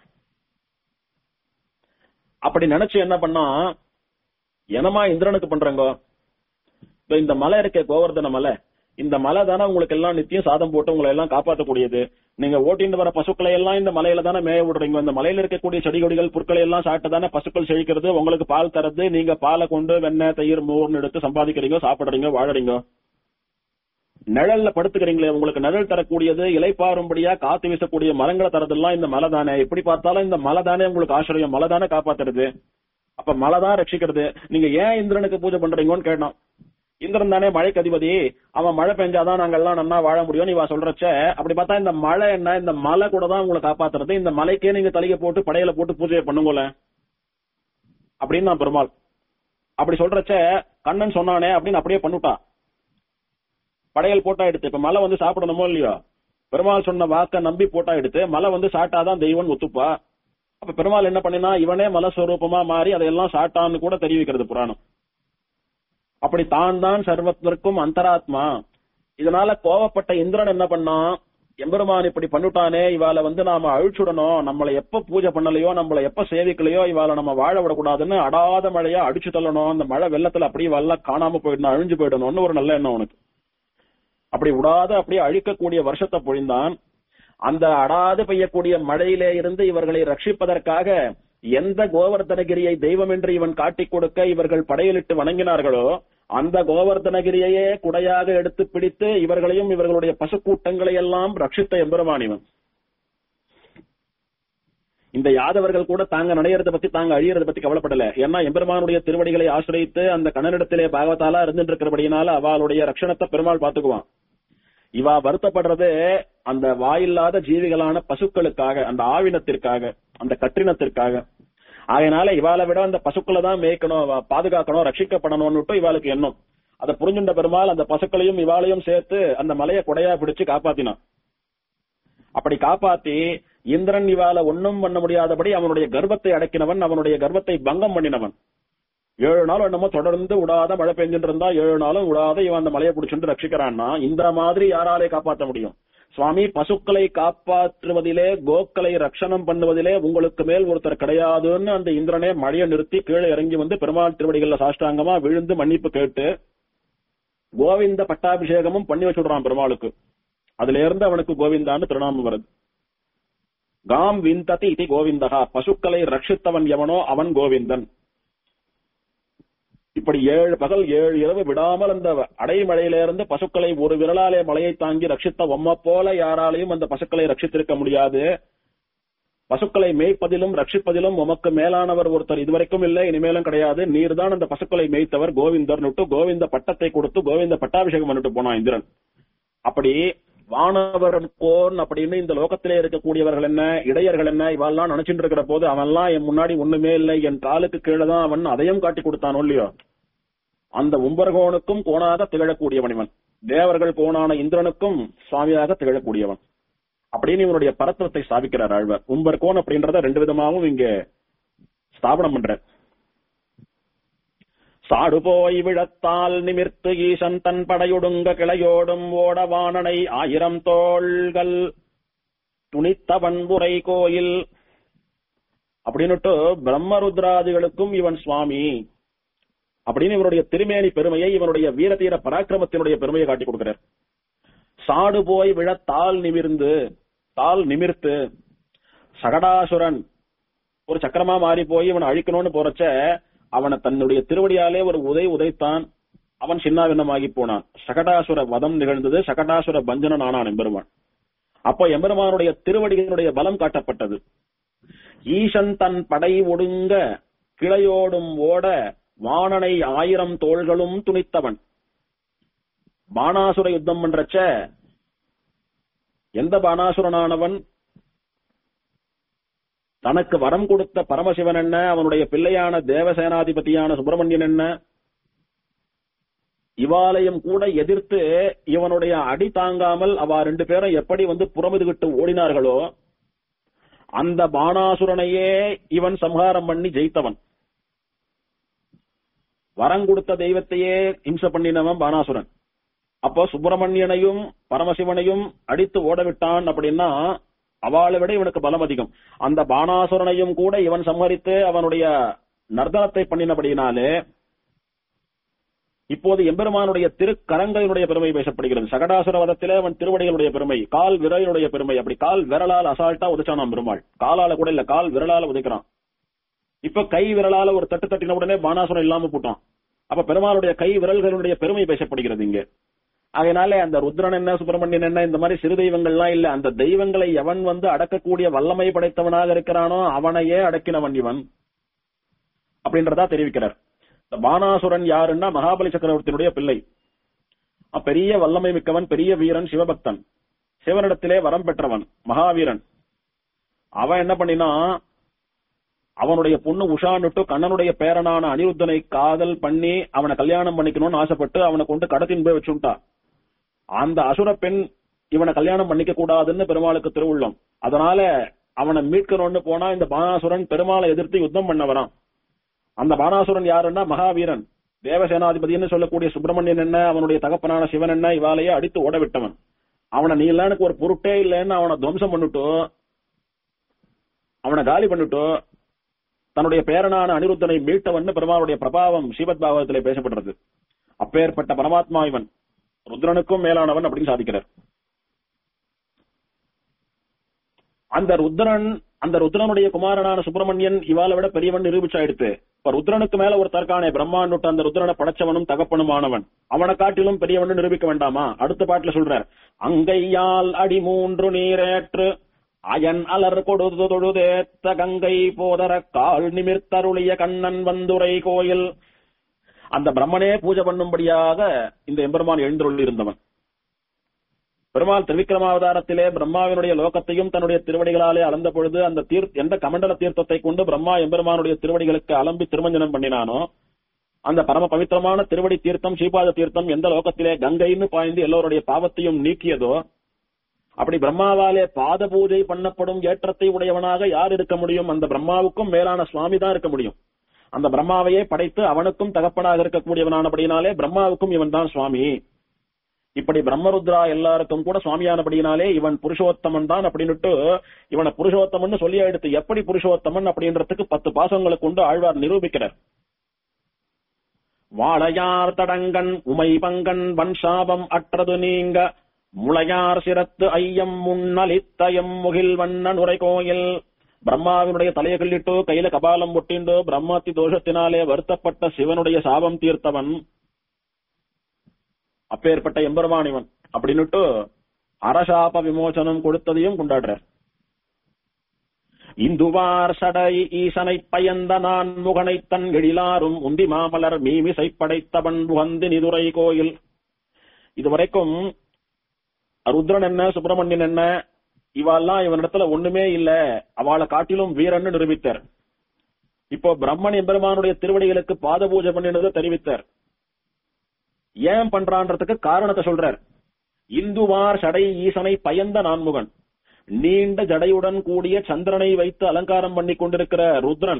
[SPEAKER 1] அப்படி நினைச்சு என்ன பண்ணா என்னமா இந்திரனுக்கு பண்றங்க இப்ப இந்த மலை இருக்க கோவர்தன மலை இந்த மலை தானே உங்களுக்கு எல்லாம் நித்தியம் சாதம் போட்டு உங்களை எல்லாம் காப்பாற்றக்கூடியது நீங்க ஓட்டிட்டு வர பசுக்களை எல்லாம் இந்த மலையில தானே மேய விடுறீங்க இந்த மலையில இருக்கக்கூடிய செடி கொடிகள் புற்களை எல்லாம் சாப்பிட்டு தானே பசுக்கள் செழிக்கிறது உங்களுக்கு பால் தரது நீங்க பாலை கொண்டு வெண்ணெய் தயிர் மோர்னு எடுத்து சம்பாதிக்கிறீங்க சாப்பிடுறீங்க வாழறீங்க நிழல்ல படுத்துக்கிறீங்களே உங்களுக்கு நிழல் தரக்கூடியது இலைப்பாரும்படியா காத்து வீசக்கூடிய மரங்களை தரதெல்லாம் இந்த மலை தானே எப்படி பார்த்தாலும் இந்த மலை தானே உங்களுக்கு ஆசிரியம் மலை தானே காப்பாத்துறது அப்ப மலை தான் ரட்சிக்கிறது நீங்க ஏன் இந்திரனுக்கு பூஜை பண்றீங்கன்னு கேட்டான் இந்திரன் தானே மழைக்கு அதிபதி அவன் மழை பெஞ்சாதான் நாங்க எல்லாம் நல்லா வாழ முடியும் நீ வா சொல்றச்ச அப்படி பார்த்தா இந்த மழை என்ன இந்த மலை கூட தான் உங்களை காப்பாத்துறது இந்த மலைக்கே நீங்க தலையை போட்டு படையில போட்டு பூஜையை பண்ணுங்கள அப்படின்னு நான் பெருமாள் அப்படி சொல்றச்ச கண்ணன் சொன்னானே அப்படின்னு அப்படியே பண்ணுட்டா படையல் போட்டா எடுத்து இப்ப மலை வந்து சாப்பிடணுமோ இல்லையோ பெருமாள் சொன்ன வாக்க நம்பி போட்டா எடுத்து மலை வந்து சாட்டாதான் தெய்வம் ஒத்துப்பா அப்ப பெருமாள் என்ன பண்ணினா இவனே மலஸ்வரூபமா மாறி அதையெல்லாம் சாட்டான்னு கூட தெரிவிக்கிறது புராணம் அப்படி தான் தான் சர்வத்திற்கும் அந்தராத்மா இதனால கோவப்பட்ட இந்திரன் என்ன பண்ணான் எம்பெருமான் இப்படி பண்ணிட்டானே இவாள வந்து நாம அழிச்சுடணும் நம்மளை எப்ப பூஜை பண்ணலையோ நம்மள எப்ப சேவிக்கலையோ இவாள நம்ம வாழ விடக்கூடாதுன்னு அடாத மழையா அடிச்சு தள்ளணும் அந்த மழை வெள்ளத்துல அப்படியே வல்ல காணாம போயிடணும் அழிஞ்சு போயிடணும்னு ஒரு நல்ல எண்ணம் உனக்கு அப்படி விடாத அப்படியே அழிக்கக்கூடிய வருஷத்தை பொழிந்தான் அந்த அடாது பெய்யக்கூடிய மழையிலே இருந்து இவர்களை ரட்சிப்பதற்காக எந்த கோவர்தனகிரியை தெய்வம் என்று இவன் காட்டிக் கொடுக்க இவர்கள் படையலிட்டு வணங்கினார்களோ அந்த கோவர்தனகிரியையே குடையாக எடுத்து பிடித்து இவர்களையும் இவர்களுடைய பசுக்கூட்டங்களை எல்லாம் ரட்சித்த எம்பெருமான் இவன் இந்த யாதவர்கள் கூட தாங்க நடையறத பத்தி தாங்க அழியறத பத்தி கவலைப்படல ஏன்னா எம்பெருமானுடைய திருவடிகளை ஆசிரியத்து அந்த கண்ணனிடத்திலே பாகவத்தாலா இருந்துட்டு இருக்கிறபடியினால அவளுடைய ரட்சணத்தை பெருமாள் பாத்துக்குவான் இவா வருத்தப்படுறது அந்த வாயில்லாத ஜீவிகளான பசுக்களுக்காக அந்த ஆவினத்திற்காக அந்த கற்றினத்திற்காக அதனால இவாளை விட அந்த பசுக்களை தான் மேய்க்கணும் அவ பாதுகாக்கணும் ரட்சிக்கப்படணும்னுட்டு இவாளுக்கு எண்ணம் அதை புரிஞ்சுண்ட பெருமாள் அந்த பசுக்களையும் இவாளையும் சேர்த்து அந்த மலையை கொடையா பிடிச்சு காப்பாத்தினான் அப்படி காப்பாத்தி இந்திரன் இவாள ஒண்ணும் பண்ண முடியாதபடி அவனுடைய கர்வத்தை அடக்கினவன் அவனுடைய கர்வத்தை பங்கம் பண்ணினவன் ஏழு நாள் என்னமோ தொடர்ந்து விடாத மழை பெஞ்சுட்டு இருந்தா ஏழு நாளும் விடாத இவன் அந்த மலையை பிடிச்சிட்டு ரட்சிக்கிறான்னா இந்த மாதிரி யாராலே காப்பாற்ற முடியும் சுவாமி பசுக்களை காப்பாற்றுவதிலே கோக்களை ரட்சணம் பண்ணுவதிலே உங்களுக்கு மேல் ஒருத்தர் கிடையாதுன்னு அந்த இந்திரனே மழையை நிறுத்தி கீழே இறங்கி வந்து பெருமாள் திருவடிகள்ல சாஷ்டாங்கமா விழுந்து மன்னிப்பு கேட்டு கோவிந்த பட்டாபிஷேகமும் பண்ணி வச்சுடுறான் பெருமாளுக்கு அதுல இருந்து அவனுக்கு கோவிந்தான்னு திருநாமம் வருது காம் விந்ததி இது கோவிந்தகா பசுக்களை ரட்சித்தவன் எவனோ அவன் கோவிந்தன் இப்படி ஏழு பகல் ஏழு இரவு விடாமல் அந்த அடைமழையிலிருந்து பசுக்களை ஒரு விரலாலே மலையை தாங்கி ரட்சித்த ஒம்ம போல யாராலையும் அந்த பசுக்களை ரட்சித்திருக்க முடியாது பசுக்களை மேய்ப்பதிலும் ரட்சிப்பதிலும் உமக்கு மேலானவர் ஒருத்தர் இதுவரைக்கும் இல்லை இனிமேலும் கிடையாது நீர்தான் அந்த பசுக்களை மேய்த்தவர் கோவிந்தர் கோவிந்த பட்டத்தை கொடுத்து கோவிந்த பட்டாபிஷேகம் பண்ணிட்டு போனான் இந்திரன் அப்படி வானவரன் கோன் அப்படின்னு இந்த லோகத்திலே இருக்கக்கூடியவர்கள் என்ன இடையர்கள் என்ன இவெல்லாம் நினைச்சிட்டு இருக்கிற போது அவன்லாம் என் முன்னாடி ஒண்ணுமே இல்லை என் காலுக்கு கீழே தான் அவன் அதையும் காட்டி கொடுத்தானோ இல்லையோ அந்த உம்பர்கோனுக்கும் கோணாக திகழக்கூடியவன் இவன் தேவர்கள் கோணான இந்திரனுக்கும் சுவாமியாக திகழக்கூடியவன் அப்படின்னு இவனுடைய பரத்துவத்தை ஸ்தாபிக்கிறார் ஆழ்வார் உம்பர் கோன் அப்படின்றத ரெண்டு விதமாகவும் இங்க ஸ்தாபனம் பண்ற சாடு போய் விழத்தால் நிமிர்த்து ஈசன் தன் படையொடுங்க கிளையோடும் ஓடவானனை ஆயிரம் தோள்கள் துணித்த வன்புரை கோயில் அப்படின்னுட்டு பிரம்மருத்ராதிகளுக்கும் இவன் சுவாமி அப்படின்னு இவனுடைய திருமேனி பெருமையை இவனுடைய வீரதீர பராக்கிரமத்தினுடைய பெருமையை காட்டி கொடுக்கிறார் சாடு போய் விழ தாள் நிமிர்ந்து தாள் நிமிர்த்து சகடாசுரன் ஒரு சக்கரமா மாறி போய் இவனை அழிக்கணும்னு போறச்ச அவனை தன்னுடைய திருவடியாலே ஒரு உதை உதைத்தான் அவன் சின்னாவின்னமாகி போனான் சகடாசுர வதம் நிகழ்ந்தது சகடாசுர பஞ்சனன் ஆனான் எம்பெருமான் அப்போ எம்பெருமானுடைய திருவடியினுடைய பலம் காட்டப்பட்டது ஈசன் தன் படை ஒடுங்க கிளையோடும் ஓட வாணனை ஆயிரம் தோள்களும் துணித்தவன் பானாசுர யுத்தம் பண்றச்ச எந்த பானாசுரனானவன் தனக்கு வரம் கொடுத்த பரமசிவன் என்ன அவனுடைய பிள்ளையான தேவசேனாதிபதியான சுப்பிரமணியன் என்ன இவாலயம் கூட எதிர்த்து இவனுடைய அடி தாங்காமல் அவ ரெண்டு பேரும் எப்படி வந்து புறமுதுகிட்டு ஓடினார்களோ அந்த பானாசுரனையே இவன் சம்ஹாரம் பண்ணி ஜெயித்தவன் வரம் கொடுத்த தெய்வத்தையே இம்ச பண்ணினவன் பானாசுரன் அப்போ சுப்பிரமணியனையும் பரமசிவனையும் அடித்து ஓடவிட்டான் அப்படின்னா அவளை விட இவனுக்கு பலம் அதிகம் அந்த பானாசுரனையும் கூட இவன் சம்ஹரித்து அவனுடைய நர்தனத்தை பண்ணினபடியினாலே இப்போது எம்பெருமானுடைய திருக்கரங்களினுடைய பெருமை பேசப்படுகிறது சகடாசுர வதத்திலே அவன் திருவடிகளுடைய பெருமை கால் விரலினுடைய பெருமை அப்படி கால் விரலால் அசால்ட்டா உதைச்சானாம் பெருமாள் காலால கூட இல்ல கால் விரலால உதைக்கிறான் இப்ப கை விரலால ஒரு தட்டு தட்டின உடனே பானாசுரம் இல்லாம போட்டான் அப்ப பெருமாளுடைய கை விரல்களுடைய பெருமை பேசப்படுகிறது இங்க அதனால அந்த ருத்ரன் என்ன சுப்பிரமணியன் என்ன இந்த மாதிரி சிறு தெய்வங்கள்லாம் இல்ல அந்த தெய்வங்களை எவன் வந்து அடக்கக்கூடிய வல்லமை படைத்தவனாக இருக்கிறானோ அவனையே அடக்கினவன் இவன் அப்படின்றதா தெரிவிக்கிறார் இந்த பானாசுரன் யாருன்னா மகாபலி சக்கரவர்த்தியினுடைய பிள்ளை பெரிய வல்லமை மிக்கவன் பெரிய வீரன் சிவபக்தன் சிவனிடத்திலே வரம் பெற்றவன் மகாவீரன் அவன் என்ன பண்ணினா அவனுடைய பொண்ணு உஷான்னுட்டு கண்ணனுடைய பேரனான அனிருத்தனை காதல் பண்ணி அவனை கல்யாணம் பண்ணிக்கணும்னு ஆசைப்பட்டு அவனை கொண்டு கடத்தின் போய் வச்சுட்டா அந்த அசுர பெண் இவனை கல்யாணம் பண்ணிக்க கூடாதுன்னு பெருமாளுக்கு திருவுள்ளம் அதனால அவனை மீட்கணும்னு போனா இந்த பானாசுரன் பெருமாளை எதிர்த்து யுத்தம் பண்ண வரான் அந்த பானாசுரன் யாருன்னா மகாவீரன் தேவசேனாதிபதினு சொல்லக்கூடிய சுப்பிரமணியன் என்ன அவனுடைய தகப்பனான சிவன் என்ன இவாலையே அடித்து ஓட விட்டவன் அவனை நீ இல்ல எனக்கு ஒரு பொருட்டே இல்லைன்னு அவனை துவம்சம் பண்ணிட்டு அவனை காலி பண்ணிட்டு தன்னுடைய பேரனான அனிருத்தனை மீட்டவன் பெருமாளுடைய பிரபாவம் ஸ்ரீபத் பாகவத்திலே பேசப்படுறது அப்பேற்பட்ட பரமாத்மா இவன் ருத்ரனுக்கும் மேலானவன் அப்படின்னு சாதிக்கிறார் அந்த ருத்ரன் அந்த ருத்ரனுடைய குமாரனான சுப்பிரமணியன் இவாளை விட பெரியவன் நிரூபிச்சாயிடுத்து இப்ப ருத்ரனுக்கு மேல ஒரு தற்கானே பிரம்மாண்டுட்டு அந்த ருத்ரனை படைச்சவனும் தகப்பனுமானவன் அவனை காட்டிலும் பெரியவன் நிரூபிக்க வேண்டாமா அடுத்த பாட்டுல சொல்றார் அங்கையால் அடி மூன்று நீரேற்று அயன் அலர் கொடுது தொழுதேத்த கங்கை போதர கால் நிமிர்த்தருளிய கண்ணன் வந்துரை கோயில் அந்த பிரம்மனே பூஜை பண்ணும்படியாக இந்த எம்பெருமான் எழுந்தருள் இருந்தவன் பெருமாள் திருவிக்கிரமாவதாரத்திலே பிரம்மாவினுடைய லோகத்தையும் தன்னுடைய திருவடிகளாலே அளந்த பொழுது அந்த தீர் எந்த கமண்டல தீர்த்தத்தை கொண்டு பிரம்மா எம்பெருமானுடைய திருவடிகளுக்கு அலம்பி திருமஞ்சனம் பண்ணினானோ அந்த பரம பவித்திரமான திருவடி தீர்த்தம் ஸ்ரீபாத தீர்த்தம் எந்த லோகத்திலே கங்கைன்னு பாய்ந்து எல்லோருடைய பாவத்தையும் நீக்கியதோ அப்படி பிரம்மாவாலே பாத பூஜை பண்ணப்படும் ஏற்றத்தை உடையவனாக யார் இருக்க முடியும் அந்த பிரம்மாவுக்கும் மேலான சுவாமி தான் இருக்க முடியும் அந்த பிரம்மாவையே படைத்து அவனுக்கும் தகப்பனாக இருக்கக்கூடியவனானபடினாலே பிரம்மாவுக்கும் இவன் தான் சுவாமி இப்படி பிரம்மருத்ரா எல்லாருக்கும் கூட சுவாமியானபடினாலே இவன் புருஷோத்தமன் தான் அப்படின்னுட்டு இவனை புருஷோத்தமன் சொல்லி எடுத்து எப்படி புருஷோத்தமன் அப்படின்றதுக்கு பத்து பாசங்களை கொண்டு ஆழ்வார் நிரூபிக்கிறார் வாழையார் தடங்கன் உமை பங்கன் வன்சாபம் அற்றது நீங்க முளையார் சிரத்து ஐயம் முன்னலித்தயம் முகில் வண்ணன் உரை கோயில் பிரம்மாவினுடைய தலையை கிள்ளிட்டு கையில கபாலம் ஒட்டிண்டு பிரம்மத்தி தோஷத்தினாலே வருத்தப்பட்ட சிவனுடைய சாபம் தீர்த்தவன் அப்பேற்பட்ட எம்பெருமான் இவன் அப்படின்னுட்டு அரசாப விமோசனம் கொடுத்ததையும் கொண்டாடுறார் இந்துவார் சடை ஈசனை பயந்த நான் முகனை தன் எழிலாரும் உந்தி மாமலர் மீமிசை படைத்தவன் புகந்து நிதுரை கோயில் இதுவரைக்கும் ருத்ரன் என்ன சுப்பிரமணியன் என்ன இவெல்லாம் இவனிடத்துல ஒண்ணுமே இல்ல அவளை காட்டிலும் வீரன்னு நிரூபித்தார் இப்போ பிரம்மன் எம்பெருமானுடைய திருவடிகளுக்கு பாத பூஜை பண்ணினதை தெரிவித்தார் ஏன் பண்றான்றதுக்கு காரணத்தை சொல்றார் இந்துவார் சடை ஈசனை பயந்த நான்முகன் நீண்ட ஜடையுடன் கூடிய சந்திரனை வைத்து அலங்காரம் பண்ணி கொண்டிருக்கிற ருத்ரன்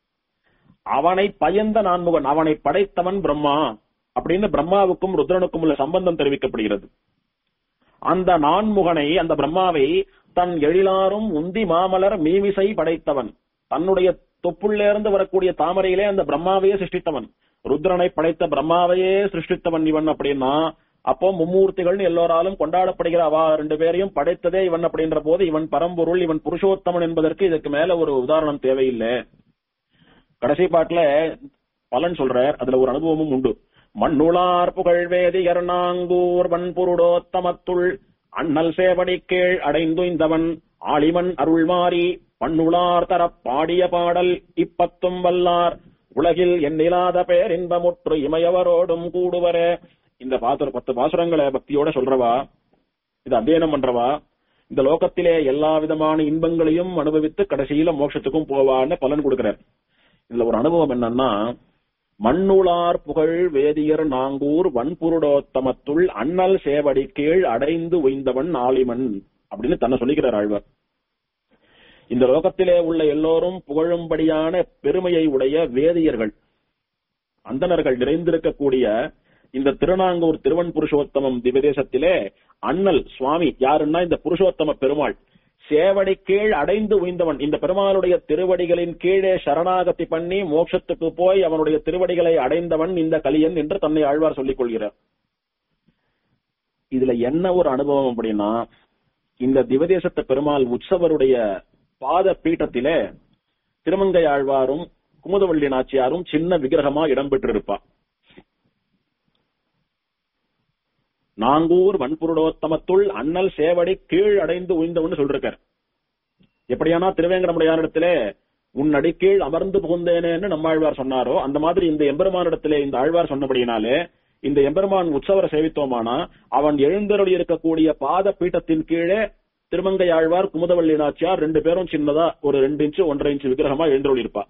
[SPEAKER 1] அவனை பயந்த நான்முகன் அவனை படைத்தவன் பிரம்மா அப்படின்னு பிரம்மாவுக்கும் ருத்ரனுக்கும் உள்ள சம்பந்தம் தெரிவிக்கப்படுகிறது அந்த நான்முகனை அந்த பிரம்மாவை தன் எழிலாரும் உந்தி மாமலர் மீமிசை படைத்தவன் தன்னுடைய தொப்புள்ளிருந்து வரக்கூடிய தாமரையிலே அந்த பிரம்மாவையே சிருஷ்டித்தவன் ருத்ரனை படைத்த பிரம்மாவையே சிருஷ்டித்தவன் இவன் அப்படின்னா அப்போ மும்மூர்த்திகள்னு எல்லோராலும் கொண்டாடப்படுகிற அவா ரெண்டு பேரையும் படைத்ததே இவன் அப்படின்ற போது இவன் பரம்பொருள் இவன் புருஷோத்தமன் என்பதற்கு இதுக்கு மேல ஒரு உதாரணம் தேவையில்லை கடைசி பாட்டுல பலன் சொல்றார் அதுல ஒரு அனுபவமும் உண்டு மண்ணுளார் புகழ் வேதியர் நாங்கூர் வன்புருடோத்தமத்துள் அண்ணல் சேவடி கீழ் அடைந்துய்ந்தவன் ஆளிமன் அருள்மாறி பண்ணுளார் தரப் பாடிய பாடல் இப்பத்தும் வல்லார் உலகில் எண்ணிலாத பேர் இன்பமுற்று இமையவரோடும் கூடுவரே இந்த பாசுர பத்து பாசுரங்களை பக்தியோட சொல்றவா இது அத்தியனம் பண்றவா இந்த லோகத்திலே எல்லா விதமான இன்பங்களையும் அனுபவித்து கடைசியில மோட்சத்துக்கும் போவான்னு பலன் கொடுக்கிறார் இதுல ஒரு அனுபவம் என்னன்னா மண்ணுளார் புகழ் வேதியர் நாங்கூர் வன்புருடோத்தமத்துள் அண்ணல் சேவடி கீழ் அடைந்து உய்ந்தவன் ஆலிமன் அப்படின்னு தன்னை சொல்லிக்கிறார் ஆழ்வார் இந்த லோகத்திலே உள்ள எல்லோரும் புகழும்படியான பெருமையை உடைய வேதியர்கள் அந்தணர்கள் நிறைந்திருக்கக்கூடிய இந்த திருநாங்கூர் திருவன் புருஷோத்தமம் திவதேசத்திலே அண்ணல் சுவாமி யாருன்னா இந்த புருஷோத்தம பெருமாள் சேவடி கீழ் அடைந்து உய்ந்தவன் இந்த பெருமாளுடைய திருவடிகளின் கீழே சரணாகதி பண்ணி மோட்சத்துக்கு போய் அவனுடைய திருவடிகளை அடைந்தவன் இந்த கலியன் என்று தன்னை ஆழ்வார் சொல்லிக் கொள்கிறார் இதுல என்ன ஒரு அனுபவம் அப்படின்னா இந்த திவதேசத்த பெருமாள் உற்சவருடைய பாத பீட்டத்திலே திருமங்கை ஆழ்வாரும் குமுதவள்ளி நாச்சியாரும் சின்ன விக்கிரகமா இடம்பெற்றிருப்பா நாங்கூர் வன்புருடோத்தமத்துள் அண்ணல் சேவடி கீழ் அடைந்து உய்ந்தவன் சொல்றார் எப்படியானா திருவேங்கடமுடையாரிடத்திலே உன் அடிக்கீழ் அமர்ந்து புகுந்தேனேன்னு நம்மாழ்வார் சொன்னாரோ அந்த மாதிரி இந்த எம்பெருமானிடத்திலே இந்த ஆழ்வார் சொன்னபடியினாலே இந்த எம்பெருமான் உற்சவரை சேவித்தோமானா அவன் எழுந்தருளி இருக்கக்கூடிய பாத பீட்டத்தின் கீழே திருமங்கை ஆழ்வார் குமுதவள்ளி நாச்சியார் ரெண்டு பேரும் சின்னதா ஒரு ரெண்டு இன்ச்சு ஒன்றரை இன்ச்சு விக்கிரகமா எழுந்தருளி இருப்பா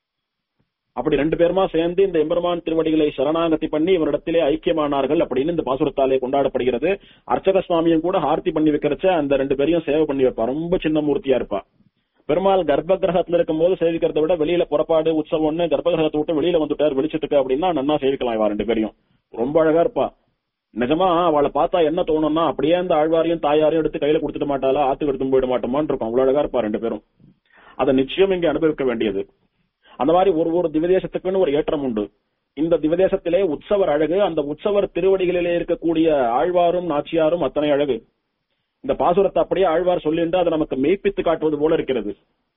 [SPEAKER 1] அப்படி ரெண்டு பேருமா சேர்ந்து இந்த எம்பெருமான் திருவடிகளை சரணாகதி பண்ணி இவரிடத்திலே ஐக்கியமானார்கள் அப்படின்னு இந்த பாசுரத்தாலே கொண்டாடப்படுகிறது அர்ச்சக சுவாமியும் கூட ஆர்த்தி பண்ணி வைக்கிறச்ச அந்த ரெண்டு பேரையும் சேவை பண்ணி வைப்பா ரொம்ப சின்ன மூர்த்தியா இருப்பா பெருமாள் கர்ப்ப கிரகத்துல இருக்கும் போது சேவிக்கிறத விட வெளியில புறப்பாடு உற்சவம்னு கர்ப்ப கிரகத்தை விட்டு வெளியில வந்துட்டார் வெளிச்சத்துக்கு அப்படின்னா நன்னா சேவிக்கலாம் இவா ரெண்டு பேரையும் ரொம்ப அழகா இருப்பா நிஜமா அவளை பார்த்தா என்ன தோணும்னா அப்படியே அந்த ஆழ்வாரையும் தாயாரையும் எடுத்து கையில கொடுத்துட்டு மாட்டாளா ஆத்துக்கு எடுத்து போயிட மாட்டோமான்னு இருக்கும் அவ்வளவு அழகா இருப்பா ரெண்டு பேரும் அதை நிச்சயம் இங்க அனுபவிக்க வேண்டியது அந்த மாதிரி ஒரு ஒரு திவதேசத்துக்குன்னு ஒரு ஏற்றம் உண்டு இந்த திவதேசத்திலே உற்சவர் அழகு அந்த உற்சவர் திருவடிகளிலே இருக்கக்கூடிய ஆழ்வாரும் நாச்சியாரும் அத்தனை அழகு இந்த பாசுரத்தை அப்படியே ஆழ்வார் சொல்லிட்டு அதை நமக்கு மெய்ப்பித்து காட்டுவது போல இருக்கிறது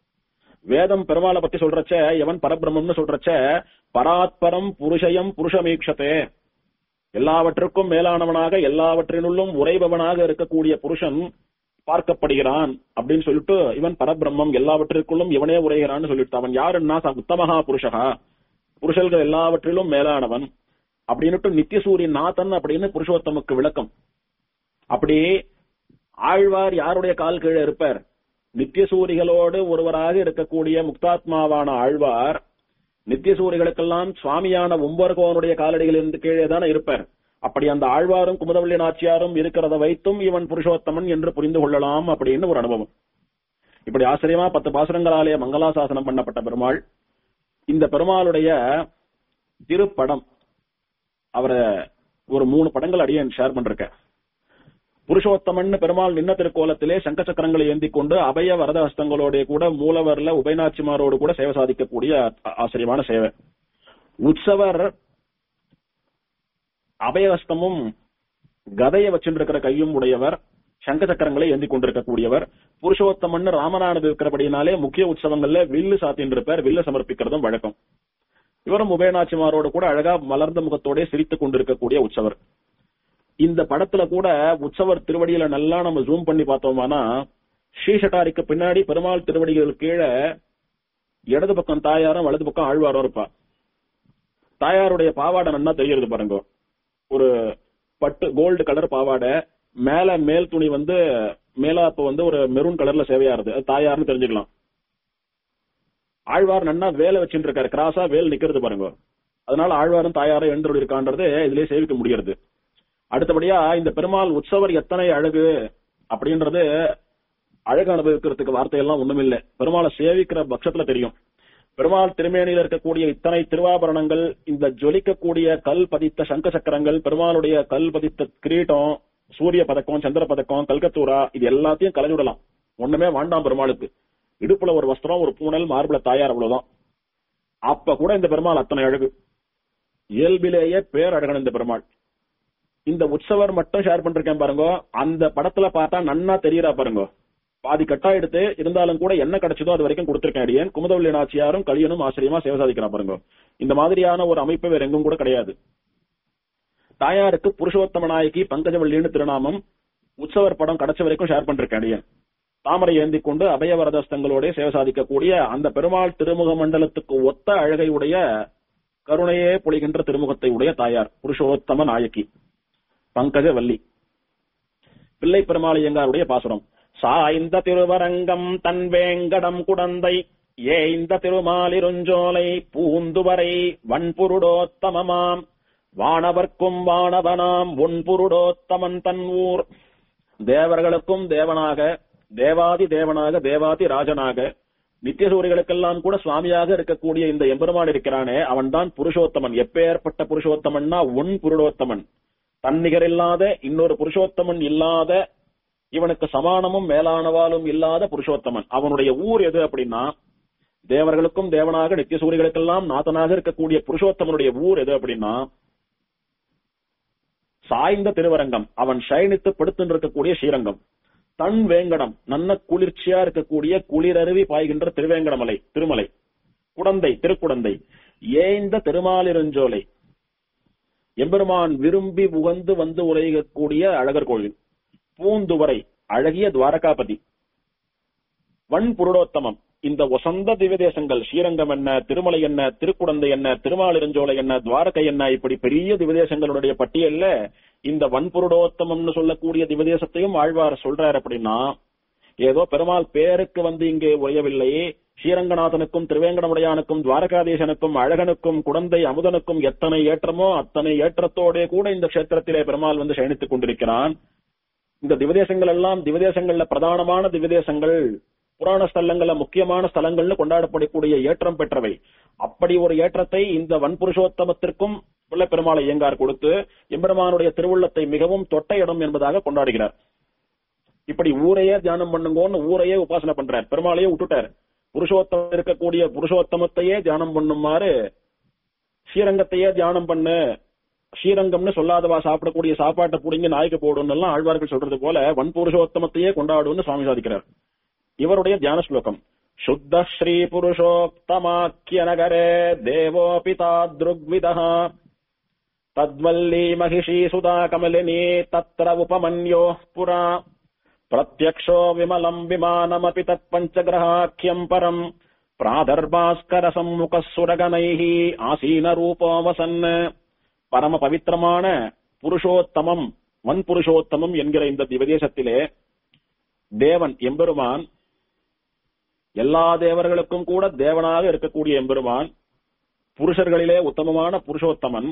[SPEAKER 1] வேதம் பெருமாளை பத்தி சொல்றச்ச எவன் பரபிரம்மம்னு சொல்றச்ச பராத்பரம் புருஷயம் புருஷமீக்ஷத்தே எல்லாவற்றுக்கும் மேலானவனாக எல்லாவற்றினுள்ளும் உறைபவனாக இருக்கக்கூடிய புருஷன் பார்க்கப்படுகிறான் அப்படின்னு சொல்லிட்டு இவன் பரபிரம்மம் எல்லாவற்றிற்குள்ளும் இவனே உரைகிறான்னு சொல்லிட்டு அவன் யாருன்னா ச- உத்தமகா புருஷகா புருஷல்கள் எல்லாவற்றிலும் மேலானவன் அப்படின்னுட்டு நித்தியசூரியன் நாதன் அப்படின்னு புருஷோத்தமுக்கு விளக்கம் அப்படி ஆழ்வார் யாருடைய கால் கீழே இருப்பார் நித்தியசூரிகளோடு ஒருவராக இருக்கக்கூடிய முக்தாத்மாவான ஆழ்வார் நித்தியசூரிகளுக்கெல்லாம் சுவாமியான உம்பர்கோவனுடைய காலடிகளிலிருந்து கீழே தானே இருப்பார் அப்படி அந்த ஆழ்வாரும் குமுதவள்ளி நாச்சியாரும் இருக்கிறத வைத்தும் இவன் புருஷோத்தமன் என்று புரிந்து கொள்ளலாம் அப்படின்னு ஒரு அனுபவம் இப்படி ஆச்சரியமா பத்து பாசுரங்களாலே மங்களாசாசனம் பண்ணப்பட்ட பெருமாள் இந்த பெருமாளுடைய திருப்படம் அவரை ஒரு மூணு படங்கள் அடியேன் ஷேர் பண்றேன் புருஷோத்தமன் பெருமாள் நின்ன திருக்கோலத்திலே சங்க சக்கரங்களை ஏந்தி கொண்டு அபய வரத ஹஸ்தங்களோட கூட மூலவர்ல உபயநாச்சிமாரோடு கூட சேவை சாதிக்கக்கூடிய ஆ- ஆச்சரியமான சேவை உற்சவர் அபயஹஸ்தமும் கதையை வச்சுருக்கிற கையும் உடையவர் சங்க சக்கரங்களை ஏந்தி கொண்டிருக்கக்கூடியவர் புருஷோத்தமன் ராமனானது இருக்கிறபடினாலே முக்கிய உற்சவங்கள்ல வில்லு சாத்தின்னு இருப்பார் வில்லு சமர்ப்பிக்கிறதும் வழக்கம் இவரும் உபயநாச்சிமாரோடு கூட அழகா மலர்ந்த முகத்தோட சிரித்துக் கொண்டிருக்கக்கூடிய உற்சவர் இந்த படத்துல கூட உற்சவர் திருவடியில நல்லா நம்ம ஜூம் பண்ணி பார்த்தோம்னா ஸ்ரீஷட்டாரிக்கு பின்னாடி பெருமாள் திருவடிகள் கீழே இடது பக்கம் தாயாரும் வலது பக்கம் ஆழ்வாரும் இருப்பா தாயாருடைய பாவாடை நன்னா தெரியுது பாருங்க ஒரு பட்டு கோல்டு கலர் பாவாடை மேல மேல் துணி வந்து மேலாப்பு வந்து ஒரு மெரூன் கலர்ல சேவையா இருக்கு அது தாயார்னு தெரிஞ்சுக்கலாம் ஆழ்வார் நன்னா வேலை வச்சுட்டு இருக்காரு கிராஸா வேல் நிக்கிறது பாருங்க அதனால ஆழ்வாரும் தாயாரும் எழுந்தருள் இருக்கான்றது இதுலயே சேவிக்க முடியறது அடுத்தபடியா இந்த பெருமாள் உற்சவர் எத்தனை அழகு அப்படின்றது அழகு அனுபவிக்கிறதுக்கு வார்த்தையெல்லாம் ஒண்ணும் இல்லை பெருமாளை சேவிக்கிற பட்சத்துல தெரியும் பெருமாள் திருமேனியில் இருக்கக்கூடிய இத்தனை திருவாபரணங்கள் இந்த ஜொலிக்கக்கூடிய கல் பதித்த சங்க சக்கரங்கள் பெருமாளுடைய கல் பதித்த கிரீட்டம் சூரிய பதக்கம் சந்திர பதக்கம் கல்கத்தூரா இது எல்லாத்தையும் கலைஞ்சுடலாம் ஒண்ணுமே வேண்டாம் பெருமாளுக்கு இடுப்புல ஒரு வஸ்திரம் ஒரு பூனல் மார்புல தாயார் அவ்வளவுதான் அப்ப கூட இந்த பெருமாள் அத்தனை அழகு இயல்பிலேயே பேரழகன் இந்த பெருமாள் இந்த உற்சவர் மட்டும் ஷேர் பண்ணிருக்கேன் பாருங்க அந்த படத்துல பார்த்தா நன்னா தெரியறா பாருங்க பாதி கட்டா எடுத்து இருந்தாலும் கூட என்ன கிடைச்சதோ அது வரைக்கும் கொடுத்திருக்கேன் அடியேன் குமுதவள்ளி நாச்சியாரும் கலியனும் ஆச்சரியமா சேவை சாதிக்கிறா பாருங்க இந்த மாதிரியான ஒரு அமைப்பு வேற எங்கும் கூட கிடையாது தாயாருக்கு புருஷோத்தம நாயகி பங்கஜவள்ளின்னு திருநாமம் உற்சவர் படம் கிடைச்ச வரைக்கும் ஷேர் பண்ணிருக்கேன் அடியேன் தாமரை ஏந்தி கொண்டு அபயவரதஸ்தங்களோட சேவை சாதிக்கக்கூடிய அந்த பெருமாள் திருமுக மண்டலத்துக்கு ஒத்த அழகை உடைய கருணையே பொழிகின்ற திருமுகத்தை உடைய தாயார் புருஷோத்தம நாயகி பங்கஜவல்லி பிள்ளை பெருமாள் ஐயங்காருடைய பாசுரம் சாய்ந்த திருவரங்கம் தன் வேங்கடம் குடந்தை ஏய்ந்த திருமாலிருஞ்சோலை பூந்துவரை வன்புருடோத்தமமாம் வானவர்க்கும் வானவனாம் ஒன்புருடோத்தமன் தன் ஊர் தேவர்களுக்கும் தேவனாக தேவாதி தேவனாக தேவாதி ராஜனாக நித்தியசூரிகளுக்கெல்லாம் கூட சுவாமியாக இருக்கக்கூடிய இந்த எம்பெருமான் இருக்கிறானே அவன்தான் புருஷோத்தமன் எப்பேற்பட்ட புருஷோத்தமன்னா ஒன் புருடோத்தமன் தன்னிகரில்லாத இன்னொரு புருஷோத்தமன் இல்லாத இவனுக்கு சமானமும் மேலானவாலும் இல்லாத புருஷோத்தமன் அவனுடைய ஊர் எது அப்படின்னா தேவர்களுக்கும் தேவனாக நித்தியசூரிகளுக்கெல்லாம் நாதனாக இருக்கக்கூடிய புருஷோத்தமனுடைய ஊர் எது அப்படின்னா சாய்ந்த திருவரங்கம் அவன் சயனித்து படுத்துன்னு இருக்கக்கூடிய ஸ்ரீரங்கம் தன் வேங்கடம் நல்ல குளிர்ச்சியா இருக்கக்கூடிய குளிரருவி பாய்கின்ற திருவேங்கடமலை திருமலை குடந்தை திருக்குடந்தை ஏய்ந்த திருமாலிருஞ்சோலை எம்பெருமான் விரும்பி உகந்து வந்து உரையக்கூடிய அழகர் கோவில் பூந்துவரை அழகிய துவாரகாபதி வன் புருடோத்தமம் இந்த வசந்த திவ்ய தேசங்கள் ஸ்ரீரங்கம் என்ன திருமலை என்ன திருக்குடந்தை என்ன திருமாலிருஞ்சோலை என்ன துவாரகை என்ன இப்படி பெரிய திவதேசங்களுடைய பட்டியல்ல இந்த வன்புருடோத்தமம்னு சொல்லக்கூடிய திவதேசத்தையும் ஆழ்வார் சொல்றார் அப்படின்னா ஏதோ பெருமாள் பேருக்கு வந்து இங்கே உரையவில்லை ஸ்ரீரங்கநாதனுக்கும் திருவேங்கடமுடையானுக்கும் துவாரகாதீசனுக்கும் அழகனுக்கும் குடந்தை அமுதனுக்கும் எத்தனை ஏற்றமோ அத்தனை ஏற்றத்தோடே கூட இந்த கஷேத்திரத்திலே பெருமாள் வந்து சயனித்துக் கொண்டிருக்கிறான் இந்த திவதேசங்கள் எல்லாம் திவதேசங்கள்ல பிரதானமான திவதேசங்கள் புராண ஸ்தலங்கள்ல முக்கியமான ஸ்தலங்கள்னு கொண்டாடப்படக்கூடிய ஏற்றம் பெற்றவை அப்படி ஒரு ஏற்றத்தை இந்த வன்புருஷோத்தமத்திற்கும் பிள்ளை பெருமாளை இயங்கார் கொடுத்து எம்பெருமானுடைய திருவுள்ளத்தை மிகவும் தொட்ட இடம் என்பதாக கொண்டாடுகிறார் இப்படி ஊரையே தியானம் பண்ணுங்கன்னு ஊரையே உபாசனை பண்றார் பெருமாளையே விட்டுட்டார் புருஷோத்தமம் இருக்கக்கூடிய புருஷோத்தமத்தையே தியானம் பண்ணுமாறு ஸ்ரீரங்கத்தையே தியானம் பண்ணு ஸ்ரீரங்கம்னு சொல்லாதவா சாப்பிடக்கூடிய சாப்பாட்டை புடிங்க நாய்க்கு போடுன்னு எல்லாம் ஆழ்வார்கள் சொல்றது போல வன்புருஷோத்தமத்தையே கொண்டாடுன்னு சுவாமி சாதிக்கிறார் இவருடைய தியான ஸ்லோகம் சுத்த ஸ்ரீ புருஷோத்தமாக்கிய நகரே தேவோபி தாத்ருக்விதः தத்வல்லி மகிஷி சுதா கமலினி தத்ர உபமன்யோ புரா பிரத்யக்ஷோ விமலம் விமானமபி தத் பஞ்சகிரகாக்கியம் பரம் பிராதர்பாஸ்கர சம்முக சுரகனைः ஆசீன ரூபோ வசன் பரம பவித்திரமான புருஷோத்தமம் வன் புருஷோத்தமம் என்கிற இந்த திவதேசத்திலே தேவன் எம்பெருமான் எல்லா தேவர்களுக்கும் கூட தேவனாக இருக்கக்கூடிய எம்பெருமான் புருஷர்களிலே உத்தமமான புருஷோத்தமன்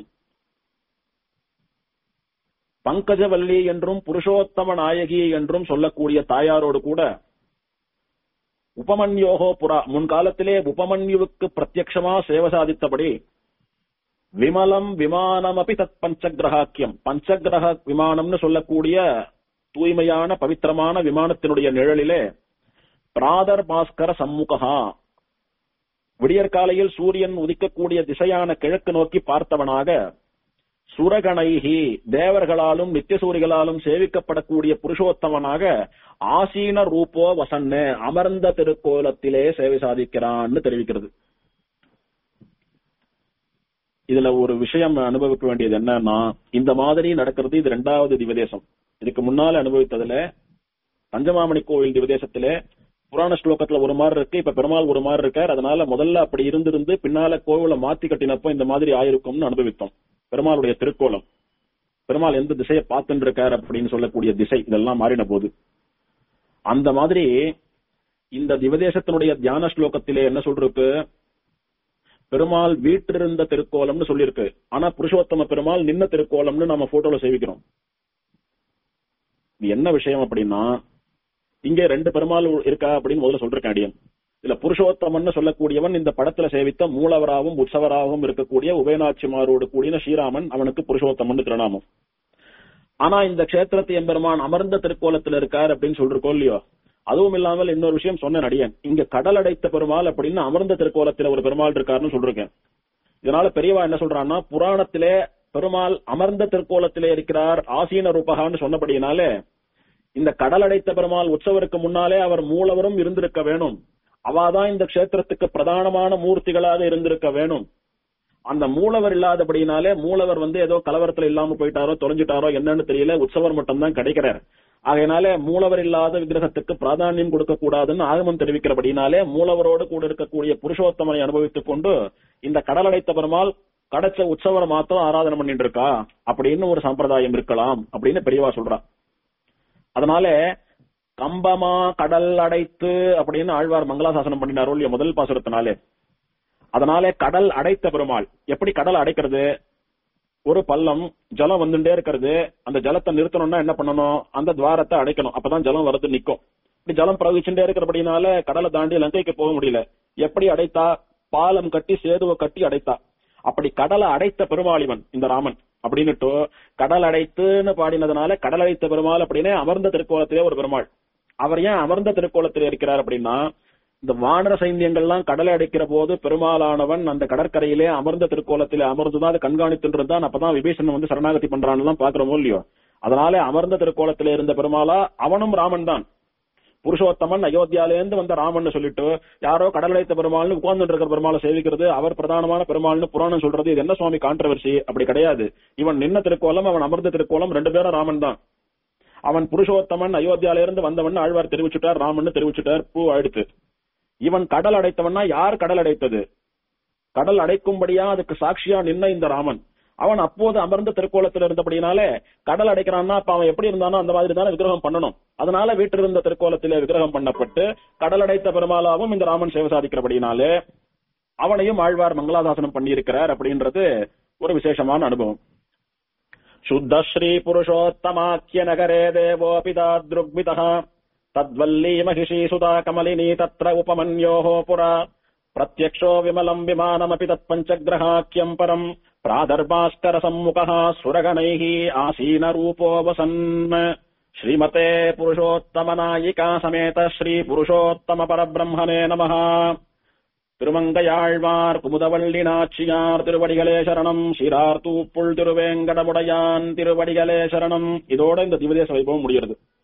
[SPEAKER 1] பங்கஜவல்லி என்றும் புருஷோத்தம நாயகி என்றும் சொல்லக்கூடிய தாயாரோடு கூட உபமன்யோகோ புறா முன்காலத்திலே உபமன்யுவுக்கு பிரத்யக்ஷமா சேவை சாதித்தபடி விமலம் விமானம் அப்படி தத் பஞ்சகிரகாக்கியம் பஞ்சகிரக விமானம்னு சொல்லக்கூடிய தூய்மையான பவித்திரமான விமானத்தினுடைய நிழலிலே பிராதர் பாஸ்கர சம்முகா விடியற்காலையில் சூரியன் உதிக்கக்கூடிய திசையான கிழக்கு நோக்கி பார்த்தவனாக சுரகணைஹி தேவர்களாலும் நித்தியசூரிகளாலும் சேவிக்கப்படக்கூடிய புருஷோத்தமனாக ஆசீன ரூபோ வசன்னு அமர்ந்த திருக்கோலத்திலே சேவை சாதிக்கிறான்னு தெரிவிக்கிறது இதுல ஒரு விஷயம் அனுபவிக்க வேண்டியது என்னன்னா இந்த மாதிரி நடக்கிறது இது ரெண்டாவது திவதேசம் இதுக்கு முன்னால அனுபவித்ததுல பஞ்சமாமணி கோவில் திவதேசத்திலே புராண ஸ்லோகத்துல ஒரு மாதிரி இருக்கு இப்ப பெருமாள் ஒரு மாதிரி இருக்கார் அதனால முதல்ல அப்படி இருந்திருந்து பின்னால கோவில மாத்தி கட்டினப்போ இந்த மாதிரி ஆயிருக்கும்னு அனுபவித்தோம் பெருமாளுடைய திருக்கோலம் பெருமாள் எந்த திசையை பார்த்துட்டு இருக்கார் அப்படின்னு சொல்லக்கூடிய திசை இதெல்லாம் மாறின போது அந்த மாதிரி இந்த திவதேசத்தினுடைய தியான ஸ்லோகத்திலே என்ன சொல்றதுக்கு பெருமாள் வீற்றிருந்த திருக்கோலம்னு சொல்லியிருக்கு ஆனா புருஷோத்தம பெருமாள் நின்ன திருக்கோலம்னு நம்ம போட்டோல சேவிக்கிறோம் இது என்ன விஷயம் அப்படின்னா இங்கே ரெண்டு பெருமாள் இருக்கா அப்படின்னு முதல்ல சொல்றேன் அடியன் இதுல புருஷோத்தமன் சொல்லக்கூடியவன் இந்த படத்துல சேவித்த மூலவராகவும் உற்சவராகவும் இருக்கக்கூடிய உபயநாச்சிமாரோடு கூடிய ஸ்ரீராமன் அவனுக்கு புருஷோத்தமன் திருநாமம் ஆனா இந்த கஷேத்திரத்தை எம்பெருமான் அமர்ந்த திருக்கோலத்துல இருக்கார் அப்படின்னு சொல்றோம் இல்லையோ அதுவும் இல்லாமல் இன்னொரு விஷயம் சொன்ன நடிகன் இங்க கடல் அடைத்த பெருமாள் அப்படின்னு அமர்ந்த திருக்கோலத்துல ஒரு பெருமாள் இருக்காருன்னு சொல்றேன் இதனால பெரியவா என்ன சொல்றான்னா புராணத்திலே பெருமாள் அமர்ந்த திருக்கோலத்திலே இருக்கிறார் ஆசீன ரூபகான்னு சொன்னபடியினாலே இந்த கடல் அடைத்த பெருமாள் உற்சவருக்கு முன்னாலே அவர் மூலவரும் இருந்திருக்க வேணும் அவாதான் இந்த கஷேத்திரத்துக்கு பிரதானமான மூர்த்திகளாக இருந்திருக்க வேணும் அந்த மூலவர் இல்லாதபடினாலே மூலவர் வந்து ஏதோ கலவரத்துல இல்லாம போயிட்டாரோ தொலைஞ்சிட்டாரோ என்னன்னு தெரியல உற்சவர் மட்டும்தான் கிடைக்கிறார் ஆகையினால மூலவர் இல்லாத விக்கிரகத்துக்கு பிராதானியம் கொடுக்க கூடாதுன்னு ஆகமம் தெரிவிக்கிறபடினாலே மூலவரோடு கூட இருக்கக்கூடிய புருஷோத்தமனை அனுபவித்துக் கொண்டு இந்த கடல் அடைத்த பெருமாள் கடைச்ச உற்சவரை மாத்திரம் ஆராதனை பண்ணிட்டு இருக்கா அப்படின்னு ஒரு சம்பிரதாயம் இருக்கலாம் அப்படின்னு பெரியவா சொல்றா அதனால கம்பமா கடல் அடைத்து அப்படின்னு ஆழ்வார் மங்களாசாசனம் பண்ணினாரோ இல்லையா முதல் பாசுரத்தினாலே அதனாலே கடல் அடைத்த பெருமாள் எப்படி கடல் அடைக்கிறது ஒரு பள்ளம் ஜலம் வந்துட்டே இருக்கிறது அந்த ஜலத்தை நிறுத்தணும்னா என்ன பண்ணணும் அந்த துவாரத்தை அடைக்கணும் அப்பதான் ஜலம் வரது நிக்கும் இப்படி ஜலம் பிரவகிச்சுட்டே இருக்கிறபடினால கடலை தாண்டி லங்கைக்கு போக முடியல எப்படி அடைத்தா பாலம் கட்டி சேதுவை கட்டி அடைத்தா அப்படி கடலை அடைத்த பெருமாள் இவன் இந்த ராமன் அப்படின்னுட்டு கடல் அடைத்துன்னு பாடினதுனால கடல் அடைத்த பெருமாள் அப்படின்னு அமர்ந்த திருக்கோலத்திலே ஒரு பெருமாள் அவர் ஏன் அமர்ந்த திருக்கோலத்திலே இருக்கிறார் அப்படின்னா இந்த வானர சைன்யங்கள்லாம் கடலை அடைக்கிற போது பெருமாளானவன் அந்த கடற்கரையிலே அமர்ந்த திருக்கோலத்திலே அமர்ந்துதான் அதை கண்காணித்துட்டு இருந்தான் அப்பதான் விபீஷணன் வந்து சரணாகதி பண்றான்னு பாக்குறோமோ இல்லையோ அதனால அமர்ந்த திருக்கோலத்திலே இருந்த பெருமாளா அவனும் ராமன் தான் புருஷோத்தமன் அயோத்தியாலேருந்து வந்த ராமன் சொல்லிட்டு யாரோ கடல் அடைத்த பெருமாள்னு உட்கார்ந்து இருக்கிற பெருமாளை சேவிக்கிறது அவர் பிரதானமான பெருமாள்னு புராணம் சொல்றது இது என்ன சுவாமி கான்ட்ரவர்சி அப்படி கிடையாது இவன் நின்ன திருக்கோலம் அவன் அமர்ந்த திருக்கோலம் ரெண்டு பேரும் ராமன் தான் அவன் புருஷோத்தமன் அயோத்தியால இருந்து வந்தவன் ஆழ்வார் தெரிவிச்சுட்டார் ராமன் தெரிவிச்சுட்டார் பூ அடுத்து இவன் கடல் அடைத்தவன்னா யார் கடல் அடைத்தது கடல் அடைக்கும்படியா அதுக்கு சாட்சியா நின்ன இந்த ராமன் அவன் அப்போது அமர்ந்த திருக்கோலத்தில் இருந்தபடினாலே கடல் அடைக்கிறான்னா அப்ப அவன் எப்படி இருந்தானோ அந்த மாதிரி தானே விக்கிரகம் பண்ணணும் அதனால வீட்டில் இருந்த திருக்கோலத்திலே விக்கிரகம் பண்ணப்பட்டு கடல் அடைத்த பெருமாளாவும் இந்த ராமன் சேவை சாதிக்கிறபடினாலே அவனையும் ஆழ்வார் மங்களாதாசனம் பண்ணியிருக்கிறார் அப்படின்றது ஒரு விசேஷமான அனுபவம் शुद्ध श्री पुरुषोत्तमाख्य नगरे देवोऽपिता दृग्मितः तद्वल्ली महिषी सुता कमलिनी तत्र उपमन्योः पुरा प्रत्यक्षो विमलम् विमानमपि तत्पञ्चग्रहाख्यम् परम् प्रादर्भास्करसम्मुखः सुरगणैः आसीनरूपो वसन् श्रीमते पुरुषोत्तमनायिका समेत श्रीपुरुषोत्तमपरब्रह्मणे नमः திருமங்கையாழ்வார் குமுதவள்ளி நாச்சியார் திருவடிகளே சரணம் சிறார் தூப்புள் திருவேங்கடமுடையான் திருவடிகளே சரணம் இதோட இந்த திவதேச வைபவம் முடிகிறது